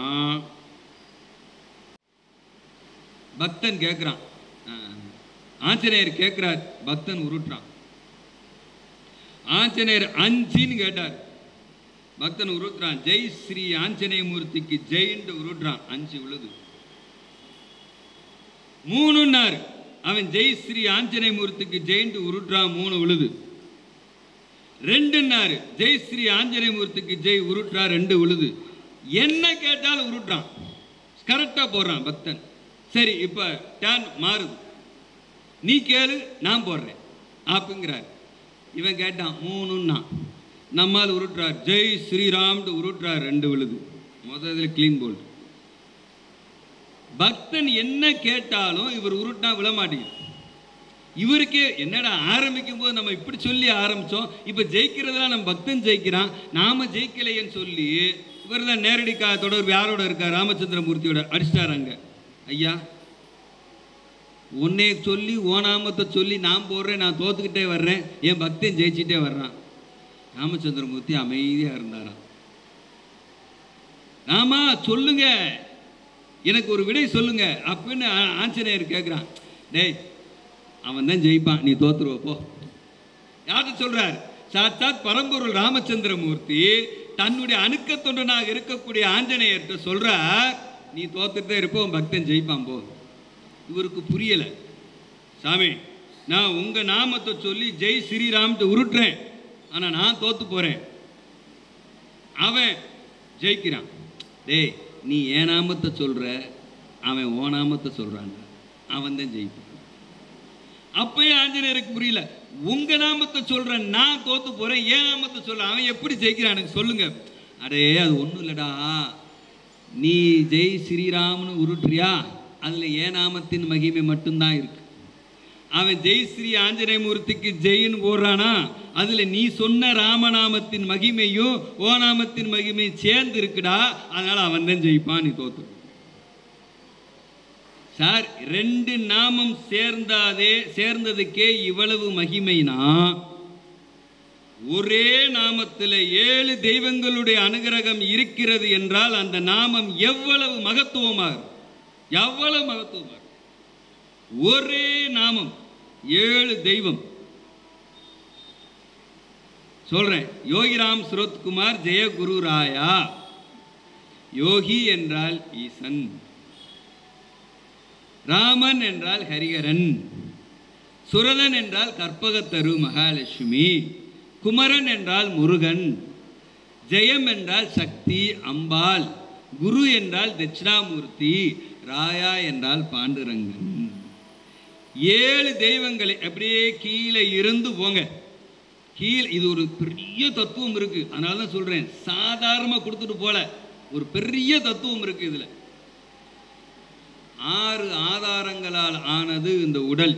பக்தன் கேட்குறான் ஆஞ்சநேயர் கேட்குறார் பக்தன் உருட்டுறான் ஆஞ்சநேயர் அஞ்சின்னு கேட்டார் பக்தன் உருட்டுறான் ஜெய் ஸ்ரீ ஆஞ்சநேய மூர்த்திக்கு ஜெயின்ட்டு உருட்டுறான் அஞ்சு விழுது மூணுன்னார் அவன் ஜெய் ஸ்ரீ ஆஞ்சநேய மூர்த்திக்கு ஜெயின்ட்டு உருட்டுறான் மூணு விழுது ரெண்டுன்னாரு ஜெய் ஸ்ரீ ஆஞ்சநேய மூர்த்திக்கு ஜெய் உருட்டுறா ரெண்டு விழுது என்ன கேட்டாலும் உருட்டுறான் கரெக்டாக போடுறான் பக்தன் சரி இப்போ டேன் மாறுது நீ கேளு நான் போடுறேன் அப்படிங்கிறார் இவன் கேட்டான் மூணுன்னா நம்மால் உருட்டுறார் ஜெய் ஸ்ரீராம்னு உருட்டுறார் ரெண்டு விழுது முதல்ல க்ளீன் போல்ட் பக்தன் என்ன கேட்டாலும் இவர் உருட்டா விழ மாட்டேங்குது இவருக்கே என்னடா ஆரம்பிக்கும் போது நம்ம இப்படி சொல்லி ஆரம்பிச்சோம் இப்போ ஜெயிக்கிறதெல்லாம் நம்ம பக்தன் ஜெயிக்கிறான் நாம ஜெயிக்கலையேன்னு சொல்லி இவர் தான் நேரடி கா தொடர்பு யாரோட இருக்கா ராமச்சந்திரமூர்த்தியோட அடிச்சிட்டார் அங்க ஐயா உன்னை சொல்லி ஓனாமத்தை சொல்லி நான் போடுறேன் நான் தோத்துக்கிட்டே வர்றேன் என் பக்தன் ஜெயிச்சிட்டே வர்றான் ராமச்சந்திரமூர்த்தி அமைதியா இருந்தாராம் ஆமா சொல்லுங்க எனக்கு ஒரு விடை சொல்லுங்க அப்படின்னு ஆ- ஆஞ்சநேயர் கேட்குறான் டேய் அவன் தான் ஜெயிப்பான் நீ தோத்துருவ போ யார்கிட்ட சொல்றார் சாட்சாத் பரம்பொருள் ராமச்சந்திரமூர்த்தி தன்னுடைய அணுக்க தொண்டனாக இருக்கக்கூடிய ஆஞ்சநேயர்கிட்ட சொல்றார் நீ தோத்துட்டே இருப்ப உன் பக்தன் ஜெயிப்பான் போ இவருக்கு புரியல சாமி நான் உங்க நாமத்தை சொல்லி ஜெய் ஸ்ரீராம்ட்டு உருட்டுறேன் ஆனா நான் தோத்து போறேன் அவன் ஜெயிக்கிறான் டேய் நீ என் நாமத்தை சொல்ற அவன் ஓ நாமத்தை சொல்றான் அவன் தான் ஜெயிப்பான் அப்பயும் ஆஞ்சநேயருக்கு புரியல உங்க நாமத்தை சொல்றேன் நான் தோத்து போறேன் என் நாமத்தை சொல்றேன் அவன் எப்படி ஜெயிக்கிறான் எனக்கு சொல்லுங்க அடே அது ஒண்ணும் இல்லடா நீ ஜெய் ஸ்ரீராம்னு உருட்டுறியா அதுல என் நாமத்தின் மகிமை மட்டும்தான் இருக்கு அவன் ஜெய் ஸ்ரீ ஆஞ்சநேயமூர்த்திக்கு ஜெயின்னு போடுறானா அதுல நீ சொன்ன ராமநாமத்தின் மகிமையும் ஓ நாமத்தின் மகிமையும் சேர்ந்து இருக்குடா அதனால அவன் தான் ஜெயிப்பான் நீ தோத்து சார் ரெண்டு நாமம் சேர்ந்தாதே சேர்ந்ததுக்கே இவ்வளவு மகிமைனா ஒரே நாமத்தில் ஏழு தெய்வங்களுடைய அனுகிரகம் இருக்கிறது என்றால் அந்த நாமம் எவ்வளவு மகத்துவமாக இருக்கும். எவ்வளவு மகத்துவமாக இருக்கும். ஒரே நாமம் ஏழு தெய்வம் சொல்றேன் யோகிராம் சுரத்குமார் ஜெய குரு ராயா யோகி என்றால் ஈசன் ராமன் என்றால் ஹரிஹரன் சுரதன் என்றால் கற்பகத்தரு மகாலட்சுமி குமரன் என்றால் முருகன் ஜெயம் என்றால் சக்தி அம்பாள் குரு என்றால் தட்சிணாமூர்த்தி ராயா என்றால் பாண்டுரங்கன் ஏழு தெய்வங்களை அப்படியே கீழே இருந்து போங்க கீழ் இது ஒரு பெரிய தத்துவம் இருக்கு அதனால தான் சொல்றேன் சாதாரணமாக கொடுத்துட்டு போல ஒரு பெரிய தத்துவம் இருக்கு இதுல ஆறு ஆதாரங்களால் ஆனது இந்த உடல்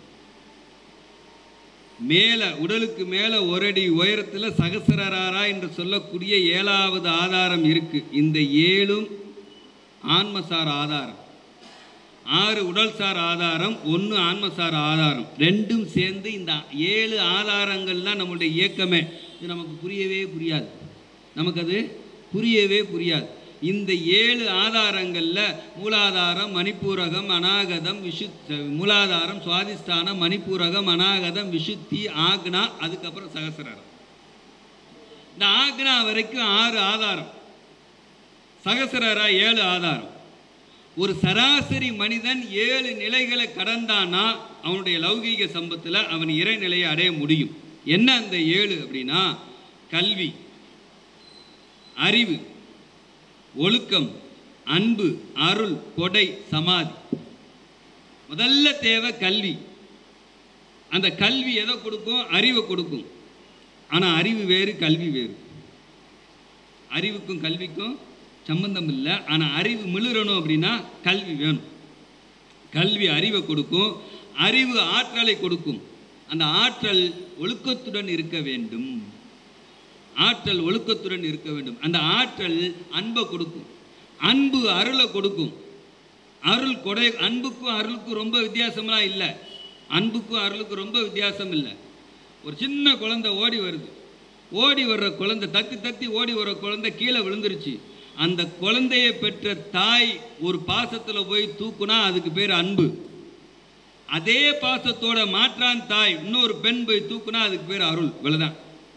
மேல உடலுக்கு மேல ஒரு அடி உயரத்தில் சகசரராரா என்று சொல்லக்கூடிய ஏழாவது ஆதாரம் இருக்கு இந்த ஏழும் ஆன்மசார் ஆதாரம் ஆறு உடல்சார் ஆதாரம் ஒன்று ஆன்மசார் ஆதாரம் ரெண்டும் சேர்ந்து இந்த ஏழு ஆதாரங்கள் தான் நம்மளுடைய இயக்கமே இது நமக்கு புரியவே புரியாது நமக்கு அது புரியவே புரியாது இந்த ஏழு ஆதாரங்களில் மூலாதாரம் மணிப்பூரகம் அநாகதம் விஷுத் மூலாதாரம் சுவாதிஷ்டானம் மணிப்பூரகம் அநாகதம் விஷுத்தி ஆக்னா அதுக்கப்புறம் சகசிராரம் இந்த ஆக்னா வரைக்கும் ஆறு ஆதாரம் சகசிரரா ஏழு ஆதாரம் ஒரு சராசரி மனிதன் ஏழு நிலைகளை கடந்தானா அவனுடைய லௌகீக சம்பத்தில் அவன் இறைநிலையை அடைய முடியும் என்ன அந்த ஏழு அப்படின்னா கல்வி அறிவு ஒழுக்கம் அன்பு அருள் கொடை சமாதி முதல்ல தேவை கல்வி அந்த கல்வி எதை கொடுக்கும் அறிவை கொடுக்கும் ஆனால் அறிவு வேறு கல்வி வேறு அறிவுக்கும் கல்விக்கும் சம்பந்தம் இல்லை ஆனால் அறிவு மிளிரணும் அப்படின்னா கல்வி வேணும் கல்வி அறிவை கொடுக்கும் அறிவு ஆற்றலை கொடுக்கும் அந்த ஆற்றல் ஒழுக்கத்துடன் இருக்க வேண்டும் ஆற்றல் ஒழுக்கத்துடன் இருக்க வேண்டும் அந்த ஆற்றல் அன்பை கொடுக்கும் அன்பு அருளை கொடுக்கும் அருள் கொடை அன்புக்கும் அருளுக்கும் ரொம்ப வித்தியாசம்லாம் இல்லை அன்புக்கும் அருளுக்கும் ரொம்ப வித்தியாசம் இல்லை ஒரு சின்ன குழந்தை ஓடி வருது ஓடி வர்ற குழந்தை தத்தி தத்தி ஓடி வர்ற குழந்தை கீழே விழுந்துருச்சு அந்த குழந்தையை பெற்ற தாய் ஒரு பாசத்தில் போய் தூக்குனா அதுக்கு பேர் அன்பு அதே பாசத்தோட மாற்றான் தாய் இன்னொரு பெண் போய் தூக்குனா அதுக்கு பேர் அருள் இவ்வளவுதான்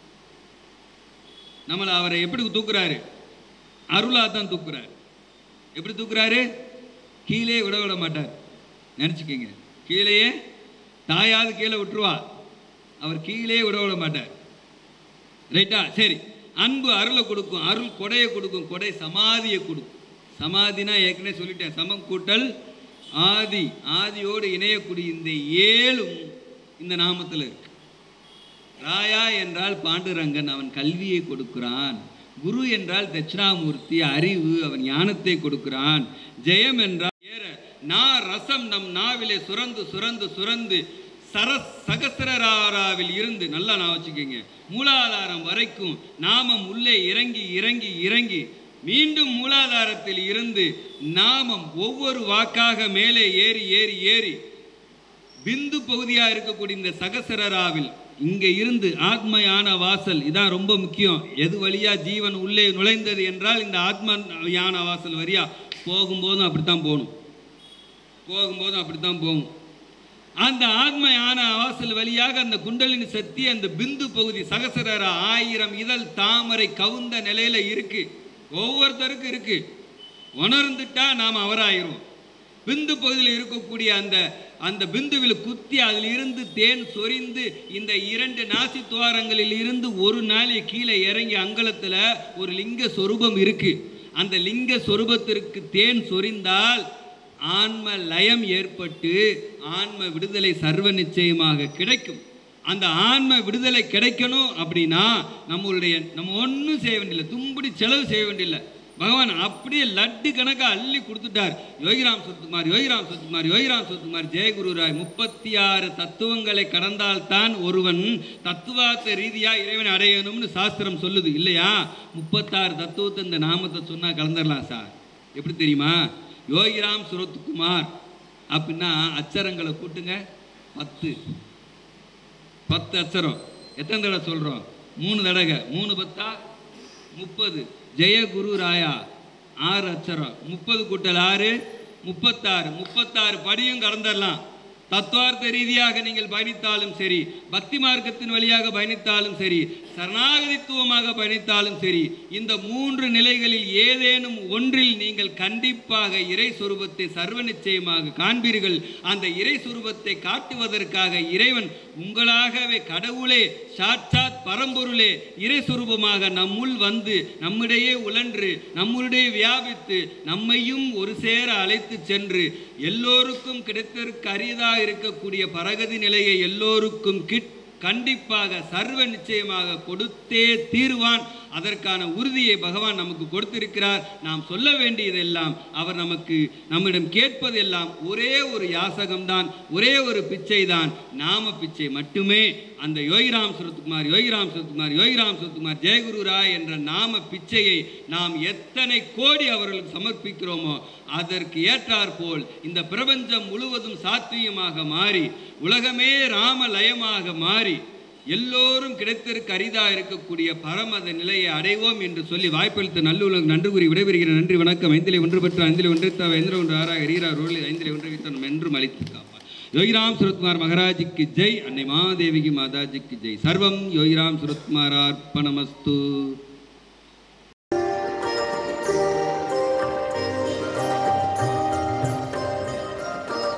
நம்மளை அவரை எப்படி தூக்குறாரு அருளா தான் தூக்குறாரு எப்படி தூக்குறாரு கீழே விட விட மாட்டார் நினச்சிக்கங்க கீழேயே தாயாவது கீழே விட்டுருவா அவர் கீழே விட விட மாட்டார் ரைட்டா சரி அன்பு அருளை கொடுக்கும் அருள் கொடையை கொடுக்கும் கொடை சமாதியை கொடுக்கும் சமாதினா ஏற்கனவே சொல்லிட்டேன் சமம் கூட்டல் ஆதி ஆதியோடு இணையக்கூடிய இந்த ஏழும் இந்த நாமத்தில் இருக்கு ராயா என்றால் பாண்டுரங்கன் அவன் கல்வியை கொடுக்கிறான் குரு என்றால் தட்சிணாமூர்த்தி அறிவு அவன் ஞானத்தை கொடுக்கிறான் ஜெயம் என்றால் ஏற நா ரசம் நம் நாவிலே சுரந்து சுரந்து சுரந்து சரஸ் சகசிரராராவில் இருந்து நல்லா நான் வச்சுக்கோங்க மூலாதாரம் வரைக்கும் நாமம் உள்ளே இறங்கி இறங்கி இறங்கி மீண்டும் மூலாதாரத்தில் இருந்து நாமம் ஒவ்வொரு வாக்காக மேலே ஏறி ஏறி ஏறி பிந்து பகுதியா இருக்கக்கூடிய இந்த சகசரராவில் இங்க இருந்து ஆத்மயான வாசல் இதான் ரொம்ப முக்கியம் எது வழியா ஜீவன் உள்ளே நுழைந்தது என்றால் இந்த ஆத்ம யான வாசல் வழியா போகும்போதும் அப்படித்தான் போகணும் போகும்போதும் அப்படித்தான் போகும் அந்த ஆத்ம யான வாசல் வழியாக அந்த குண்டலினி சக்தி அந்த பிந்து பகுதி சகசரர ஆயிரம் இதழ் தாமரை கவுந்த நிலையில இருக்கு ஒவ்வொருத்தருக்கும் இருக்கு உணர்ந்துட்டா நாம் அவராயிரும் பிந்து பகுதியில் இருக்கக்கூடிய அந்த அந்த பிந்துவில் குத்தி அதில் இருந்து தேன் சொரிந்து இந்த இரண்டு நாசி துவாரங்களில் இருந்து ஒரு நாளை கீழே இறங்கி அங்கலத்தில் ஒரு லிங்க சொரூபம் இருக்கு அந்த லிங்க சொரூபத்திற்கு தேன் சொரிந்தால் ஆன்ம லயம் ஏற்பட்டு ஆன்ம விடுதலை சர்வ நிச்சயமாக கிடைக்கும் அந்த ஆன்ம விடுதலை கிடைக்கணும் அப்படின்னா நம்மளுடைய நம்ம ஒன்றும் செய்ய வேண்டியதில்லை தும்படி செலவு செய்ய வேண்டியதில்லை பகவான் அப்படியே லட்டு கணக்கா அள்ளி கொடுத்துட்டார் யோகிராம் சொத்துமார் யோகிராம் சொத்துமார் யோகிராம் சொத்துமார் ஜெயகுரு ராய் முப்பத்தி ஆறு தத்துவங்களை கடந்தால்தான் ஒருவன் தத்துவார்த்த ரீதியா இறைவனை அடையணும்னு சாஸ்திரம் சொல்லுது இல்லையா முப்பத்தாறு தத்துவத்தை இந்த நாமத்தை சொன்னா கலந்துடலாம் சார் எப்படி தெரியுமா யோகிராம் சுரத்குமார் அப்படின்னா அச்சரங்களை கூட்டுங்க பத்து பத்து அச்சரம் எத்தனை தடவை சொல்கிறோம் மூணு தடவை மூணு பத்தா முப்பது ஜெய குரு ராயா ஆறு அச்சரம் முப்பது கூட்டல் ஆறு முப்பத்தாறு முப்பத்தாறு படியும் கடந்துடலாம் தத்துவார்த்த ரீதியாக நீங்கள் பயணித்தாலும் சரி பக்தி மார்க்கத்தின் வழியாக பயணித்தாலும் சரி சரணாகதித்துவமாக பயணித்தாலும் சரி இந்த மூன்று நிலைகளில் ஏதேனும் ஒன்றில் நீங்கள் கண்டிப்பாக இறை சுரூபத்தை சர்வ நிச்சயமாக காண்பீர்கள் அந்த இறை சுரூபத்தை காட்டுவதற்காக இறைவன் உங்களாகவே கடவுளே சாட்சாத் பரம்பொருளே இறை சுரூபமாக நம்முள் வந்து நம்மிடையே உழன்று நம்முடைய வியாபித்து நம்மையும் ஒரு சேர அழைத்து சென்று எல்லோருக்கும் கிடைத்ததற்கு அரியதாக இருக்கக்கூடிய பரகதி நிலையை எல்லோருக்கும் கிட் கண்டிப்பாக சர்வ நிச்சயமாக கொடுத்தே தீர்வான் அதற்கான உறுதியை பகவான் நமக்கு கொடுத்திருக்கிறார் நாம் சொல்ல வேண்டியதெல்லாம் அவர் நமக்கு நம்மிடம் கேட்பதெல்லாம் ஒரே ஒரு யாசகம்தான் ஒரே ஒரு பிச்சை தான் நாம பிச்சை மட்டுமே அந்த யோகிராம் சுரத்குமார் யோகிராம் சுரத்குமார் யோகிராம் சுரத்குமார் ஜெயகுரு ராய் என்ற நாம பிச்சையை நாம் எத்தனை கோடி அவர்களுக்கு சமர்ப்பிக்கிறோமோ அதற்கு ஏற்றாற்போல் இந்த பிரபஞ்சம் முழுவதும் சாத்வீயமாக மாறி உலகமே ராமலயமாக மாறி எல்லோரும் கிடைத்திருக்க அரிதா இருக்கக்கூடிய பரமத நிலையை அடைவோம் என்று சொல்லி வாய்ப்பளித்த நல்லுலகம் நன்றி கூறி விடைபெறுகிற நன்றி வணக்கம் ஐந்திலே ஒன்று பெற்ற ஐந்திலே ஒன்று தவ ஐந்திலே ஒன்று ஆறாக ரீரா ரோலி ஐந்திலே ஒன்று வித்தனம் என்றும் அளித்து காப்பார் யோகிராம் சுரத்குமார் மகாராஜுக்கு ஜெய் அன்னை மாதேவிக்கு மாதாஜிக்கு ஜெய் சர்வம் யோகிராம் சுரத்குமார் அர்ப்பணமஸ்து